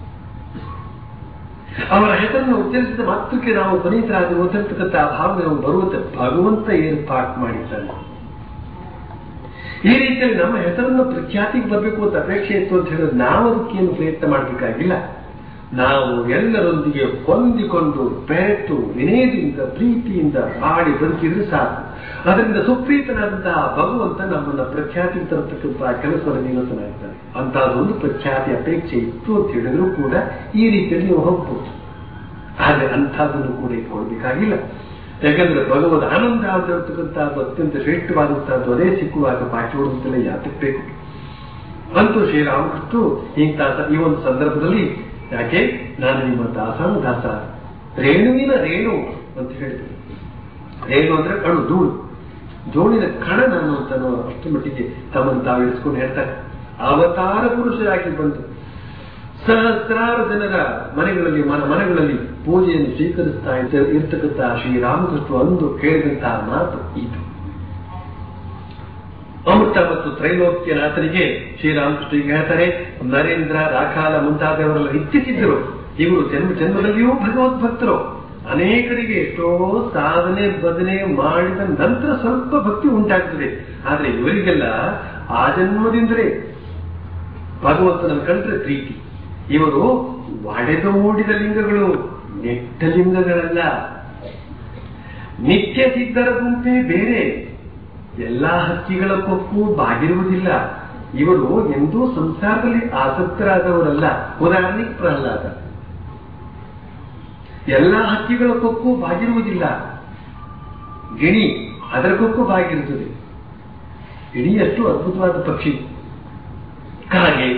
ಅವರ ಹೆಸರನ್ನು ಉಚ್ಚರಿಸಿದ ಮಾತ್ರಕ್ಕೆ ನಾವು ಪುನೀತರಾಗಿ ಓದಿರ್ತಕ್ಕಂಥ ಆ ಭಾವನೆ ನಾವು ಬರುವಂತೆ ಭಗವಂತ ಏರ್ಪಾಟ್ ಮಾಡಿದ್ದಾನೆ ಈ ರೀತಿಯಲ್ಲಿ ನಮ್ಮ ಹೆಸರನ್ನು ಪ್ರಖ್ಯಾತಿಗೆ ಬರಬೇಕು ಅಂತ ಅಪೇಕ್ಷೆ ಇತ್ತು ಅಂತ ಹೇಳಿದ್ರೆ ನಾವು ಅದಕ್ಕೇನು ಪ್ರಯತ್ನ ಮಾಡಬೇಕಾಗಿಲ್ಲ ನಾವು ಎಲ್ಲರೊಂದಿಗೆ ಹೊಂದಿಕೊಂಡು ಬೆರೆತು ವಿನಯದಿಂದ ಪ್ರೀತಿಯಿಂದ ಮಾಡಿ ಬದುಕಿದ್ರೆ ಸಾಕು ಅದರಿಂದ ಸುಪ್ರೀತನಾದಂತಹ ಭಗವಂತ ನಮ್ಮನ್ನ ಪ್ರಖ್ಯಾತಿಗೆ ತರತಕ್ಕಂತಹ ಕೆಲಸವನ್ನು ನಿರತನಾಗ್ತಾನೆ ಅಂತಹದೊಂದು ಪ್ರಖ್ಯಾತಿ ಅಪೇಕ್ಷೆ ಇತ್ತು ಅಂತ ಹೇಳಿದ್ರು ಕೂಡ ಈ ರೀತಿಯಲ್ಲಿ ನೀವು ಹೋಗ್ಬೋದು ಆದ್ರೆ ಅಂಥದ್ದನ್ನು ಕೂಡ ಇಟ್ಕೊಳ್ಬೇಕಾಗಿಲ್ಲ ಯಾಕಂದ್ರೆ ಭಗವದ್ ಆನಂದ ಆಗಿರ್ತಕ್ಕಂಥದ್ದು ಅತ್ಯಂತ ಶ್ರೇಷ್ಠವಾದಂತಹದ್ದು ಅದೇ ಸಿಕ್ಕುವಾಗ ಬಾಕಿ ಉಳಿದಂತೆಲ್ಲ ಯಾತಕ್ಕೆ ಬೇಕು ಅಂತೂ ಶ್ರೀರಾಮಕೃಷ್ಣರು ಇಂಥ ಈ ಒಂದು ಸಂದರ್ಭದಲ್ಲಿ ಯಾಕೆ ನಾನು ನಿಮ್ಮ ದಾಸನ ದಾಸ ರೇಣುವಿನ ರೇಣು ಅಂತ ಹೇಳಿದ್ರು ರೇಣು ಅಂದ್ರೆ ಕಣು ಧೂಳು ಧೂಳಿನ ಕಣ ನಾನು ಅಂತ ಅಷ್ಟು ಮಟ್ಟಿಗೆ ತಮ್ಮನ್ನು ತಾವು ಇಳಿಸ್ಕೊಂಡು ಹೇಳ್ತಾರೆ ಅವತಾರ ಪುರುಷರಾಗಿ ಬಂದು ಸಹಸ್ರಾರು ಜನರ ಮನೆಗಳಲ್ಲಿ ಮನ ಮನೆಗಳಲ್ಲಿ ಪೂಜೆಯನ್ನು ಸ್ವೀಕರಿಸ್ತಾ ಇದ್ದ ಇರ್ತಕ್ಕಂತಹ ಶ್ರೀರಾಮಕೃಷ್ಣ ಅಂದು ಕೇಳಿದಂತಹ ಮಾತು ಇದು ಅಮೃತ ಮತ್ತು ತ್ರೈಲೋಕ್ಯನಾಥನಿಗೆ ಶ್ರೀರಾಮಕೃಷ್ಣರಿಗೆ ಹೇಳ್ತಾರೆ ನರೇಂದ್ರ ರಾಖಾಲ ಮುಂತಾದವರೆಲ್ಲ ಇಚ್ಛಿಸಿದ್ದರು ಇವರು ಜನ್ಮ ಜನ್ಮದಲ್ಲಿಯೂ ಭಗವದ್ಭಕ್ತರು ಅನೇಕರಿಗೆ ಎಷ್ಟೋ ಸಾಧನೆ ಬದನೆ ಮಾಡಿದ ನಂತರ ಸ್ವಲ್ಪ ಭಕ್ತಿ ಉಂಟಾಗ್ತದೆ ಆದ್ರೆ ಇವರಿಗೆಲ್ಲ ಆ ಜನ್ಮದಿಂದಲೇ ಭಗವಂತನ ಕಂಡ್ರೆ ಪ್ರೀತಿ ಇವರು ಒಡೆದು ಮೂಡಿದ ಲಿಂಗಗಳು ನೆಟ್ಟ ಲಿಂಗಗಳಲ್ಲ ನಿತ್ಯ ಸಿದ್ಧರ ಗುಂಪೇ ಬೇರೆ ಎಲ್ಲಾ ಹಕ್ಕಿಗಳ ಕೊಕ್ಕು ಬಾಗಿರುವುದಿಲ್ಲ ಇವರು ಎಂದೂ ಸಂಸಾರದಲ್ಲಿ ಆಸಕ್ತರಾದವರಲ್ಲ ಉದಾಹರಣೆಗೆ ಪ್ರಹ್ಲಾದ ಎಲ್ಲಾ ಹಕ್ಕಿಗಳ ಕೊಕ್ಕು ಬಾಗಿರುವುದಿಲ್ಲ ಗಿಣಿ ಅದರ ಕೊಕ್ಕು ಬಾಗಿರುತ್ತದೆ ಗಿಣಿಯಷ್ಟು ಅದ್ಭುತವಾದ ಪಕ್ಷಿ ಕಾಗೆ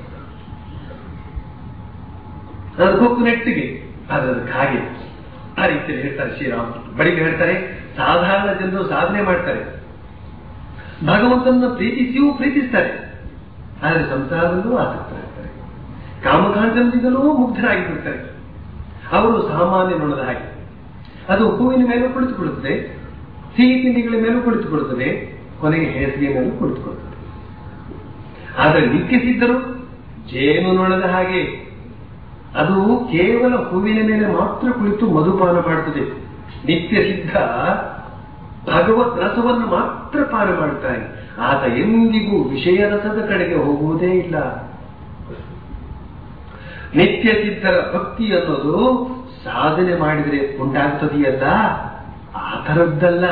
ಅದರ ಕೊಕ್ಕು ನೆಟ್ಟಿಗೆ ಅದರ ಕಾಗೆ ಆ ರೀತಿಯಲ್ಲಿ ಹೇಳ್ತಾರೆ ಶ್ರೀರಾಮ್ ಬಳಿಕ ಹೇಳ್ತಾರೆ ಸಾಧಾರಣ ಜನರು ಸಾಧನೆ ಮಾಡ್ತಾರೆ ಭಗವಂತನ ಪ್ರೀತಿಸಿಯೂ ಪ್ರೀತಿಸ್ತಾರೆ ಆದರೆ ಸಂಸಾರದಲ್ಲೂ ಆಸಕ್ತರಾಗ್ತಾರೆ ಕಾಮಕಾಂತದಿಂದಲೂ ಮುಗ್ಧರಾಗಿ ಬಿಡ್ತಾರೆ ಅವರು ಸಾಮಾನ್ಯ ನೋಡದ ಹಾಗೆ ಅದು ಹೂವಿನ ಮೇಲೂ ಕುಳಿತುಕೊಳ್ಳುತ್ತದೆ ಸಿಹಿ ತಿಂಡಿಗಳ ಮೇಲೂ ಕುಳಿತುಕೊಳ್ಳುತ್ತದೆ ಕೊನೆಗೆ ಹೇಸಿಗೆ ಮೇಲೂ ಕುಳಿತುಕೊಳ್ಳುತ್ತದೆ ಆದರೆ ನಿತ್ಯ ಸಿದ್ಧರು ಜೇನು ನೊಣದ ಹಾಗೆ ಅದು ಕೇವಲ ಹೂವಿನ ಮೇಲೆ ಮಾತ್ರ ಕುಳಿತು ಮಧುಪಾನ ಮಾಡುತ್ತದೆ ನಿತ್ಯ ಸಿದ್ಧ ಭಗವತ್ ರಸವನ್ನು ಮಾತ್ರ ಪಾನ ಮಾಡುತ್ತಾನೆ ಆತ ಎಂದಿಗೂ ವಿಷಯ ರಸದ ಕಡೆಗೆ ಹೋಗುವುದೇ ಇಲ್ಲ ನಿತ್ಯ ಸಿದ್ಧರ ಭಕ್ತಿ ಅನ್ನೋದು ಸಾಧನೆ ಮಾಡಿದರೆ ಉಂಟಾಗ್ತದೆಯಲ್ಲ ಆ ಥರದ್ದಲ್ಲ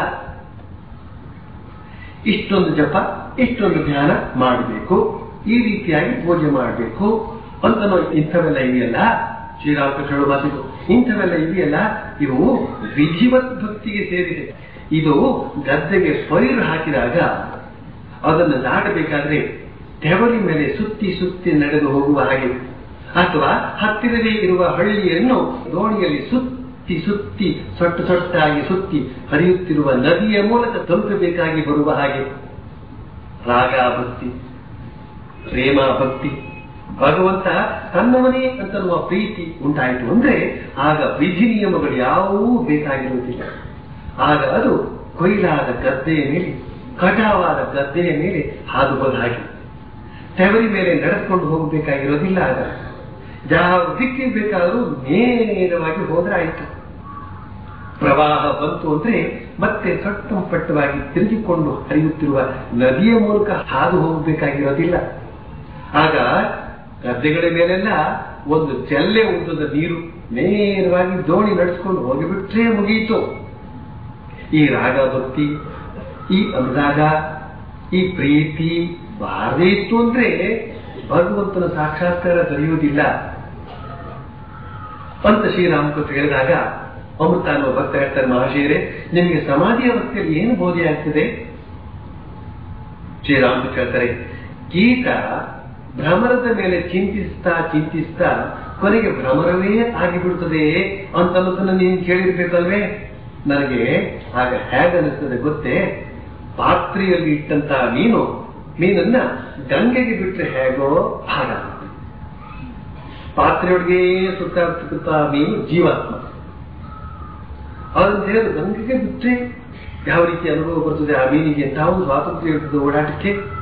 ಇಷ್ಟೊಂದು ಜಪ ಇಷ್ಟೊಂದು ಧ್ಯಾನ ಮಾಡಬೇಕು ಈ ರೀತಿಯಾಗಿ ಪೂಜೆ ಮಾಡಬೇಕು ಅಂತ ಇಂಥವೆಲ್ಲ ಇದೆಯಲ್ಲ ಶ್ರೀರಾಮಕೃಷ್ಣ ಹೇಳೋ ಮಾತಿಗೂ ಇಂಥವೆಲ್ಲ ಇದೆಯಲ್ಲ ಇವು ವಿಧಿವತ್ ಭಕ್ತಿಗೆ ಸೇರಿದೆ ಇದು ಗದ್ದೆಗೆ ಪೈರು ಹಾಕಿದಾಗ ಅದನ್ನು ದಾಟಬೇಕಾದ್ರೆ ತೆವರಿ ಮೇಲೆ ಸುತ್ತಿ ಸುತ್ತಿ ನಡೆದು ಹೋಗುವ ಹಾಗೆ ಅಥವಾ ಹತ್ತಿರವೇ ಇರುವ ಹಳ್ಳಿಯನ್ನು ದೋಣಿಯಲ್ಲಿ ಸುತ್ತಿ ಸುತ್ತಿ ಸೊಟ್ಟು ಸೊಟ್ಟಾಗಿ ಸುತ್ತಿ ಹರಿಯುತ್ತಿರುವ ನದಿಯ ಮೂಲಕ ತಲುಪಬೇಕಾಗಿ ಬರುವ ಹಾಗೆ ರಾಗ ಭಕ್ತಿ ಪ್ರೇಮ ಭಕ್ತಿ ಭಗವಂತ ತನ್ನವನೇ ಅಂತನ್ನುವ ಪ್ರೀತಿ ಉಂಟಾಯಿತು ಅಂದ್ರೆ ಆಗ ವಿಧಿ ನಿಯಮಗಳು ಯಾವುವೂ ಬೇಕಾಗಿರುವುದಿಲ್ಲ ಆಗ ಅದು ಕೊಯ್ಲಾದ ಗದ್ದೆಯ ಮೇಲೆ ಕಟಾವಾದ ಗದ್ದೆಯ ಮೇಲೆ ಹಾದು ಹೋದ ಹಾಗೆ ತೆವರಿ ಮೇಲೆ ನಡೆದುಕೊಂಡು ಹೋಗಬೇಕಾಗಿರೋದಿಲ್ಲ ಆಗ ಯಾವ ದಿಕ್ಕಿಗೆ ಬೇಕಾದರೂ ನೇರವಾಗಿ ಹೋದ್ರೆ ಆಯಿತು ಪ್ರವಾಹ ಬಂತು ಅಂದ್ರೆ ಮತ್ತೆ ಸಟ್ಟಂಪಟ್ಟವಾಗಿ ತಿರುಗಿಕೊಂಡು ಹರಿಯುತ್ತಿರುವ ನದಿಯ ಮೂಲಕ ಹಾದು ಹೋಗಬೇಕಾಗಿರೋದಿಲ್ಲ ಆಗ ಗದ್ದೆಗಳ ಮೇಲೆಲ್ಲ ಒಂದು ಜಲ್ಲೆ ಉದ್ದದ ನೀರು ನೇರವಾಗಿ ದೋಣಿ ನಡೆಸ್ಕೊಂಡು ಹೋಗಿಬಿಟ್ರೆ ಮುಗಿಯಿತು ಈ ರಾಗ ಭಕ್ತಿ ಈ ಅನುರಾಗ ಈ ಪ್ರೀತಿ ಬಾರದೇ ಇತ್ತು ಅಂದ್ರೆ ಭಗವಂತನ ಸಾಕ್ಷಾತ್ಕಾರ ದೊರೆಯುವುದಿಲ್ಲ ಅಂತ ಶ್ರೀರಾಮಕೃಷ್ಣ ಹೇಳಿದಾಗ ಅಮೃತ ಅನ್ನುವ ಭಕ್ತ ಹೇಳ್ತಾರೆ ಮಹಾಶಯರೇ ನಿಮಗೆ ಸಮಾಧಿ ಅವಸ್ಥೆಯಲ್ಲಿ ಏನು ಬೋಧೆ ಆಗ್ತದೆ ಶ್ರೀರಾಮಕೃಷ್ಣ ಹೇಳ್ತಾರೆ ಕೀಟ ಭ್ರಮರದ ಮೇಲೆ ಚಿಂತಿಸ್ತಾ ಚಿಂತಿಸ್ತಾ ಕೊನೆಗೆ ಭ್ರಮರವೇ ಆಗಿಬಿಡ್ತದೆ ಅಂತ ಅನ್ನೋದನ್ನ ನೀನು ಕೇಳಿರ್ಬೇಕಲ್ವೇ ನನಗೆ ಆಗ ಹೇಗೆ ಅನಿಸ್ತದೆ ಗೊತ್ತೇ ಪಾತ್ರೆಯಲ್ಲಿ ಇಟ್ಟಂತಹ ಮೀನು ಮೀನನ್ನ ಗಂಗೆಗೆ ಬಿಟ್ರೆ ಹೇಗೋ ಹಾಗಾಗುತ್ತೆ ಪಾತ್ರೆಯೊಳಗೆ ಸುತ್ತಾಡ್ತಕ್ಕಂಥ ಮೀನು ಜೀವಾತ್ಮ ಅದನ್ನು ಹೇಳಿ ಗಂಗೆಗೆ ಬಿಟ್ರೆ ಯಾವ ರೀತಿ ಅನುಭವ ಬರ್ತದೆ ಆ ಮೀನಿಗೆ ಎಂತಹ ಒಂದು ಸ್ವಾತಂತ್ರ್ಯ ಇರ್ತದೆ ಓಡಾಟಕ್ಕೆ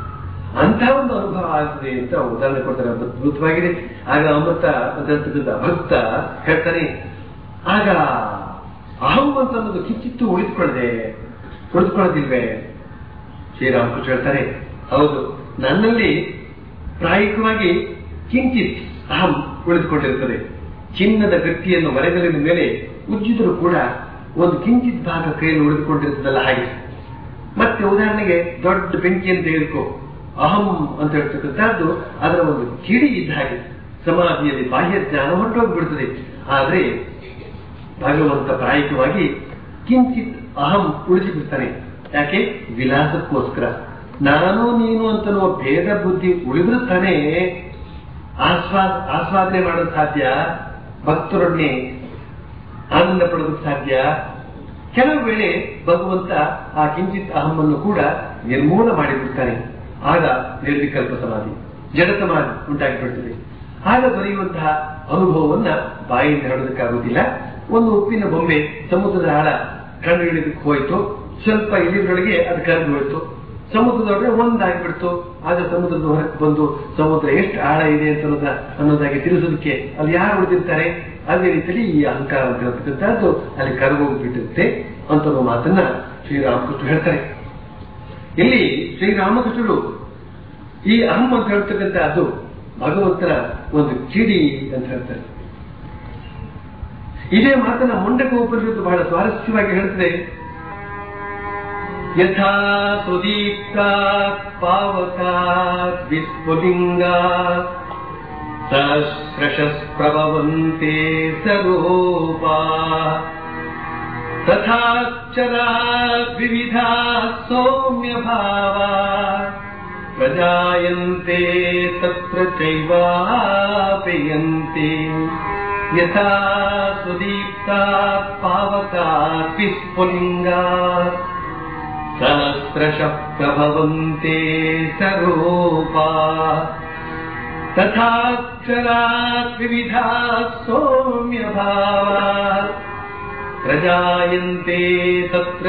ಅಂತ ಒಂದು ಅನುಭವ ಆಗ್ತದೆ ಅಂತ ಉದಾಹರಣೆ ಕೊಡ್ತಾರೆ ಅದ್ಭುತವಾಗಿದೆ ಆಗ ಅಮೃತ ಅಂತಕ್ಕಂಥ ಭಕ್ತ ಹೇಳ್ತಾನೆ ಆಗ ಅಹಂ ಅಂತ ಅನ್ನೋದು ಕಿಚ್ಚಿತ್ತು ಉಳಿದುಕೊಳ್ಳದೆ ಉಳಿದುಕೊಳ್ಳೋದಿಲ್ವೇ ಶ್ರೀರಾಮಕೃಷ್ಣ ಹೇಳ್ತಾರೆ ಹೌದು ನನ್ನಲ್ಲಿ ಪ್ರಾಯಿಕವಾಗಿ ಕಿಂಚಿತ್ ಅಹಂ ಉಳಿದುಕೊಂಡಿರುತ್ತದೆ ಚಿನ್ನದ ಗಟ್ಟಿಯನ್ನು ಮರೆಗಲಿನ ಮೇಲೆ ಉಜ್ಜಿದರೂ ಕೂಡ ಒಂದು ಕಿಂಚಿತ್ ಭಾಗ ಕೈಯಲ್ಲಿ ಉಳಿದುಕೊಂಡಿರ್ತದಲ್ಲ ಹಾಗೆ ಮತ್ತೆ ಉದಾಹರಣೆಗೆ ದೊಡ್ಡ ಬೆಂಕಿಯನ್ನು ತೆಗೆದುಕೋ ಅಹಂ ಅಂತ ಹೇಳ್ತಕ್ಕಂಥದ್ದು ಅದರ ಒಂದು ಕಿಡಿ ಇದ್ದ ಹಾಗೆ ಸಮಾಧಿಯಲ್ಲಿ ಬಾಹ್ಯ ಜ್ಞಾನ ಹೊರಟೋಗ್ಬಿಡ್ತದೆ ಆದ್ರೆ ಭಗವಂತ ಪ್ರಾಯಿಕವಾಗಿ ಕಿಂಚಿತ್ ಅಹಂ ಉಳಿಸಿಬಿಡ್ತಾನೆ ಯಾಕೆ ವಿಲಾಸಕ್ಕೋಸ್ಕರ ನಾನು ನೀನು ಅಂತನ್ನುವ ಭೇದ ಬುದ್ಧಿ ಉಳಿದ್ರು ತಾನೇ ಆಸ್ವಾದ ಆಸ್ವಾದನೆ ಮಾಡೋದು ಸಾಧ್ಯ ಭಕ್ತರೊಡನೆ ಆನಂದ ಪಡೋದಕ್ಕೆ ಸಾಧ್ಯ ಕೆಲವು ವೇಳೆ ಭಗವಂತ ಆ ಕಿಂಚಿತ್ ಅಹಮ್ಮನ್ನು ಕೂಡ ನಿರ್ಮೂಲ ಮಾಡಿಬಿಡ್ತಾನೆ ಆಗ ನಿರ್ವಿಕಲ್ಪ ಸಮಾಧಿ ಜಡ ಸಮಾಧಿ ಉಂಟಾಗಿಬಿಡ್ತದೆ ಆಗ ದೊರೆಯುವಂತಹ ಅನುಭವವನ್ನ ಬಾಯಿಂದ ಹೇಳೋದಕ್ಕಾಗುವುದಿಲ್ಲ ಒಂದು ಉಪ್ಪಿನ ಬೊಂಬೆ ಸಮುದ್ರದ ಆಳ ಕಂಡು ಹಿಡಿದಕ್ಕೆ ಹೋಯ್ತು ಸ್ವಲ್ಪ ಇಳಿದ್ರೊಳಗೆ ಅದು ಕರೆದು ಹೋಯ್ತು ಸಮುದ್ರದೊಳಗೆ ಒಂದಾಗ್ಬಿಡ್ತು ಆಗ ಸಮುದ್ರದ ಹೊರಕ್ಕೆ ಬಂದು ಸಮುದ್ರ ಎಷ್ಟು ಆಳ ಇದೆ ಅಂತ ಅನ್ನೋದ ಅನ್ನೋದಾಗಿ ತಿಳಿಸೋದಕ್ಕೆ ಅಲ್ಲಿ ಯಾರು ಉಳಿದಿರ್ತಾರೆ ಅದೇ ರೀತಿಯಲ್ಲಿ ಈ ಅಹಂಕಾರ ಅಂತ ಹೇಳ್ತಕ್ಕಂಥದ್ದು ಅಲ್ಲಿ ಕರಗೋಗ್ಬಿಟ್ಟಿರುತ್ತೆ ಅಂತ ಅನ್ನೋ ಮಾತನ್ನ ಶ್ರೀರಾಮಕೃಷ್ಣ ಹೇಳ್ತಾರೆ ಇಲ್ಲಿ ಶ್ರೀರಾಮಕೃಷ್ಣರು ಈ ಅಹಂ ಅಂತ ಹೇಳ್ತಕ್ಕಂಥ ಅದು ಭಗವಂತನ ಒಂದು ಕಿಡಿ ಅಂತ ಹೇಳ್ತಾರೆ ಇದೇ ಮಾತನ್ನ ಮುಂಡಕ ಉಪನಿಷತ್ತು ಬಹಳ ಸ್ವಾರಸ್ಯವಾಗಿ ಹೇಳ್ತದೆ ಯಥಾ ಸುದೀಪ್ತಾತ್ ಪಾವಕಾತ್ ವಿಸ್ಫುಲಿಂಗ ಸಹಸ್ರಶಸ್ಪ್ರಭವಂತೆ ಸರೂಪಾ ತಥಾಕ್ಷರಾ ವಿವಿಧಾ ಸೌಮ್ಯ ಭಾವಾ ಪ್ರಜಾಯಂತೆ ತತ್ರ ಚೈವಾಪಯಂತೆ ಯಥಾ ಸುದೀಪ್ತಾತ್ ಪಾವಕಾತ್ ವಿಸ್ಫುಲಿಂಗಾ सहस्रशः प्रभवन्ते सरूपा तथाक्षरात् विविधाः सौम्यभावात् प्रजायन्ते तत्र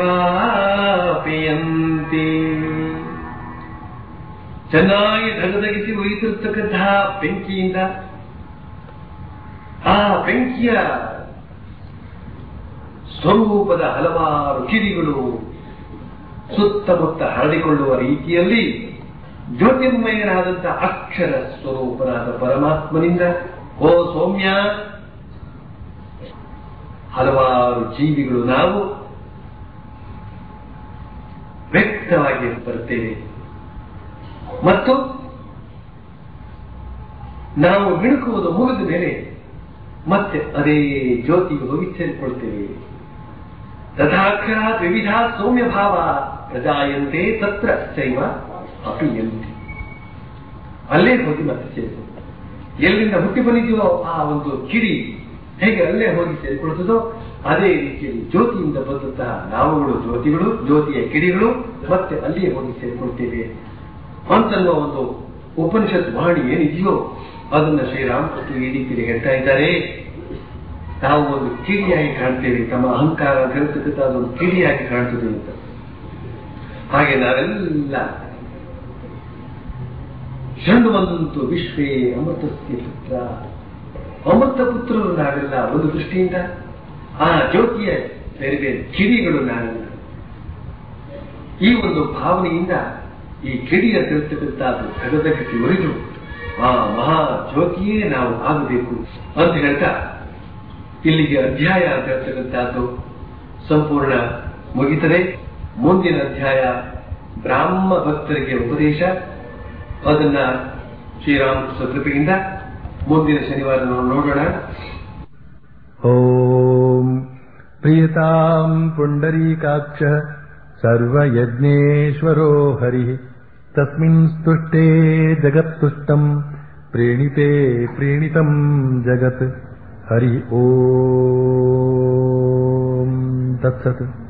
चैवापियन्ति ಚೆನ್ನಾಗಿ ಧಗಧಗಿಸಿ ಉಯಿತಿರ್ತಕ್ಕಂತಹ ಬೆಂಕಿಯಿಂದ ಆ ಬೆಂಕಿಯ ಸ್ವರೂಪದ ಹಲವಾರು ಕಿಡಿಗಳು ಸುತ್ತಮುತ್ತ ಹರಡಿಕೊಳ್ಳುವ ರೀತಿಯಲ್ಲಿ ಜ್ಯೋತಿರ್ಮಯನಾದಂಥ ಅಕ್ಷರ ಸ್ವರೂಪನಾದ ಪರಮಾತ್ಮನಿಂದ ಓ ಸೌಮ್ಯ ಹಲವಾರು ಜೀವಿಗಳು ನಾವು ವ್ಯಕ್ತವಾಗಿ ಬರುತ್ತೇವೆ ಮತ್ತು ನಾವು ಮಿಣುಕುವುದು ಮುಗಿದ ಮೇಲೆ ಮತ್ತೆ ಅದೇ ಜ್ಯೋತಿಗೆ ಹೋಗಿ ಸೇರಿಕೊಳ್ತೇವೆ ತಥಾಕ್ಷರ ವಿವಿಧ ಸೌಮ್ಯ ಭಾವ ಪ್ರಜಾಯಂತೆ ತತ್ರ ಚೈವ ಅಪಿಯಂತೆ ಅಲ್ಲೇ ಹೋಗಿ ಮತ್ತೆ ಸೇರಿತು ಎಲ್ಲಿಂದ ಹುಟ್ಟಿ ಬಂದಿದೆಯೋ ಆ ಒಂದು ಕಿಡಿ ಹೇಗೆ ಅಲ್ಲೇ ಹೋಗಿ ಸೇರಿಕೊಳ್ತದೋ ಅದೇ ರೀತಿಯಲ್ಲಿ ಜ್ಯೋತಿಯಿಂದ ಬಂದಂತಹ ನಾವುಗಳು ಜ್ಯೋತಿಗಳು ಜ್ಯೋತಿಯ ಕಿಡಿಗಳು ಮತ್ತೆ ಅಲ್ಲಿಯೇ ಹೋಗಿ ಸೇರಿಕೊಳ್ತೇವೆ ಅಂತನ್ನುವ ಒಂದು ಉಪನಿಷತ್ ವಾಣಿ ಏನಿದೆಯೋ ಅದನ್ನ ಶ್ರೀರಾಮಕೃಷ್ಣ ಈ ರೀತಿಯಲ್ಲಿ ಹೇಳ್ತಾ ಇದ್ದಾರೆ ನಾವು ಒಂದು ಕಿಡಿಯಾಗಿ ಕಾಣ್ತೇವೆ ತಮ್ಮ ಅಹಂಕಾರ ಹೇಳ್ತಕ್ಕಂಥ ಅದೊಂದು ಕಿಡಿಯಾಗಿ ಕಾಣ್ತದೆ ಅಂತ ಹಾಗೆ ನಾವೆಲ್ಲ ಷಣ್ವಂತು ವಿಶ್ವೇ ಅಮೃತಸ್ಯ ಪುತ್ರ ಅಮೃತ ಪುತ್ರರು ನಾವೆಲ್ಲ ಒಂದು ದೃಷ್ಟಿಯಿಂದ ಆ ಜ್ಯೋತಿಯ ಬೇರೆ ಬೇರೆ ಕಿಡಿಗಳು ನಾವೆಲ್ಲ ಈ ಒಂದು ಭಾವನೆಯಿಂದ ಈ ಕಿಡಿಯ ತಿರುತ್ತಕ್ಕಂಥದ್ದು ಕಗದಕ್ಕೆ ಒರಿದು ಆ ಮಹಾ ಜ್ಯೋತಿಯೇ ನಾವು ಆಗಬೇಕು ಅಂತ ಹೇಳ್ತಾ ಇಲ್ಲಿಗೆ ಅಧ್ಯಾಯ ಅಂತ ಹೇಳ್ತಕ್ಕಂಥದ್ದು ಸಂಪೂರ್ಣ ಮುಗಿತದೆ ಮುಂದಿನ ಅಧ್ಯಾಯ ಬ್ರಾಹ್ಮ ಭಕ್ತರಿಗೆ ಉಪದೇಶ ಅದನ್ನ ಶ್ರೀರಾಮಕೃಷ್ಣ ಕೃಪೆಯಿಂದ ಮುಂದಿನ ಶನಿವಾರ ನಾವು ನೋಡೋಣ ॐ प्रियताम् पुण्डरीकाक्षः सर्वयज्ञेश्वरो हरिः तस्मिन् स्तुष्टे जगत्तुष्टम् प्रीणिते प्रीणितम् जगत् हरि ॐ तत्सत्